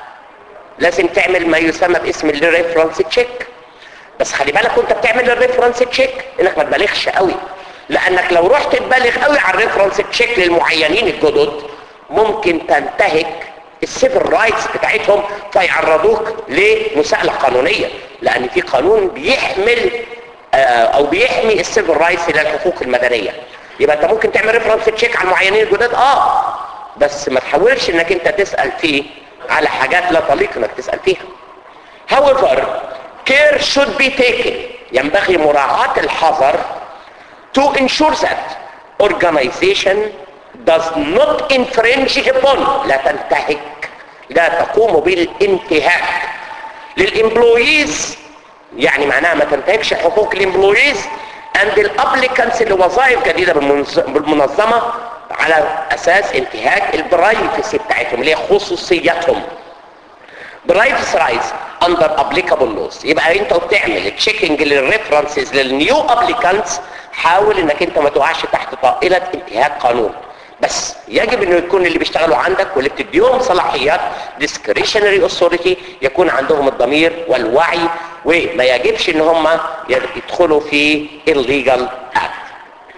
لازم تعمل ما يسمى باسم الريفرنس تشيك بس خلي بالك وانت بتعمل الريفرنس تشيك انك ما تبالغش قوي لانك لو رحت تبالغ قوي على الريفرنس تشيك للمعينين الجدد ممكن تنتهك السيفل رايتس بتاعتهم فيعرضوك لمساءلة قانونية لان في قانون بيحمل آه، او بيحمي السيفل رايتس الى الحقوق المدنية يبقى انت ممكن تعمل ريفرنس تشيك على المعينين الجداد اه بس ما تحاولش انك انت تسأل فيه على حاجات لا تليق انك تسأل فيها however care should be taken ينبغي مراعاة الحذر to ensure that organization does not infringe upon لا تنتهك لا تقوم بالانتهاك للامبلويز يعني معناها ما تنتهكش حقوق الامبلويز and الابليكانس لوظائف جديدة بالمنظ- بالمنظمة على اساس انتهاك البرايفسي بتاعتهم اللي هي خصوصياتهم برايفس رايتس اندر ابليكابل لوز يبقى انت بتعمل تشيكنج للريفرنسز للنيو ابليكانتس حاول انك انت ما تقعش تحت طائله انتهاك قانون بس يجب انه يكون اللي بيشتغلوا عندك واللي بتديهم صلاحيات discretionary authority يكون عندهم الضمير والوعي وما يجبش ان هم يدخلوا في illegal act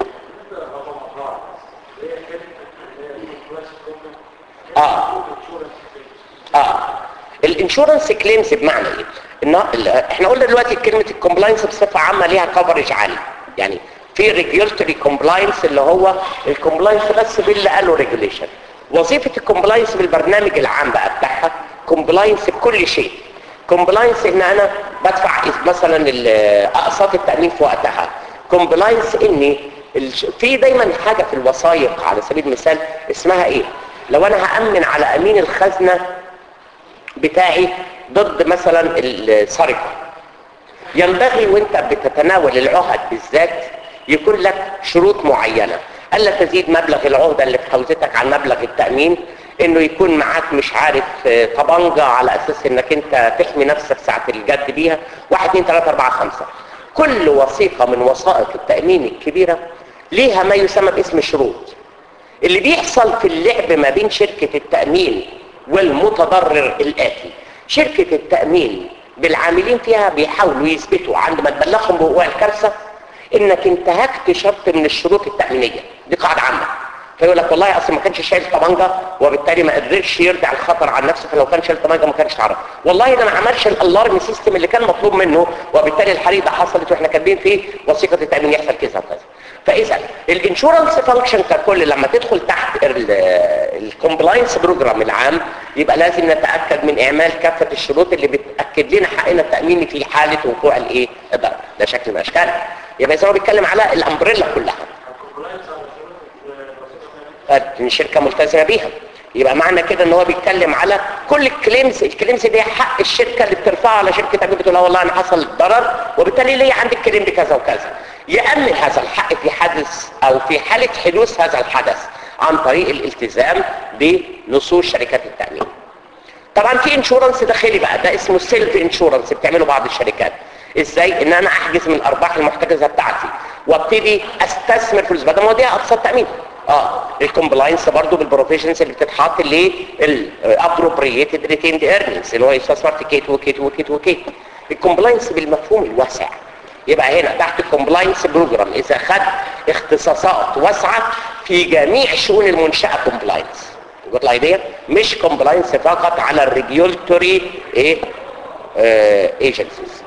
اه اه الانشورنس كليمز بمعنى ايه ان ال- احنا قلنا دلوقتي كلمه الكومبلاينس بصفه عامه ليها كفرج عالي يعني في ريجولتوري كومبلاينس اللي هو الكومبلاينس بس باللي قاله ريجوليشن وظيفه الكومبلاينس بالبرنامج العام بقى بتاعها كومبلاينس بكل شيء كومبلاينس ان انا بدفع مثلا ال- اقساط التامين في وقتها كومبلاينس اني الش- في دايما حاجه في الوثائق على سبيل المثال اسمها ايه لو انا هامن على امين الخزنه بتاعي ضد مثلا السرقه ينبغي وانت بتتناول العهد بالذات يكون لك شروط معينة الا تزيد مبلغ العهدة اللي في حوزتك عن مبلغ التأمين انه يكون معاك مش عارف آه، طبنجة على اساس انك انت تحمي نفسك ساعة الجد بيها واحد اتنين تلاتة اربعة خمسة كل وثيقة من وثائق التأمين الكبيرة ليها ما يسمى باسم شروط اللي بيحصل في اللعب ما بين شركة التأمين والمتضرر الآتي شركة التأمين بالعاملين فيها بيحاولوا يثبتوا عند ما تبلغهم بوقوع الكارثة انك انتهكت شرط من الشروط التأمينية دي قاعدة عامة فيقول لك والله اصل ما كانش شايل طبنجة وبالتالي ما قدرش يردع الخطر عن نفسه فلو كان شايل طبنجة ما كانش عرف والله ده ما عملش الالارم سيستم اللي كان مطلوب منه وبالتالي الحريقه حصلت واحنا كاتبين فيه وثيقه التامين يحصل كذا وكذا فاذا الانشورنس فانكشن ككل لما تدخل تحت الكومبلاينس بروجرام العام يبقى لازم نتاكد من اعمال كافه الشروط اللي بتاكد لنا حقنا التاميني في حاله وقوع الايه الضرر ده شكل من الاشكال يبقى اذا هو بيتكلم على الامبريلا كلها ان شركه ملتزمه بيها يبقى معنى كده ان هو بيتكلم على كل الكليمز الكليمز دي حق الشركه اللي بترفعها على شركه تامين بتقول لها والله انا حصل ضرر وبالتالي ليه عندك كليم بكذا وكذا يامن هذا الحق في حدث او في حاله حدوث هذا الحدث عن طريق الالتزام بنصوص شركات التامين طبعا في انشورنس داخلي بقى ده اسمه سيلف انشورنس بتعمله بعض الشركات ازاي ان انا احجز من الارباح المحتجزه بتاعتي وابتدي استثمر فلوس بدل ما اوديها اقساط تامين اه الكومبلاينس برضو بالبروفيشنز اللي بتتحط للابروبريتد ريتيند ايرنينجز اللي هو يستثمر في كيت وكيت وكيت وكيت الكومبلاينس بالمفهوم الواسع يبقى هنا تحت الكومبلاينس بروجرام اذا خد اختصاصات واسعه في جميع شؤون المنشاه كومبلاينس جوت الايديا مش كومبلاينس فقط على الريجولتوري ايه ايجنسيز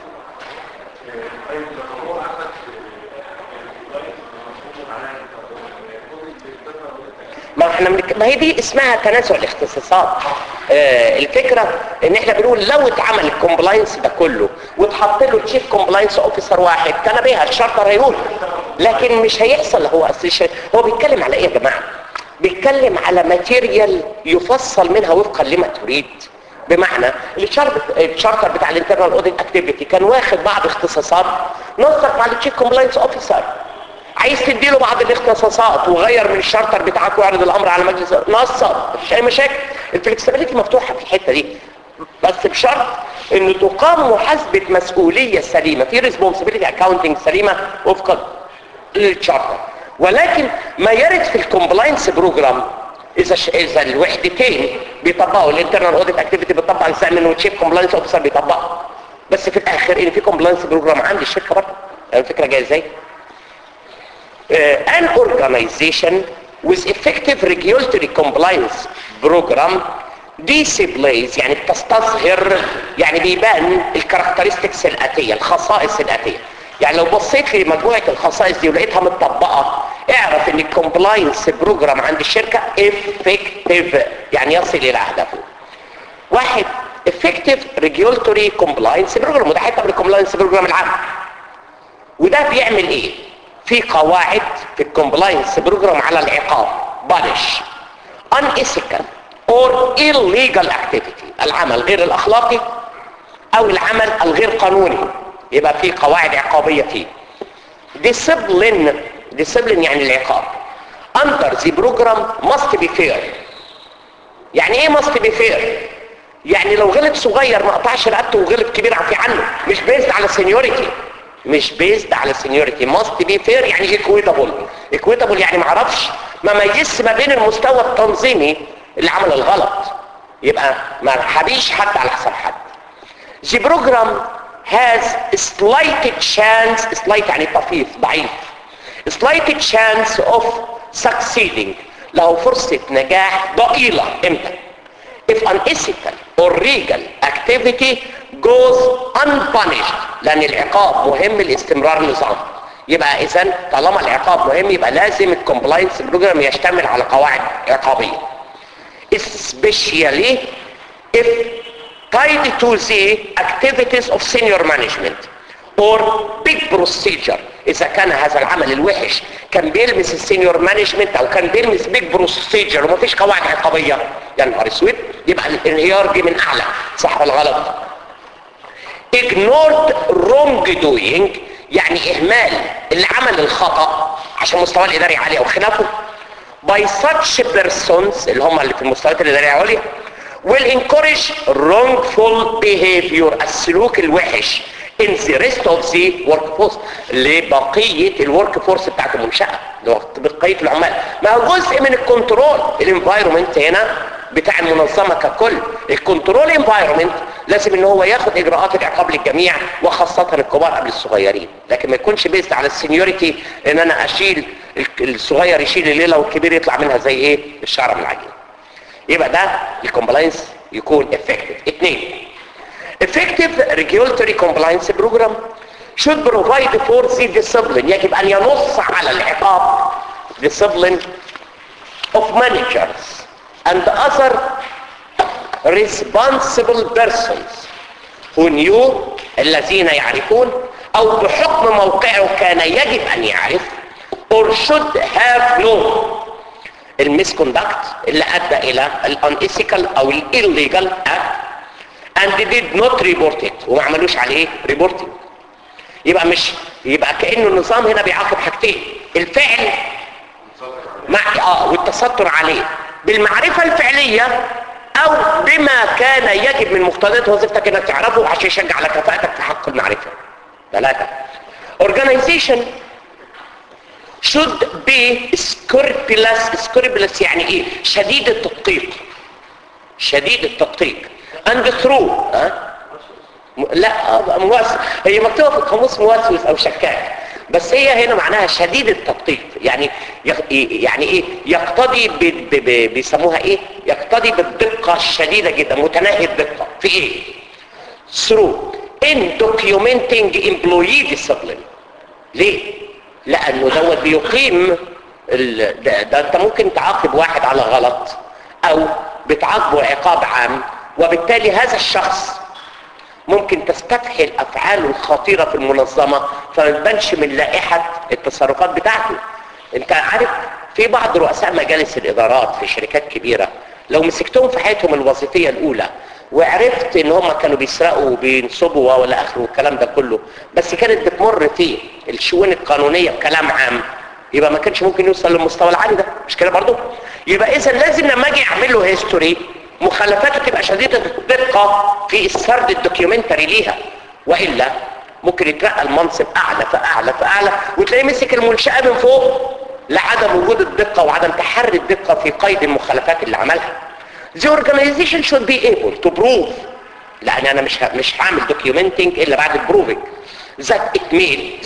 ما احنا منك... ما هي دي اسمها تنازع الاختصاصات آه الفكره ان احنا بنقول لو اتعمل الكومبلاينس ده كله واتحط له تشيف كومبلاينس اوفيسر واحد كان بيها الشارتر هيقول لكن مش هيحصل هو اصل ش- هو بيتكلم على ايه يا جماعه بيتكلم على ماتيريال يفصل منها وفقا لما تريد بمعنى الشارتر الشارتر بتاع الانترنال اوديت اكتيفيتي كان واخد بعض اختصاصات نصك مع التشيف كومبلاينس اوفيسر عايز تديله بعض الاختصاصات وغير من الشارتر بتاعك ويعرض الامر على مجلس نصر مفيش اي مشاكل الفلكسبيليتي مفتوحه في الحته دي بس بشرط انه تقام محاسبه مسؤوليه سليمه في ريسبونسبيلتي اكاونتنج سليمه وفقا للشارتر ولكن ما يرد في الكومبلاينس بروجرام اذا ش... اذا الوحدتين بيطبقوا الانترنال اوديت اكتيفيتي بتطبق الزمن والتشيف كومبلاينس اوفيسر بيطبقها بس في الاخر ان في كومبلاينس بروجرام عند الشركه برضه يعني الفكره جايه ازاي uh, an organization with effective regulatory compliance program displays يعني بتستظهر يعني بيبان الكاركترستكس الاتيه الخصائص الاتيه يعني لو بصيت لمجموعه الخصائص دي ولقيتها متطبقه اعرف ان الكومبلاينس بروجرام عند الشركه افكتيف يعني يصل الى اهدافه واحد effective regulatory compliance program وده حته من الكومبلاينس بروجرام العام وده بيعمل ايه في قواعد في الكومبلاينس بروجرام على العقاب بانش unethical or illegal activity العمل غير الاخلاقي او العمل الغير قانوني يبقى في قواعد عقابيه فيه discipline discipline يعني العقاب under the program must be fair يعني ايه must be fair يعني لو غلط صغير ما قطعش رقبته وغلط كبير عفي عنه مش بيزد على سينيوريتي مش بيزد على سينيوريتي must be fair يعني equitable equitable يعني معرفش ما ميزش ما بين المستوى التنظيمي اللي عمل الغلط يبقى ما حبيش حد على حساب حد The program has slight chance slight يعني طفيف ضعيف slight chance of succeeding له فرصة نجاح ضئيلة امتى if unethical or legal activity goes unpunished لان العقاب مهم لاستمرار النظام يبقى اذا طالما العقاب مهم يبقى لازم الكومبلاينس بروجرام يشتمل على قواعد عقابيه especially if tied to the activities of senior management or big procedure اذا كان هذا العمل الوحش كان بيلمس السينيور مانجمنت او كان بيلمس بيج بروسيجر ومفيش قواعد عقابيه يا نهار اسود يبقى الانهيار جه من اعلى صح ولا غلط ignored wrong doing يعني اهمال اللي عمل الخطا عشان مستواه الاداري عالي او خلافه by such persons اللي هم اللي في المستويات الاداريه العليا will encourage wrongful behavior السلوك الوحش in the rest of the workforce لبقية الورك فورس بتاعت المنشأة بقية العمال ما هو جزء من الكنترول الانفايرومنت هنا بتاع المنظمة ككل الكنترول انفايرومنت لازم ان هو ياخد اجراءات العقاب للجميع وخاصة الكبار قبل الصغيرين لكن ما يكونش بيست على السينيوريتي ان انا اشيل الصغير يشيل الليلة والكبير يطلع منها زي ايه الشعر من العجين يبقى ده الكومبلاينس يكون افكتيف اثنين effective regulatory compliance program should provide for the discipline يجب ان ينص على العقاب discipline of managers and other responsible persons who knew الذين يعرفون او بحكم موقعه كان يجب ان يعرف or should have known المسكوندكت اللي ادى الى الانيثيكال او الillegal act and did not report it وما عملوش عليه reporting يبقى مش يبقى كأنه النظام هنا بيعاقب حاجتين الفعل مع اه والتستر عليه بالمعرفة الفعلية او بما كان يجب من مقتضيات وظيفتك انك تعرفه عشان يشجع على كفاءتك في حق المعرفة ثلاثة organization should be scrupulous scrupulous يعني ايه شديد التدقيق شديد التدقيق and through ها لا موسوس هي مكتوبه في القاموس موسوس او شكاك بس هي هنا معناها شديد التدقيق يعني يعني ايه يقتضي ب... ب... ب... بيسموها ايه يقتضي بالدقه الشديده جدا متناهي الدقه في ايه through in documenting employee discipline ليه لانه دوت بيقيم ال... ده, ده انت ممكن تعاقب واحد على غلط او بتعاقبه عقاب عام وبالتالي هذا الشخص ممكن تستفحل افعاله الخطيره في المنظمه فما تبانش من لائحه التصرفات بتاعته انت عارف في بعض رؤساء مجالس الادارات في شركات كبيره لو مسكتهم في حياتهم الوظيفيه الاولى وعرفت ان هم كانوا بيسرقوا وبينصبوا ولا اخره والكلام ده كله بس كانت بتمر في الشؤون القانونيه بكلام عام يبقى ما كانش ممكن يوصل للمستوى العالي ده مش كده برضه يبقى اذا لازم لما اجي اعمل له هيستوري مخالفاته تبقى شديدة الدقة في السرد الدوكيومنتري ليها وإلا ممكن يترقى المنصب أعلى فأعلى فأعلى وتلاقيه مسك المنشأة من فوق لعدم وجود الدقة وعدم تحري الدقة في قيد المخالفات اللي عملها The organization should be able to prove لأن أنا مش مش هعمل documenting إلا بعد البروفنج that it made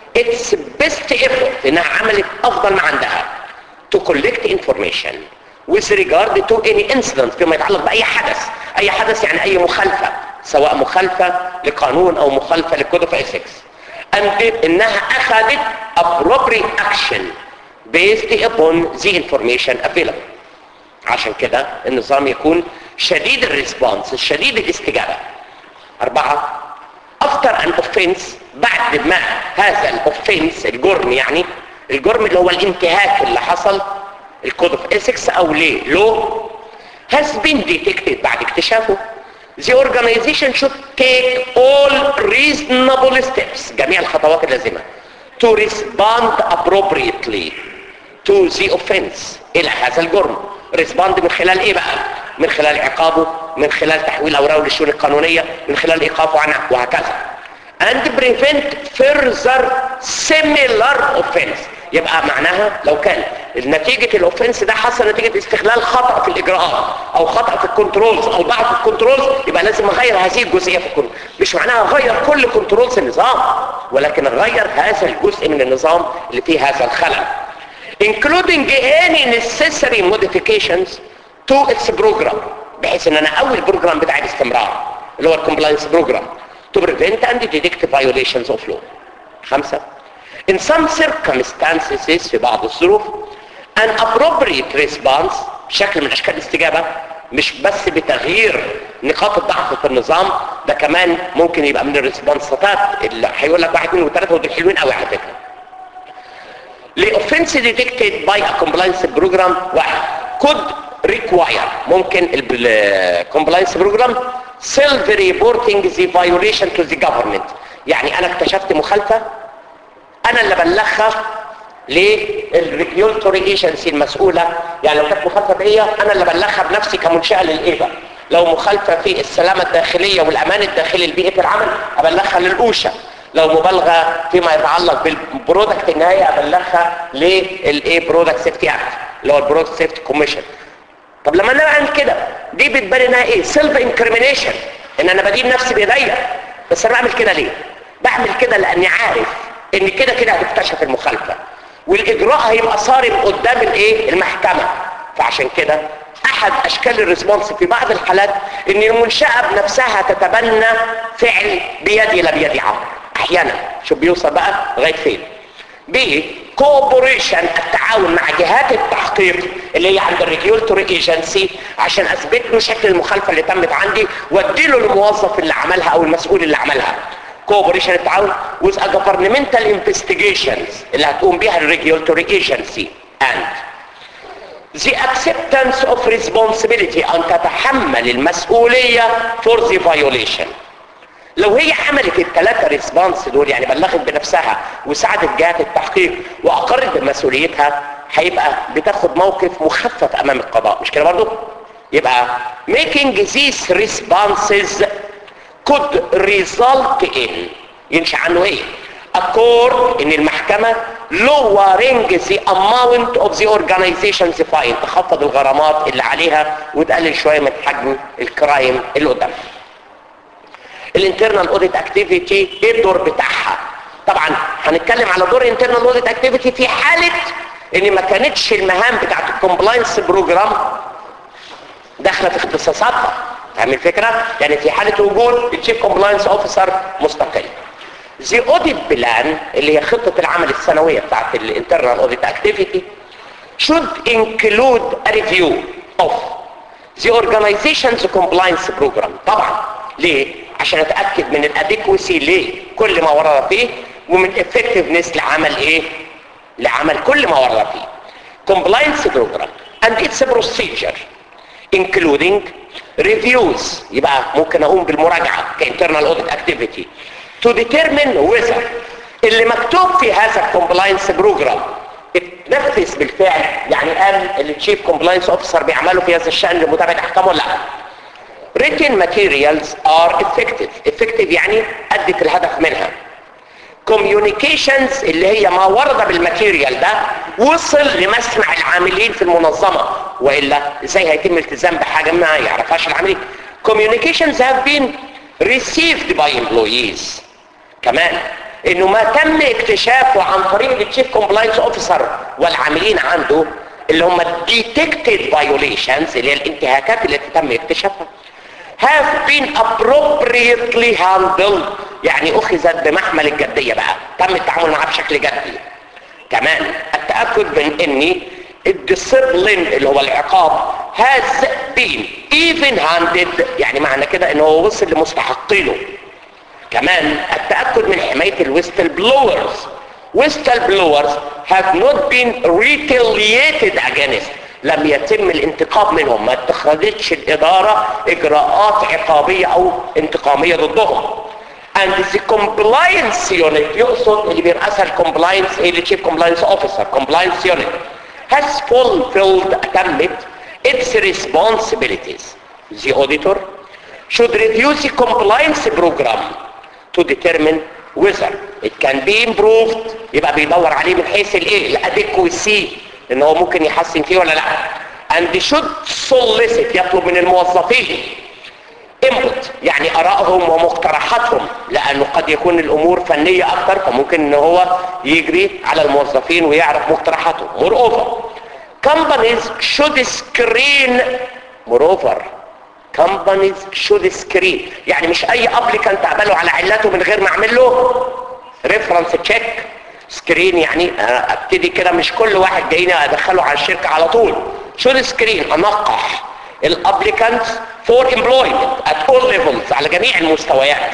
its best effort انها عملت افضل ما عندها to collect information with regard to any incident فيما يتعلق باي حدث اي حدث يعني اي مخالفة سواء مخالفة لقانون او مخالفة لكود اوف ethics and انها اخذت appropriate action based upon the information available عشان كده النظام يكون شديد الريسبونس شديد الاستجابة أربعة after an offense بعد ما هذا الاوفنس الجرم يعني الجرم اللي هو الانتهاك اللي حصل الكود اوف ethics او ليه لو has been detected بعد اكتشافه the organization should take all reasonable steps جميع الخطوات اللازمة to respond appropriately to the offense الى هذا الجرم respond من خلال ايه بقى من خلال عقابه من خلال تحويل اوراقه للشؤون القانونية من خلال ايقافه عنه وهكذا and prevent further similar offense يبقى معناها لو كان نتيجة الاوفنس ده حصل نتيجة استغلال خطأ في الاجراءات او خطأ في الكنترولز او بعض الكنترولز يبقى لازم اغير هذه الجزئية في الكنترول مش معناها اغير كل كنترولز النظام ولكن اغير هذا الجزء من النظام اللي فيه هذا الخلل including any necessary modifications to its program بحيث ان انا اول بروجرام بتاعي باستمرار اللي هو الكومبلاينس بروجرام to prevent and detect violations of law خمسة in some circumstances في بعض الظروف an appropriate response شكل من اشكال الاستجابة مش بس بتغيير نقاط الضعف في النظام ده كمان ممكن يبقى من الريسبونسات اللي هيقول لك واحد اثنين وثلاثة ودول حلوين قوي على فكرة لأوفنس detected by a compliance program واحد could require ممكن الكومبلاينس بروجرام self reporting the violation to the government يعني انا اكتشفت مخالفة انا اللي بلغها للريجولتوري ايجنسي المسؤولة يعني لو كانت مخالفة بيا انا اللي بلغها بنفسي كمنشأة للايبا لو مخالفة في السلامة الداخلية والامان الداخلي لبيئة العمل ابلغها للأوشا لو مبالغة فيما يتعلق بالبرودكت النهائي ابلغها للايه برودكت سيفتي اكت اللي هو البرودكت سيفتي كوميشن طب لما انا بعمل كده دي بتبان انها ايه سيلف انكريمينيشن ان انا بدين نفسي بايديا بس انا بعمل كده ليه بعمل كده لاني عارف ان كده كده هتكتشف المخالفه والاجراء هيبقى صارم قدام الايه المحكمه فعشان كده احد اشكال الريسبونس في بعض الحالات ان المنشاه بنفسها تتبنى فعل بيدي لا بيد عمرو احيانا شوف بيوصل بقى لغايه فين ب كوبوريشن التعاون مع جهات التحقيق اللي هي عند الريجولتوري ايجنسي عشان اثبت له شكل المخالفه اللي تمت عندي واديله الموظف اللي عملها او المسؤول اللي عملها كوبوريشن التعاون with a governmental investigations اللي هتقوم بيها الريجولتوري ايجنسي and the acceptance of responsibility ان تتحمل المسؤوليه for the violation لو هي عملت الثلاثة ريسبونس دول يعني بلغت بنفسها وساعدت جهات التحقيق واقرت بمسؤوليتها هيبقى بتاخد موقف مخفف امام القضاء مش كده برضو يبقى making these responses could result in ينشأ عنه ايه accord ان المحكمة lowering the amount of the organization's fine تخفض الغرامات اللي عليها وتقلل شوية من حجم الكرايم اللي قدامها الانترنال اوديت اكتيفيتي ايه الدور بتاعها طبعا هنتكلم على دور الانترنال اوديت اكتيفيتي في حاله ان ما كانتش المهام بتاعت الكومبلاينس بروجرام داخله في اختصاصاتها فاهم الفكره يعني في حاله وجود التشيف كومبلاينس اوفيسر مستقل زي اوديت بلان اللي هي خطه العمل السنويه بتاعت الانترنال اوديت اكتيفيتي should include a review of the organization's compliance program طبعا ليه عشان اتاكد من الاديكوسي لكل ما ورد فيه ومن effectiveness لعمل ايه لعمل كل ما ورد فيه compliance program and its procedure including reviews يبقى ممكن اقوم بالمراجعه كinternal audit activity to determine whether اللي مكتوب في هذا الكومبلاينس بروجرام اتنفذ بالفعل يعني قال التشيف كومبلاينس اوفيسر بيعمله في هذا الشان لمتابعه احكامه ولا لا written materials are effective effective يعني ادت الهدف منها communications اللي هي ما ورد بالماتيريال ده وصل لمسمع العاملين في المنظمة وإلا ازاي هيتم التزام بحاجة ما يعرفهاش العاملين communications have been received by employees كمان انه ما تم اكتشافه عن طريق التشيف كومبلاينس اوفيسر والعاملين عنده اللي هم detected violations اللي هي الانتهاكات التي تم اكتشافها have been appropriately handled يعني اخذت بمحمل الجدية بقى تم التعامل معها بشكل جدي كمان التأكد من ان الديسيبلين اللي هو العقاب has been even handed يعني معنى كده ان هو وصل لمستحقينه كمان التأكد من حماية الويستل بلورز ويستل بلورز have not been retaliated against لم يتم الانتقام منهم ما اتخذتش الإدارة إجراءات عقابية أو انتقامية ضدهم and the compliance unit يقصد اللي بيرأسها الكومبلاينس ايه اللي chief compliance officer compliance unit has fulfilled أتمت its responsibilities the auditor should review the compliance program to determine whether it can be improved يبقى بيدور عليه من حيث الايه الادكوسي ان هو ممكن يحسن فيه ولا لا and should solicit يطلب من الموظفين input يعني ارائهم ومقترحاتهم لانه قد يكون الامور فنية اكتر فممكن ان هو يجري على الموظفين ويعرف مقترحاتهم moreover companies should screen moreover companies should screen يعني مش اي ابليكانت اقبله على علته من غير ما اعمل له ريفرنس تشيك سكرين يعني ابتدي كده مش كل واحد جايني ادخله على الشركة على طول should screen انقح الابليكانت for employment at all levels على جميع المستويات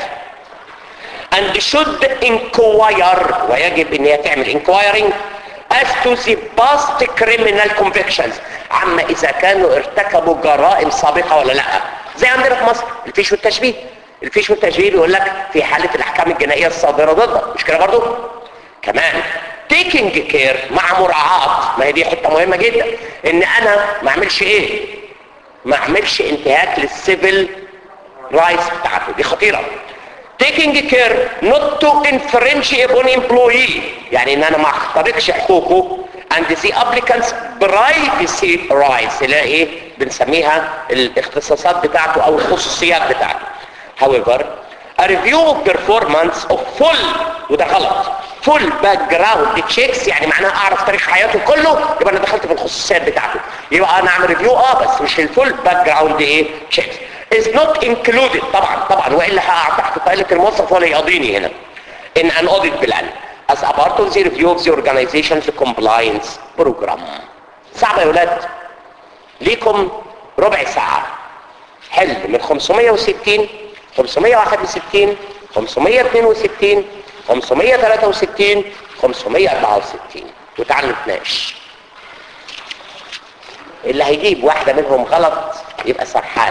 and should inquire ويجب ان هي تعمل inquiring as to the past criminal convictions عما اذا كانوا ارتكبوا جرائم سابقة ولا لا زي عندنا في مصر الفيش والتشبيه الفيش والتشبيه بيقول لك في حالة الاحكام الجنائية الصادرة ضدك مش كده برضو كمان taking care مع مراعاة ما هي دي حتة مهمة جدا ان انا ما اعملش ايه ما اعملش انتهاك للسيفل رايتس بتاعته دي خطيرة taking care not to infringe upon employee يعني ان انا ما اخترقش حقوقه and the applicant's privacy rights اللي هي ايه بنسميها الاختصاصات بتاعته او الخصوصيات بتاعته however a review of performance of full وده غلط فول باك جراوند تشيكس يعني معناها اعرف تاريخ حياته كله يبقى انا دخلت في الخصوصيات بتاعته يبقى انا اعمل ريفيو اه بس مش الفول باك جراوند ايه تشيكس is not included طبعا طبعا والا هقع تحت طائله الموظف ولا يقضيني هنا in an audit plan as a part of the review of the organization's compliance program صعبه يا ولاد ليكم ربع ساعه حل من 560 561 562 563 564 وتعالوا نتناقش اللي هيجيب واحدة منهم غلط يبقى سرحان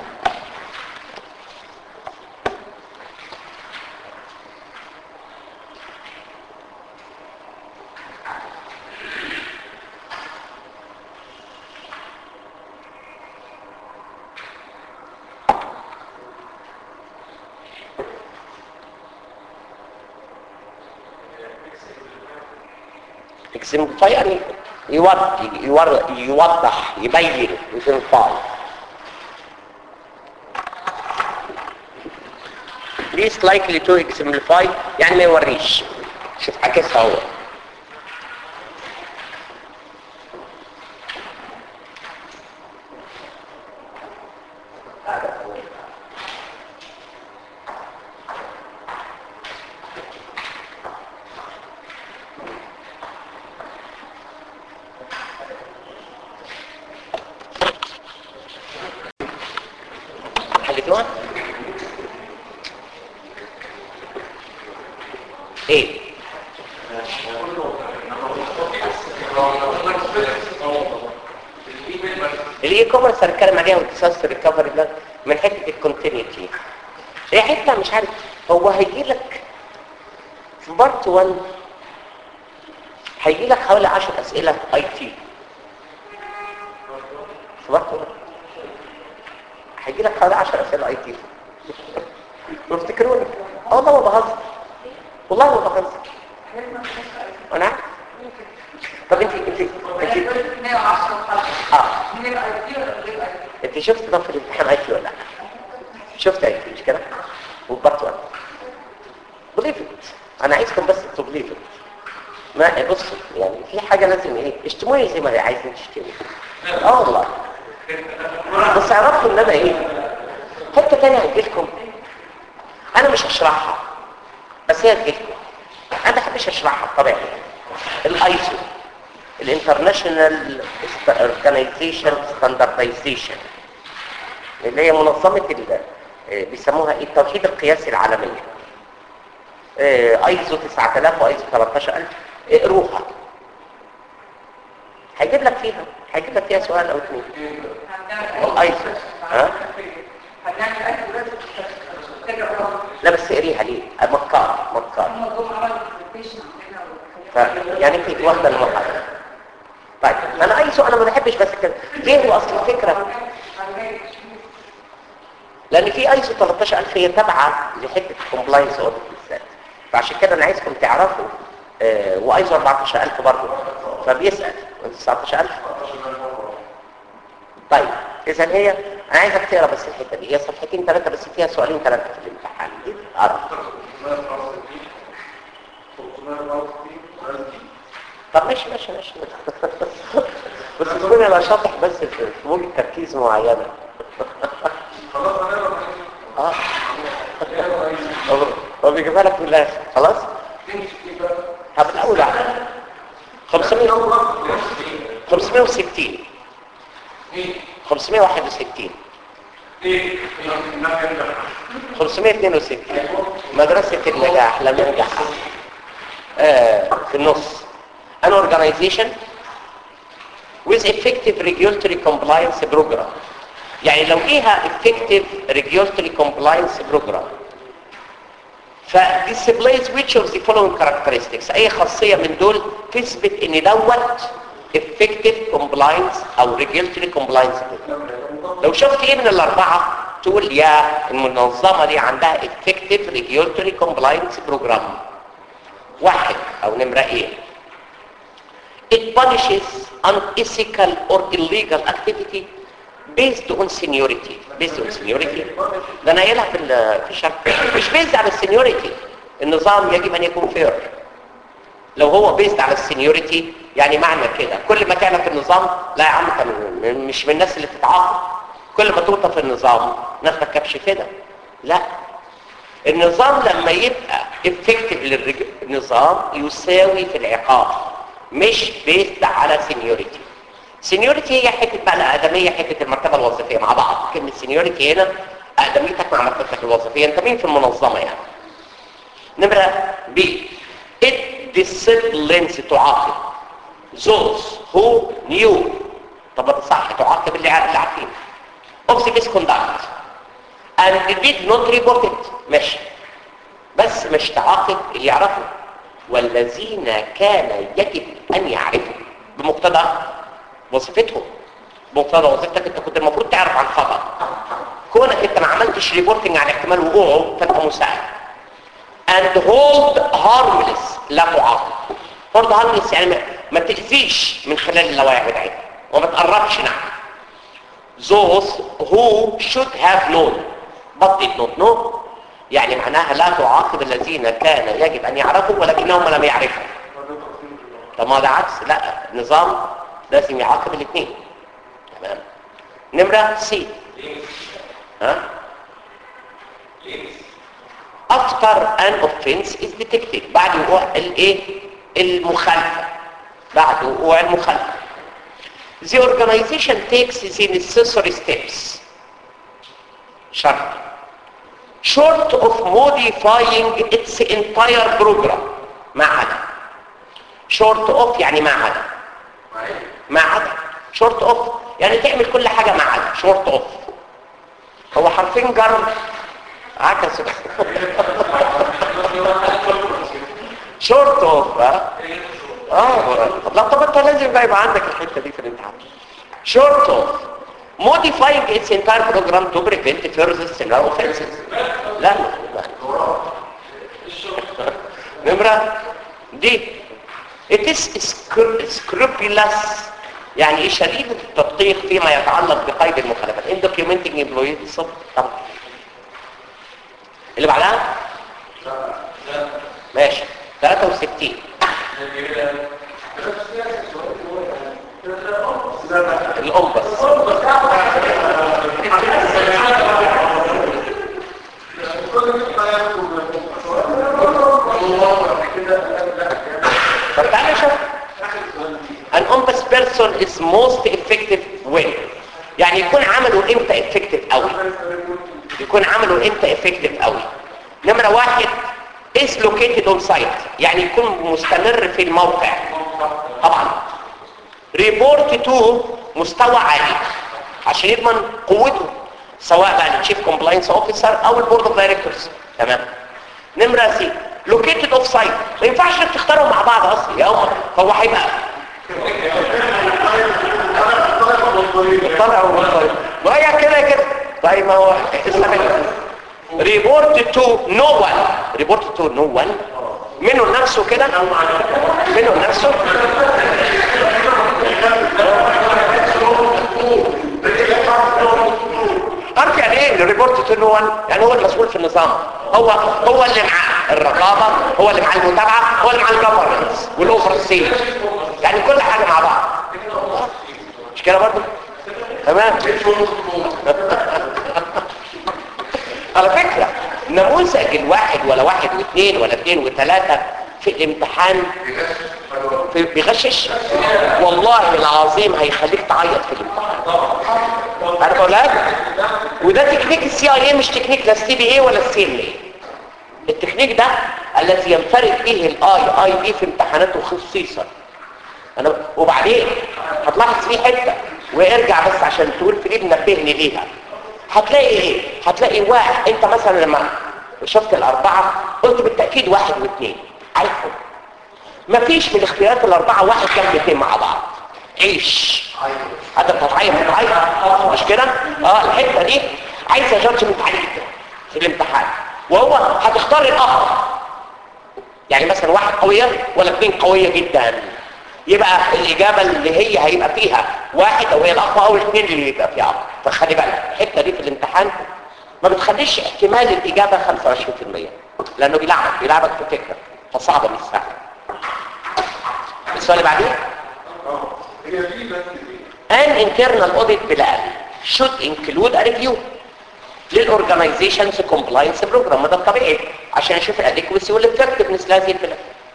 اكزمبليفاي يعني يوضح يوضح يبين اكزمبليفاي least likely to exemplify يعني ما يوريش شوف عكسها هو حلتوها ايه الاي كوميرس هنتكلم عليها والديساستر ريكفري ده من حته الكونتينيوتي هي حته مش عارف هو هيجي لك في بارت 1 هيجي لك حوالي 10 اسئله اي تي في بارت 1 هيجي لك حوالي 10 اسئله اي تي وافتكروني اه والله ما بهزر والله ما بهزر انا عارف طب انت انت انت اه انت شفت ضف الامتحان اي تي ولا لا شفت اي تي مش كده وبرت ولا بليف ات انا عايزكم بس تبليفوا ما بصوا يعني في حاجه لازم ايه اشتموني زي ما هي عايزين تشتموا اه والله بس عرفتوا ان انا ايه حته تانية هتجيلكم انا مش هشرحها بس هي هتجيلكم انا ما بحبش اشرحها بطبيعتي الايسو الانترناشونال اورجانيزيشن ستاندردايزيشن اللي هي منظمه ال- آه، بيسموها ايه التوحيد القياسي العالميه آه، ايزو 9000 وايزو 13000 اقروها هيجيب لك فيها هيجيب لك فيها سؤال او اثنين الايزو ها هنعمل اكل بس ترجع ورا لا بس اقريها ليه مكار مكار هم جم عملوا برزنتيشن هنا ف يعني في واحده المحاضره طيب انا ايزو انا ما بحبش بس كده ليه هو اصل الفكره لان في ايزو 13000 هي تابعه لحته كومبلاينس اوديت بالذات فعشان كده انا عايزكم تعرفوا آه وايزو 14000 برضه فبيسال انت 19000 طيب اذا هي انا عايزك تقرا بس الحته دي هي صفحتين ثلاثه بس فيها سؤالين ثلاثه في الامتحان دي اقرا طب ماشي ماشي ماشي بس تكون انا شاطح بس في في موجة تركيز معينه اه هو- هو بيجيبها لك من الاخر خلاص طب الاول على 500 560 561 562 مدرسة النجاح لم ينجح آه في النص an organization with effective regulatory compliance program يعني لو ليها effective regulatory compliance program ف displays which of the following characteristics اي خاصية من دول تثبت ان دوت effective compliance او regulatory compliance program لو شفت ايه من الاربعة تقول يا المنظمة دي عندها effective regulatory compliance program واحد او نمرة ايه it punishes unethical or illegal activity based on seniority based on seniority ده انا قايلها في ال- في الشرح مش based على السينيوريتي النظام يجب ان يكون fair لو هو بيزد على السينيوريتي يعني معنى كده كل ما كان في النظام لا يا عم انت من- من- مش من الناس اللي تتعاقب كل ما توطى في النظام ناخدك كبش كده لا النظام لما يبقى افكتيف للنظام يساوي في العقاب مش بيزد على سينيوريتي سينيوريتي هي حته بقى الادميه حته المرتبه الوظيفيه مع بعض كلمه سينيوريتي هنا ادميتك مع مرتبتك الوظيفيه انت مين في المنظمه يعني نمرة B it disciplines تعاقب those who knew طب ده صح تعاقب اللي عا- اللي عارفين of the misconduct and did not report it ماشي بس مش تعاقب اللي يعرفوا والذين كان يجب ان يعرفوا بمقتضى وظيفتهم بمقتضى وظيفتك انت كنت المفروض تعرف عن خطأ كونك انت ما عملتش ريبورتنج عن احتمال وقوعه فانت مساعد and hold harmless لا تعاقب hold harmless يعني ما- ما تأذيش من خلال اللوائح بتاعتها وما تقربش نعم those who should have known but did not know يعني معناها لا تعاقب الذين كان يجب أن يعرفوا ولكنهم لم يعرفوا طب ما ده عكس لا النظام لازم يعاقب الاثنين تمام نمرة سي ها after an offense is detected بعد وقوع الايه المخالفه بعد وقوع المخالفه the organization takes the necessary steps شرط short of modifying its entire program ما عدا short of يعني ما عدا ما عدا short of يعني تعمل كل حاجة ما عدا short of هو حرفين جر عكسوا شورت اوف ها اه لا طب انت لازم بقى يبقى عندك الحته دي في الامتحان شورت اوف modifying its entire program to prevent further similar offenses لا لا نمرة دي it is scru- scrupulous يعني ايه شديد التدقيق فيما يتعلق بقيد المخالفات in documenting employees طبعا اللي بعدها ماشي 63 الأنبس طب تعالى شوف an honest person is most effective when يعني يكون عمله امتى effective قوي يكون عمله امتى effective قوي نمرة واحد is located on site يعني يكون مستمر في الموقع طبعا report to مستوى عالي عشان يضمن قوته سواء بقى التشيف كومبلاينس اوفيسر او البورد اوف دايركتورز تمام نمرة سي لوكيتد اوف سايت ما ينفعش انك تختارهم مع بعض اصلا يا عمر هو هيبقى طلع وطيب وهي كده كده طيب ما هو ريبورت تو نو وان ريبورت تو نو وان منه لنفسه كده منه لنفسه عارف يعني ايه الريبورت تو نو وان يعني هو المسؤول في النظام هو هو اللي معاه الرقابه هو اللي معاه المتابعه هو اللي معاه الجفرنس والاوفر سي يعني كل حاجه مع بعض مش كده برضه تمام على فكره نموذج الواحد ولا واحد واثنين ولا اثنين وثلاثه في الامتحان في بيغشش والله العظيم هيخليك تعيط في الامتحان عارف ولا لا وده تكنيك السي اي اي مش تكنيك لا السي بي اي ولا السي ام اي التكنيك ده الذي ينفرد به الاي اي بي في امتحاناته خصيصا انا وبعدين هتلاحظ فيه حته وارجع بس عشان تقول في ايه منبهني ليها هتلاقي ايه هتلاقي واحد انت مثلا لما شفت الاربعه قلت بالتاكيد واحد واثنين عارفهم مفيش من الاختيارات الاربعه واحد جنب اثنين مع بعض عيش هذا بتتعين متعين مش كده اه الحته دي عايزه جادجمنت عالي جدا في الامتحان وهو هتختار الاخر يعني مثلا واحد قويه ولا اثنين قويه جدا يبقى الاجابه اللي هي هيبقى فيها واحد او هي الاقوى او الاثنين اللي يبقى فيها اقوى فخلي بالك الحته دي في الامتحان ما بتخليش احتمال الاجابه 25% لانه بيلعبك بيلعبك في فكره فصعبه مش سهله السؤال اللي بعديه an internal audit plan should include a review للاورجنايزيشنز كومبلاينس بروجرام ده الطبيعي عشان اشوف الادكوسي والافكتفنس لهذه البلان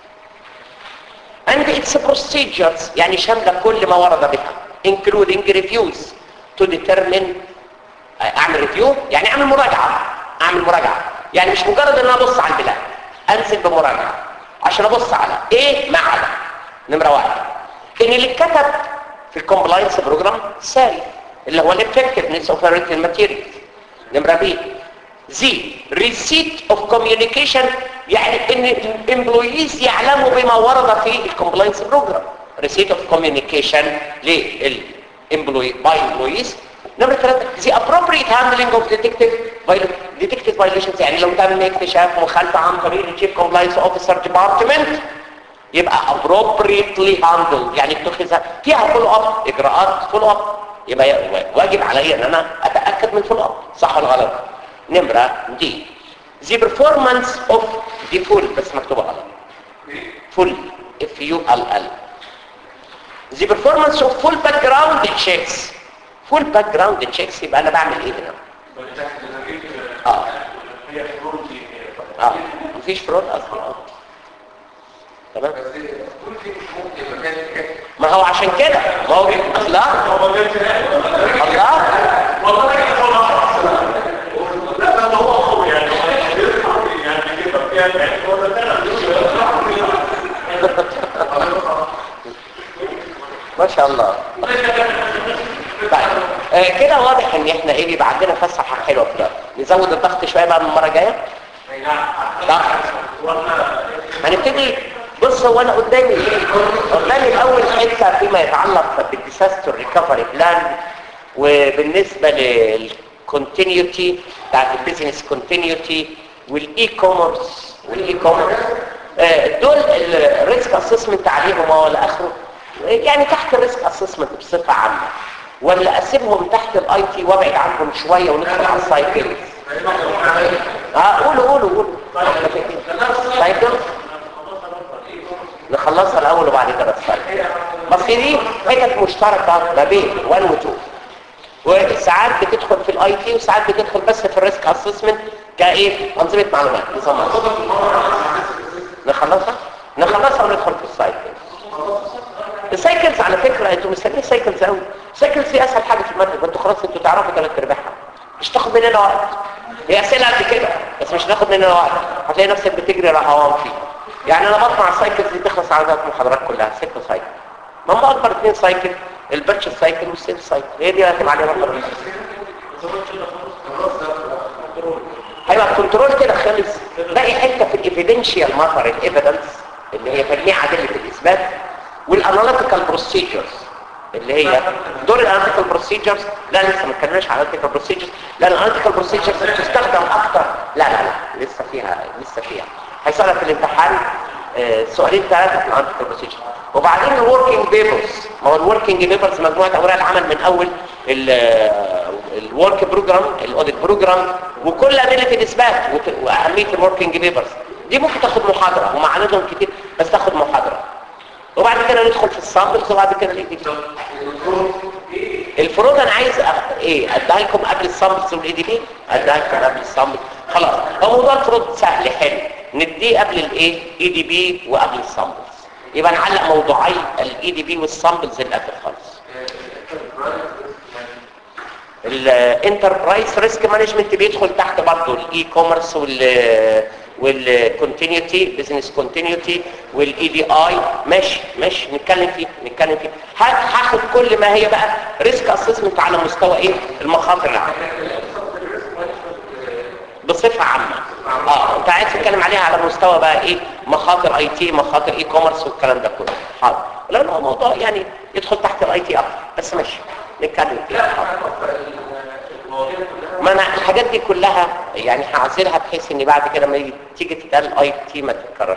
and its procedures يعني شامله كل ما ورد بها including reviews to determine اعمل ريفيو يعني اعمل مراجعه اعمل مراجعه يعني مش مجرد ان انا ابص على البلان انزل بمراجعه عشان ابص على ايه ما على نمره واحد ان اللي اتكتب في الكومبلاينس بروجرام ساري اللي هو الافكتفنس اوف الماتيريال نمره بي زي ريسيت اوف كوميونيكيشن يعني ان الامبلويز يعلموا بما ورد في الكومبلاينس بروجرام ريسيت اوف كوميونيكيشن للامبلوي باي امبلويز نمرة ثلاثة the appropriate handling of detective detective violations يعني لو تعمل اكتشاف مخالفة عن طريق الشيف كومبلاينس اوفيسر ديبارتمنت يبقى appropriately handled يعني اتخذ فيها فولو اب اجراءات فولو اب يبقى واجب علي ان انا اتاكد من فولو اب صح ولا غلط نمرة دي the performance of the full بس مكتوبة غلط full f u l l the performance of full background checks full background checks يبقى انا بعمل ايه هنا اه اه مفيش فرود اصلا اه تمام ما هو عشان كده ما هو الله الله ما شاء الله طيب آه كده واضح ان احنا ايه بيبقى عندنا فسحه حلوه كده نزود الضغط شويه بقى من المره الجايه ضغط هنبتدي بص هو انا قدامي ايه قدامي الاول حته فيما يتعلق بالديساستر ريكفري بلان وبالنسبه للكونتينيوتي بتاعت البيزنس كونتينيوتي والاي كوميرس والاي كوميرس دول الريسك اسسمنت عليهم ولا اخره يعني تحت الريسك اسسمنت بصفه عامه ولا اسيبهم تحت الاي تي وابعد عنهم شويه وندخل على السايكل اه قولوا قولوا قولوا سايكل نخلصها الاول وبعد كده السايكل بس دي حتت مشتركه ما بين 1 و 2 وساعات بتدخل في الاي تي وساعات بتدخل بس في الريسك اسسمنت كايه انظمه معلومات نظام معلومات. نخلصها نخلصها وندخل في السايكل السايكلز على فكره انتوا مستنيين سايكلز قوي سايكلز دي اسهل حاجه في المنهج انتوا خلاص انتوا تعرفوا ثلاث ارباعها مش تاخد مننا وقت هي اسئله قد كده بس مش تاخد مننا وقت هتلاقي نفسك بتجري رهوان فيه يعني انا بطمع السايكلز دي تخلص على ثلاث محاضرات كلها ست سايكل ما هم اكبر اثنين سايكل البرتش سايكل والسيل سايكل هي دي هتبقى عليها محاضرات هيبقى الكنترول كده خلص باقي حته في الايفيدنشال ماتر الايفيدنس اللي هي تجميع ادله الاثبات والاناليتيكال بروسيجرز اللي هي دور الاناليتيكال بروسيجرز لا لسه ما اتكلمناش على الاناليتيكال بروسيجرز لا الاناليتيكال بروسيجرز بتستخدم اكتر لا لا لا لسه فيها لسه فيها هيسالك في الامتحان آه، سؤالين ثلاثه في الاناليتيكال بروسيجرز وبعدين الوركينج بيبرز ما هو الوركينج بيبرز مجموعه اوراق العمل من اول الورك بروجرام الاوديت بروجرام وكل ادله الاثبات وت- واهميه الوركينج بيبرز دي ممكن تاخد محاضره ومعاناتهم كتير بس تاخد محاضره وبعد كده ندخل في السامبلز وبعد كده الاي دي بي الفروض انا عايز أ- ايه اديها لكم قبل السامبلز والاي دي بي اديها لكم قبل السامبلز خلاص هو موضوع الفروض سهل حلو نديه قبل الايه اي دي بي وقبل السامبلز يبقى نعلق موضوعي الاي دي بي والسامبلز الاخر خالص الانتربرايز ريسك مانجمنت بيدخل تحت برضه الاي كوميرس وال والكونتينيوتي بزنس كونتينيوتي والاي دي اي ماشي ماشي نتكلم فيه نتكلم فيه ه- هاخد كل ما هي بقى ريسك اسسمنت على مستوى ايه المخاطر العامه بصفه عامه اه انت عايز تتكلم عليها على مستوى بقى ايه مخاطر اي تي مخاطر اي كوميرس والكلام ده كله حاضر لان هو موضوع يعني يدخل تحت الاي تي اكتر بس ماشي نتكلم فيه حاضر ما انا الحاجات دي كلها يعني هعزلها بحيث ان بعد كده لما تيجي تتقال اي تي ما تتكررش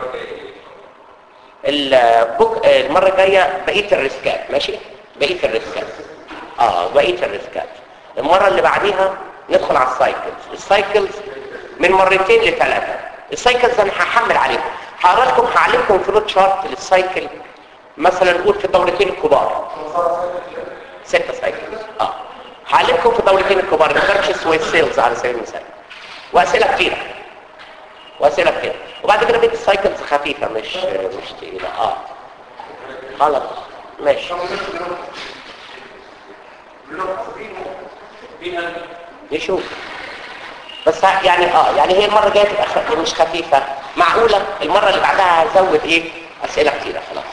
البوك المره الجايه بقيه الريسكات ماشي بقيه الريسكات اه بقيه الريسكات المره اللي بعديها ندخل على السايكلز السايكلز من مرتين لثلاثه السايكلز انا هحمل عليهم هقرا لكم هعلمكم فلوت شارت للسايكل مثلا نقول في الدورتين الكبار ستة سايكلز اه هعلمكم في الدولتين الكبار البرشس والسيلز على سبيل المثال واسئله كتيره واسئله كتيره وبعد كده بقيت السايكلز خفيفه مش مش تقيله اه خلاص ماشي نشوف بس ه- يعني اه يعني هي المره الجايه تبقى خ- مش خفيفه معقوله المره اللي بعدها هزود ايه اسئله كتيره خلاص